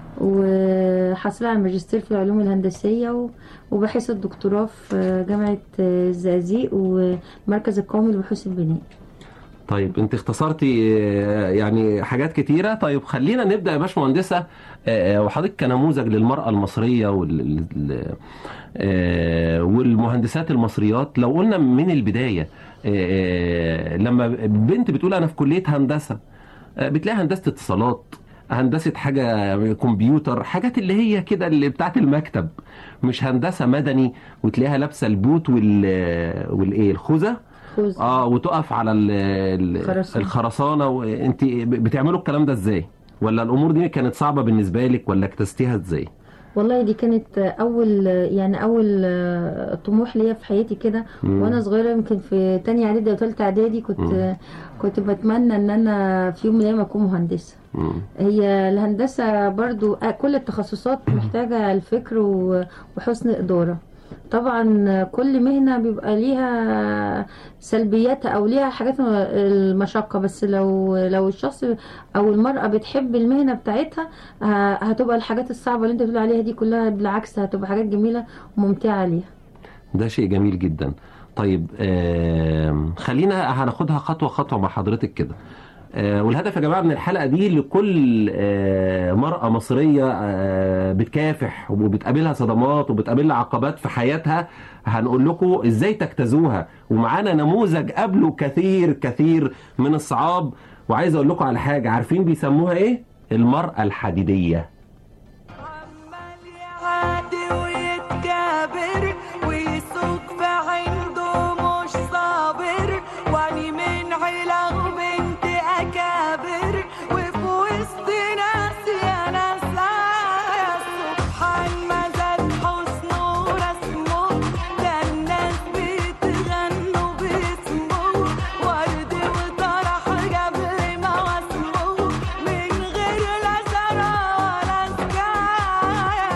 وحاصلة على ماجستير في العلوم الهندسية و- وباحثة دكتوراه في آه، جامعة آه، الزقازيق ومركز القومي لبحوث البناء طيب انت اختصرتي آه، يعني حاجات كتيرة طيب خلينا نبدأ يا باشمهندسة آه، وحضرتك كنموذج للمرأة المصرية وال... ال- آه، والمهندسات المصريات لو قلنا من البداية آه، لما بنت بتقول أنا في كلية هندسة آه، بتلاقي هندسة اتصالات هندسة حاجة كمبيوتر حاجات اللي هي كده اللي بتاعت المكتب مش هندسة مدني وتلاقيها لابسة البوت وال والايه الخوذة خوذة. اه وتقف على ال- ال- خرسانة. الخرسانة وانت بتعملوا الكلام ده ازاي ولا الامور دي كانت صعبة بالنسبة لك ولا اكتستيها ازاي والله دي كانت اول يعني اول آه، طموح ليا في حياتي كده مم. وانا صغيره يمكن في تانية اعدادي او تالتة اعدادي كنت مم. كنت بتمنى ان انا في يوم من الايام اكون مهندسه مم. هي الهندسه برضو آه، كل التخصصات محتاجه الفكر و- وحسن اداره طبعا كل مهنه بيبقى ليها سلبياتها او ليها حاجات المشقه بس لو لو الشخص او المراه بتحب المهنه بتاعتها ه- هتبقى الحاجات الصعبه اللي انت بتقول عليها دي كلها بالعكس هتبقى حاجات جميله وممتعه ليها ده شيء جميل جدا طيب آم، خلينا هناخدها خطوة خطوة مع حضرتك كده آه، والهدف يا جماعة من الحلقة دي لكل آه، مرأة مصرية آه، بتكافح وبتقابلها صدمات وبتقابلها عقبات في حياتها هنقول لكم ازاي تجتازوها ومعانا نموذج قبله كثير كثير من الصعاب وعايز اقول لكم على حاجة عارفين بيسموها ايه؟ المرأة الحديدية يعادي ويتكابر ويسوق في عنده مش صابر واني من عيلة وبنت أكابر وفي وسط ناس يا ناس يا سبحان ما زاد حسنه ورسمه ده الناس بتغنوا باسمه ورد وطرح قبل ما واسمه من غير لا زرع ولا سكاية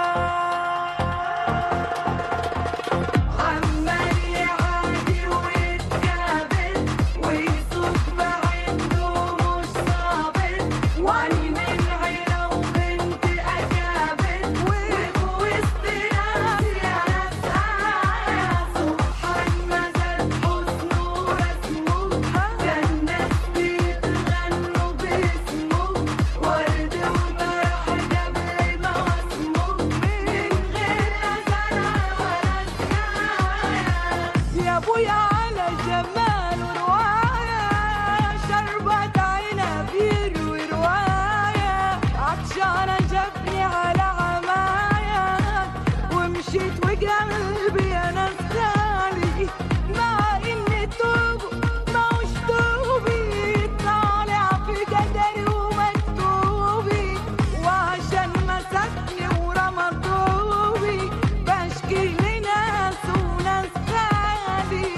عمال يعادي ويتكابر ويسوق بعينه مش صابر واني من عيلة وبنت أكابر وفي وسط ناس يا ناس آية سبحان ما زاد حسنه ورسمه ده الناس بيتغنوا باسمه ورد وطرح قبل ما واسمه من غير لا زرع ولا سكاية يا ابويا على جمال ورواية شربت عينها بيروي رواية عطشانة جابني على عماية ومشيت وقلبي انا خالي مع اني توب ما وش توبي طالع في قدري ومكتوبي وعشان مسكني ورمى طوبي بشكي لناس وناس خالي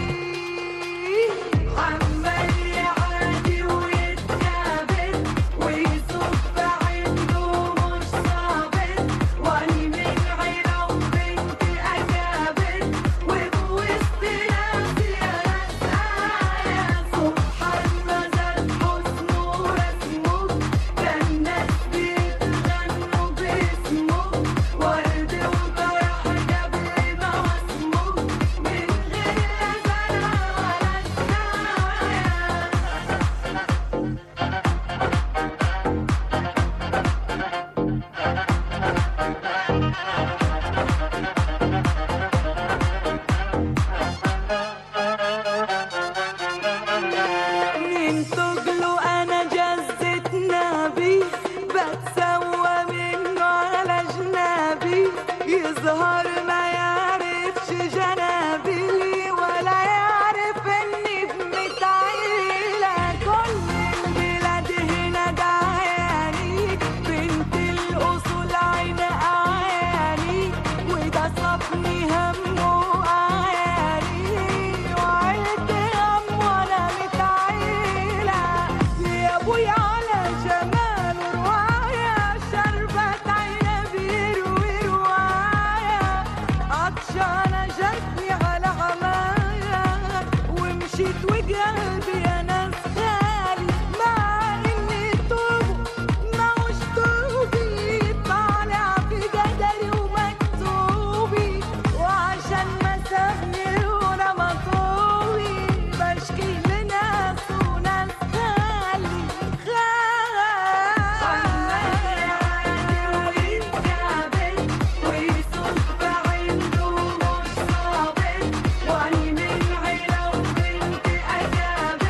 عمال يعادي ويتكابر ويسوق بعينه مش صابر واني من عيلة وبنت أكابر وفي وسط ناس يا ناس آية سبحان ما زاد حسنه ورسمه ده الناس بيتغنوا باسمه ورد وطرح قبل ما واسمه من غير لا زرع ولا سكاية من تقلوا انا جزت نبي بتسوى منه على جنابي يظهر ما يعرفش جنابي ولا يعرف اني بنت عيلة كل البلاد هنا دعياني بنت الاصول عين اعياني وده صفني همه اعياني وعيلتي هم وانا متعيلة يا ابويا على جمال رواية شربت عيني بيروي رواية عطشانة جاتني على عماية ومشيت وقلبي انا خالي مع اني توب ما وش توبي طالع في قدري ومكتوبي وعشان ما سابني ورمى طوبي بشكي لناس وناس خالي خالي ويسوق بعينه مش صابر واني من عيلة وبنت أكابر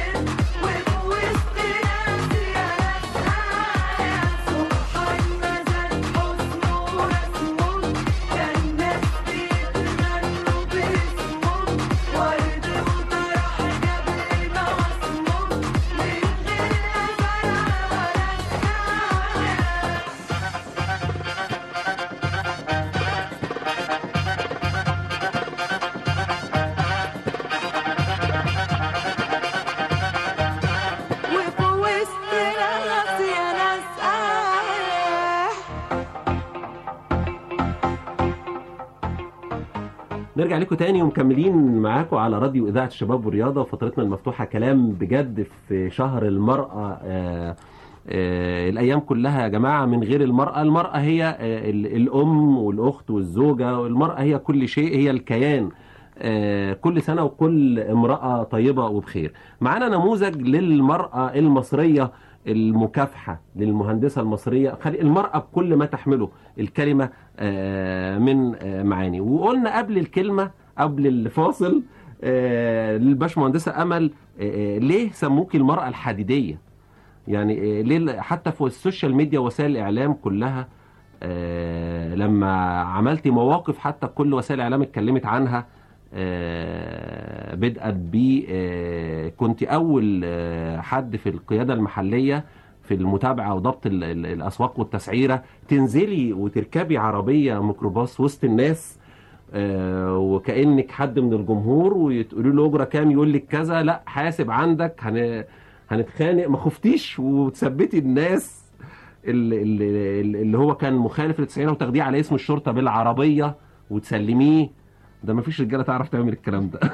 نرجع لكم تاني ومكملين معاكم على راديو اذاعه الشباب والرياضه وفترتنا المفتوحه كلام بجد في شهر المراه آه آه الايام كلها يا جماعه من غير المراه المراه هي آه ال- الام والاخت والزوجه المراه هي كل شيء هي الكيان آه كل سنه وكل امراه طيبه وبخير معانا نموذج للمراه المصريه المكافحه للمهندسه المصريه خلي المراه بكل ما تحمله الكلمه آه من آه معاني وقلنا قبل الكلمه قبل الفاصل آه للباشمهندسه امل آه آه، ليه سموكي المراه الحديديه يعني آه، ليه حتى في السوشيال ميديا وسائل الاعلام كلها آه، لما عملتي مواقف حتى كل وسائل الاعلام اتكلمت عنها آه، بدءا ب آه، كنت اول آه، حد في القياده المحليه في المتابعه وضبط ال- ال- الاسواق والتسعيره تنزلي وتركبي عربيه ميكروباص وسط الناس آه، وكانك حد من الجمهور وتقولي له اجره كام يقول لك كذا لا حاسب عندك هن... هنتخانق ما خفتيش وتثبتي الناس اللي, اللي, اللي هو كان مخالف للتسعيره وتاخديه على اسم الشرطه بالعربيه وتسلميه ده ما فيش رجاله تعرف تعمل الكلام ده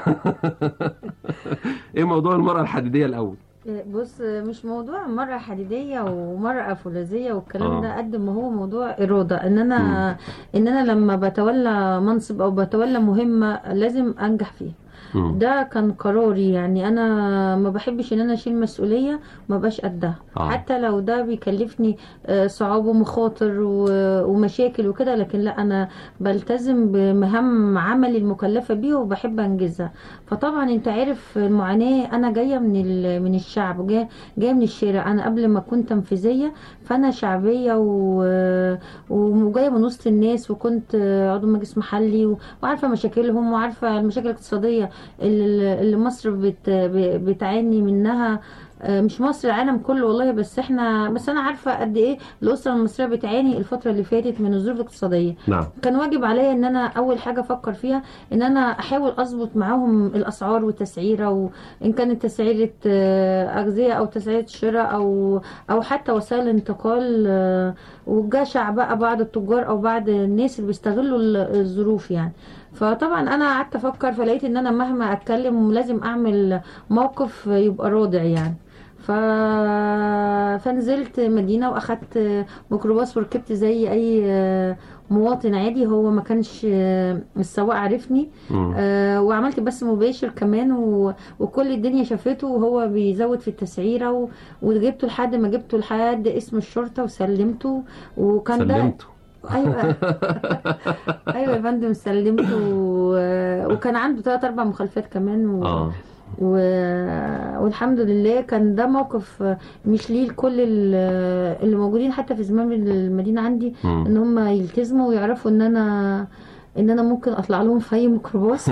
ايه موضوع المراه الحديديه الاول بص مش موضوع مرأة حديدية ومرأة فولاذية والكلام آه. ده قد ما هو موضوع إرادة إن أنا إن أنا لما بتولى منصب أو بتولى مهمة لازم أنجح فيها مم. ده كان قراري يعني انا ما بحبش ان انا اشيل مسؤوليه ما بقاش قدها آه. حتى لو ده بيكلفني آه، صعاب ومخاطر و- ومشاكل وكده لكن لا انا بلتزم بمهام عملي المكلفه بيه وبحب انجزها فطبعا انت عارف المعاناه انا جايه من ال- من الشعب جايه جايه من الشارع انا قبل ما كنت تنفيذيه فانا شعبيه و- وجايه من وسط الناس وكنت عضو مجلس محلي و- وعارفه مشاكلهم وعارفه المشاكل الاقتصاديه اللي اللي مصر بت بتعاني منها آه، مش مصر العالم كله والله بس احنا بس انا عارفه قد ايه الاسره المصريه بتعاني الفتره اللي فاتت من الظروف الاقتصاديه نعم كان واجب عليا ان انا اول حاجه افكر فيها ان انا احاول اظبط معاهم الاسعار والتسعيره وان كانت تسعيره آه، اغذيه او تسعيره شراء او او حتى وسائل انتقال آه، وجشع بقى بعض التجار او بعض الناس اللي بيستغلوا ال- الظروف يعني فطبعا انا قعدت افكر فلقيت ان انا مهما اتكلم لازم اعمل موقف يبقى رادع يعني ف... فنزلت مدينة واخدت ميكروباص وركبت زي اي مواطن عادي هو ما كانش السواق عارفني مم. آه، وعملت بس مباشر كمان و... وكل الدنيا شافته وهو بيزود في التسعيرة و... وجبته لحد ما جبته لحد اسم الشرطة وسلمته وكان ده سلمته ايوه ايوه يا فندم سلمته و... وكان عنده ثلاث اربع مخالفات كمان و... اه و... والحمد لله كان ده موقف مش ليه لكل ال- اللي موجودين حتى في زمام المدينه عندي مم. ان هم يلتزموا ويعرفوا ان انا ان انا ممكن اطلع لهم في اي ميكروباص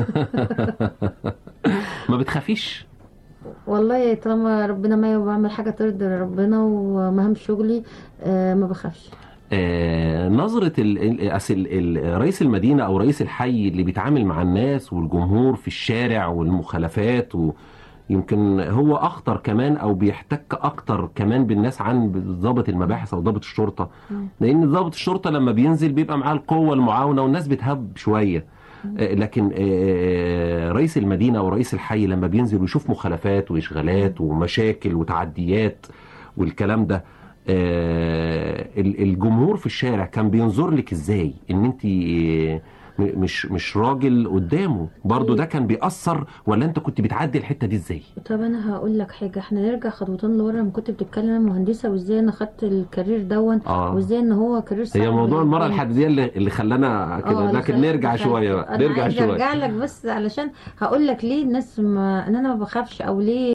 ما بتخافيش والله طالما ربنا ما بعمل حاجه ترضي ربنا ومهام شغلي آه، ما بخافش آه، نظرة ال- ال- أصل ال- ال- رئيس المدينة أو رئيس الحي اللي بيتعامل مع الناس والجمهور في الشارع والمخالفات ويمكن هو أخطر كمان أو بيحتك أكتر كمان بالناس عن ضابط المباحث أو ضابط الشرطة لأن ضابط الشرطة لما بينزل بيبقى معاه القوة المعاونة والناس بتهب شوية آه، لكن آه، رئيس المدينة أو رئيس الحي لما بينزل ويشوف مخالفات وإشغالات ومشاكل وتعديات والكلام ده آه، ال- الجمهور في الشارع كان بينظر لك ازاي ان انت آه، م- مش مش راجل قدامه برضو ده كان بيأثر ولا انت كنت بتعدي الحتة دي ازاي طب انا هقول لك حاجه احنا نرجع خطوتين لورا لما كنت بتتكلم انا مهندسه وازاي انا خدت الكارير دون آه. وازاي ان هو كارير صعب هي موضوع المرأة جداً. الحديدية اللي, اللي خلانا كده اه لكن اللي نرجع خلاني شوية بخاف. بقى انا نرجع عايزه شوية ارجع لك بس علشان هقول لك ليه الناس ما ان انا ما بخافش او ليه